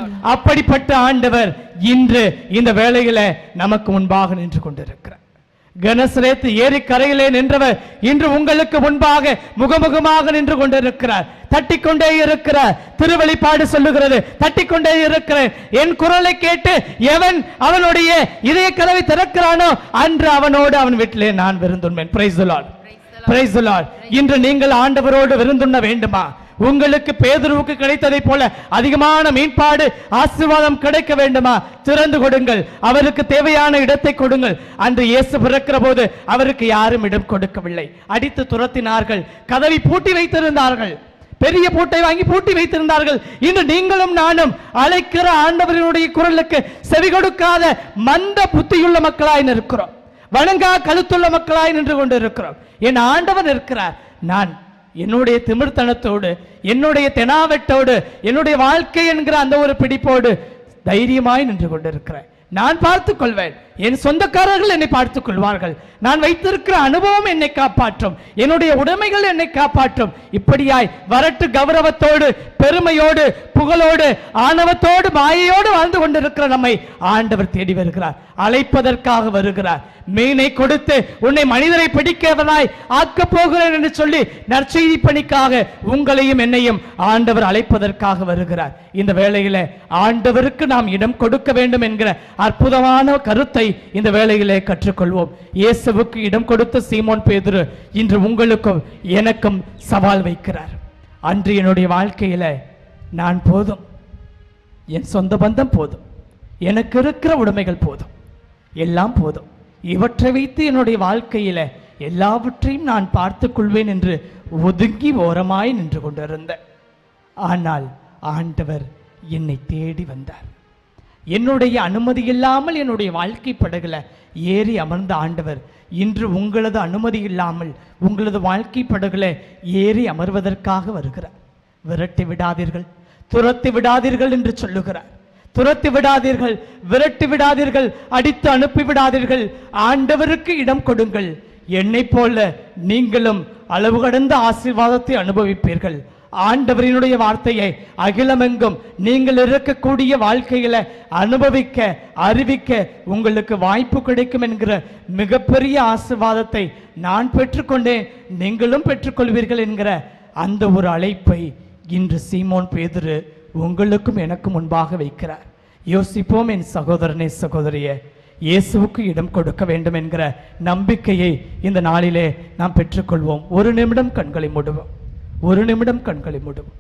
அப்படிப்பட்ட ஆண்டவர் இன்று இந்த வேளையில நமக்கு முன்பாக நின்று கொண்டிருக்கிறார் கனசரேத்து ஏரி கரையிலே நின்றவர் இன்று உங்களுக்கு முன்பாக முகமுகமாக நின்று கொண்டிருக்கிறார் தட்டிக்கொண்டே இருக்கிறார் திருவெளிப்பாடு சொல்லுகிறது தட்டிக்கொண்டே இருக்கிறேன் என் குரலை கேட்டு எவன் அவனுடைய இதய கதவை திறக்கிறானோ அன்று அவனோடு அவன் வீட்டிலே நான் விருந்துண்மேன் பிரைஸ் பிரைஸ் இன்று நீங்கள் ஆண்டவரோடு விருந்துண்ண வேண்டுமா உங்களுக்கு பேதுருவுக்கு கிடைத்ததை போல அதிகமான மீன்பாடு ஆசீர்வாதம் கிடைக்க வேண்டுமா திறந்து கொடுங்கள் அவருக்கு தேவையான இடத்தை கொடுங்கள் அன்று இயேசு பிறக்கிற போது அவருக்கு யாரும் இடம் கொடுக்கவில்லை அடித்து துரத்தினார்கள் கதவை பூட்டி வைத்திருந்தார்கள் பெரிய பூட்டை வாங்கி பூட்டி வைத்திருந்தார்கள் இன்று நீங்களும் நானும் அழைக்கிற ஆண்டவரினுடைய குரலுக்கு செவி கொடுக்காத மந்த புத்தியுள்ள மக்களாய் இருக்கிறோம் வணங்கா கழுத்துள்ள மக்களாய் நின்று கொண்டு இருக்கிறோம் என் ஆண்டவன் இருக்கிறார் நான் என்னுடைய திமிர்த்தனத்தோடு என்னுடைய தெனாவெட்டோடு என்னுடைய வாழ்க்கை என்கிற அந்த ஒரு பிடிப்போடு தைரியமாய் நின்று கொண்டிருக்கிறேன் நான் பார்த்துக் கொள்வேன் என் சொந்தக்காரர்கள் என்னை பார்த்துக் கொள்வார்கள் நான் வைத்திருக்கிற அனுபவம் என்னை காப்பாற்றும் என்னுடைய உடைமைகள் என்னை காப்பாற்றும் இப்படியாய் வரட்டு கௌரவத்தோடு பெருமையோடு புகழோடு ஆணவத்தோடு மாயையோடு வாழ்ந்து கொண்டிருக்கிற நம்மை ஆண்டவர் தேடி வருகிறார் அழைப்பதற்காக வருகிறார் மீனை கொடுத்து உன்னை மனிதரை பிடிக்கவனாய் ஆக்கப் போகிறேன் என்று சொல்லி நற்செய்தி பணிக்காக உங்களையும் என்னையும் ஆண்டவர் அழைப்பதற்காக வருகிறார் இந்த வேளையில ஆண்டவருக்கு நாம் இடம் கொடுக்க வேண்டும் என்கிற அற்புதமான கருத்தை இந்த வேளையிலே கற்றுக்கொள்வோம் இயேசுவுக்கு இடம் கொடுத்த சீமோன் பேதுரு இன்று உங்களுக்கும் எனக்கும் சவால் வைக்கிறார் அன்று என்னுடைய வாழ்க்கையில நான் போதும் என் சொந்த பந்தம் போதும் எனக்கு இருக்கிற உடைமைகள் போதும் எல்லாம் போதும் இவற்றை வைத்து என்னுடைய வாழ்க்கையில எல்லாவற்றையும் நான் பார்த்துக் கொள்வேன் என்று ஒதுங்கி ஓரமாய் நின்று கொண்டிருந்தேன் ஆனால் ஆண்டவர் என்னை தேடி வந்தார் என்னுடைய அனுமதி இல்லாமல் என்னுடைய வாழ்க்கை படகுல ஏறி அமர்ந்த ஆண்டவர் இன்று உங்களது அனுமதி இல்லாமல் உங்களது வாழ்க்கை படகுல ஏறி அமர்வதற்காக வருகிறார் விரட்டி விடாதீர்கள் துரத்தி விடாதீர்கள் என்று சொல்லுகிறார் துரத்தி விடாதீர்கள் விரட்டி விடாதீர்கள் அடித்து அனுப்பி விடாதீர்கள் ஆண்டவருக்கு இடம் கொடுங்கள் என்னை போல நீங்களும் அளவு கடந்த ஆசீர்வாதத்தை அனுபவிப்பீர்கள் ஆண்டவரினுடைய வார்த்தையை அகிலமெங்கும் நீங்கள் இருக்கக்கூடிய வாழ்க்கையில அனுபவிக்க அறிவிக்க உங்களுக்கு வாய்ப்பு கிடைக்கும் என்கிற மிகப்பெரிய ஆசீர்வாதத்தை நான் பெற்றுக்கொண்டேன் நீங்களும் பெற்றுக்கொள்வீர்கள் என்கிற அந்த ஒரு அழைப்பை இன்று சீமோன் பேதுரு உங்களுக்கும் எனக்கு முன்பாக வைக்கிறார் யோசிப்போம் என் சகோதரனே சகோதரியே இயேசுவுக்கு இடம் கொடுக்க வேண்டும் என்கிற நம்பிக்கையை இந்த நாளிலே நாம் பெற்றுக்கொள்வோம் ஒரு நிமிடம் கண்களை மூடுவோம் ஒரு நிமிடம் கண்களை மூடுவோம்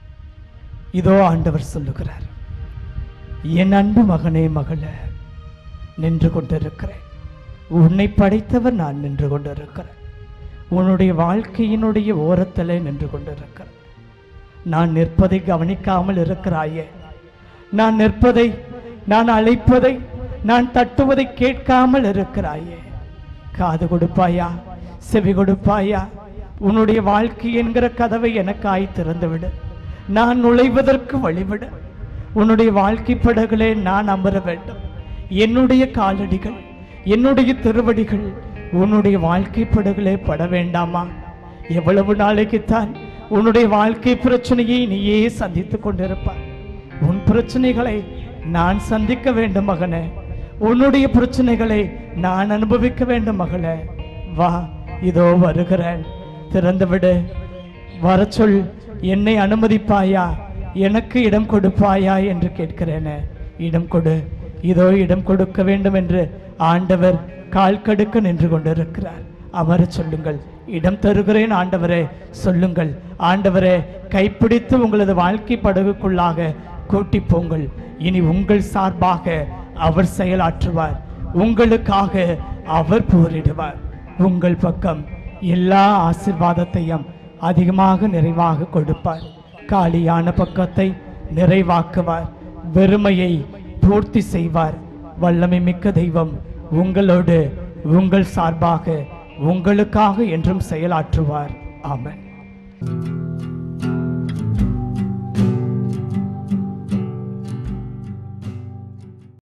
இதோ ஆண்டவர் சொல்லுகிறார் என் அன்பு மகனே மகளே நின்று கொண்டிருக்கிறேன் உன்னை படைத்தவர் நான் நின்று கொண்டிருக்கிறேன் உன்னுடைய வாழ்க்கையினுடைய ஓரத்திலே நின்று கொண்டிருக்கிறேன் நான் நிற்பதை கவனிக்காமல் இருக்கிறாயே நான் நிற்பதை நான் அழைப்பதை நான் தட்டுவதை கேட்காமல் இருக்கிறாயே காது கொடுப்பாயா செவி கொடுப்பாயா உன்னுடைய வாழ்க்கை என்கிற கதவை எனக்காய் திறந்துவிடு நான் நுழைவதற்கு வழிவிடு உன்னுடைய வாழ்க்கை படகுலே நான் அமர வேண்டும் என்னுடைய காலடிகள் என்னுடைய திருவடிகள் உன்னுடைய வாழ்க்கை படகுலே பட வேண்டாமா எவ்வளவு நாளைக்குத்தான் உன்னுடைய வாழ்க்கை பிரச்சனையை நீயே சந்தித்துக் கொண்டிருப்பாய் உன் பிரச்சனைகளை நான் சந்திக்க வேண்டும் மகனே உன்னுடைய பிரச்சனைகளை நான் அனுபவிக்க வேண்டும் மகளே வா இதோ வருகிறேன் திறந்து விடு வர சொல் என்னை அனுமதிப்பாயா எனக்கு இடம் கொடுப்பாயா என்று கேட்கிறேனே இடம் கொடு இதோ இடம் கொடுக்க வேண்டும் என்று ஆண்டவர் கால் கடுக்க நின்று கொண்டிருக்கிறார் அமரச் சொல்லுங்கள் இடம் தருகிறேன் ஆண்டவரே சொல்லுங்கள் ஆண்டவரே கைப்பிடித்து உங்களது வாழ்க்கை படகுக்குள்ளாக கூட்டி போங்கள் இனி உங்கள் சார்பாக அவர் செயலாற்றுவார் உங்களுக்காக அவர் போரிடுவார் உங்கள் பக்கம் எல்லா ஆசிர்வாதத்தையும் அதிகமாக நிறைவாக கொடுப்பார் காலியான பக்கத்தை நிறைவாக்குவார் வெறுமையை பூர்த்தி செய்வார் வல்லமை மிக்க தெய்வம் உங்களோடு உங்கள் சார்பாக உங்களுக்காக என்றும் செயலாற்றுவார் ஆமென்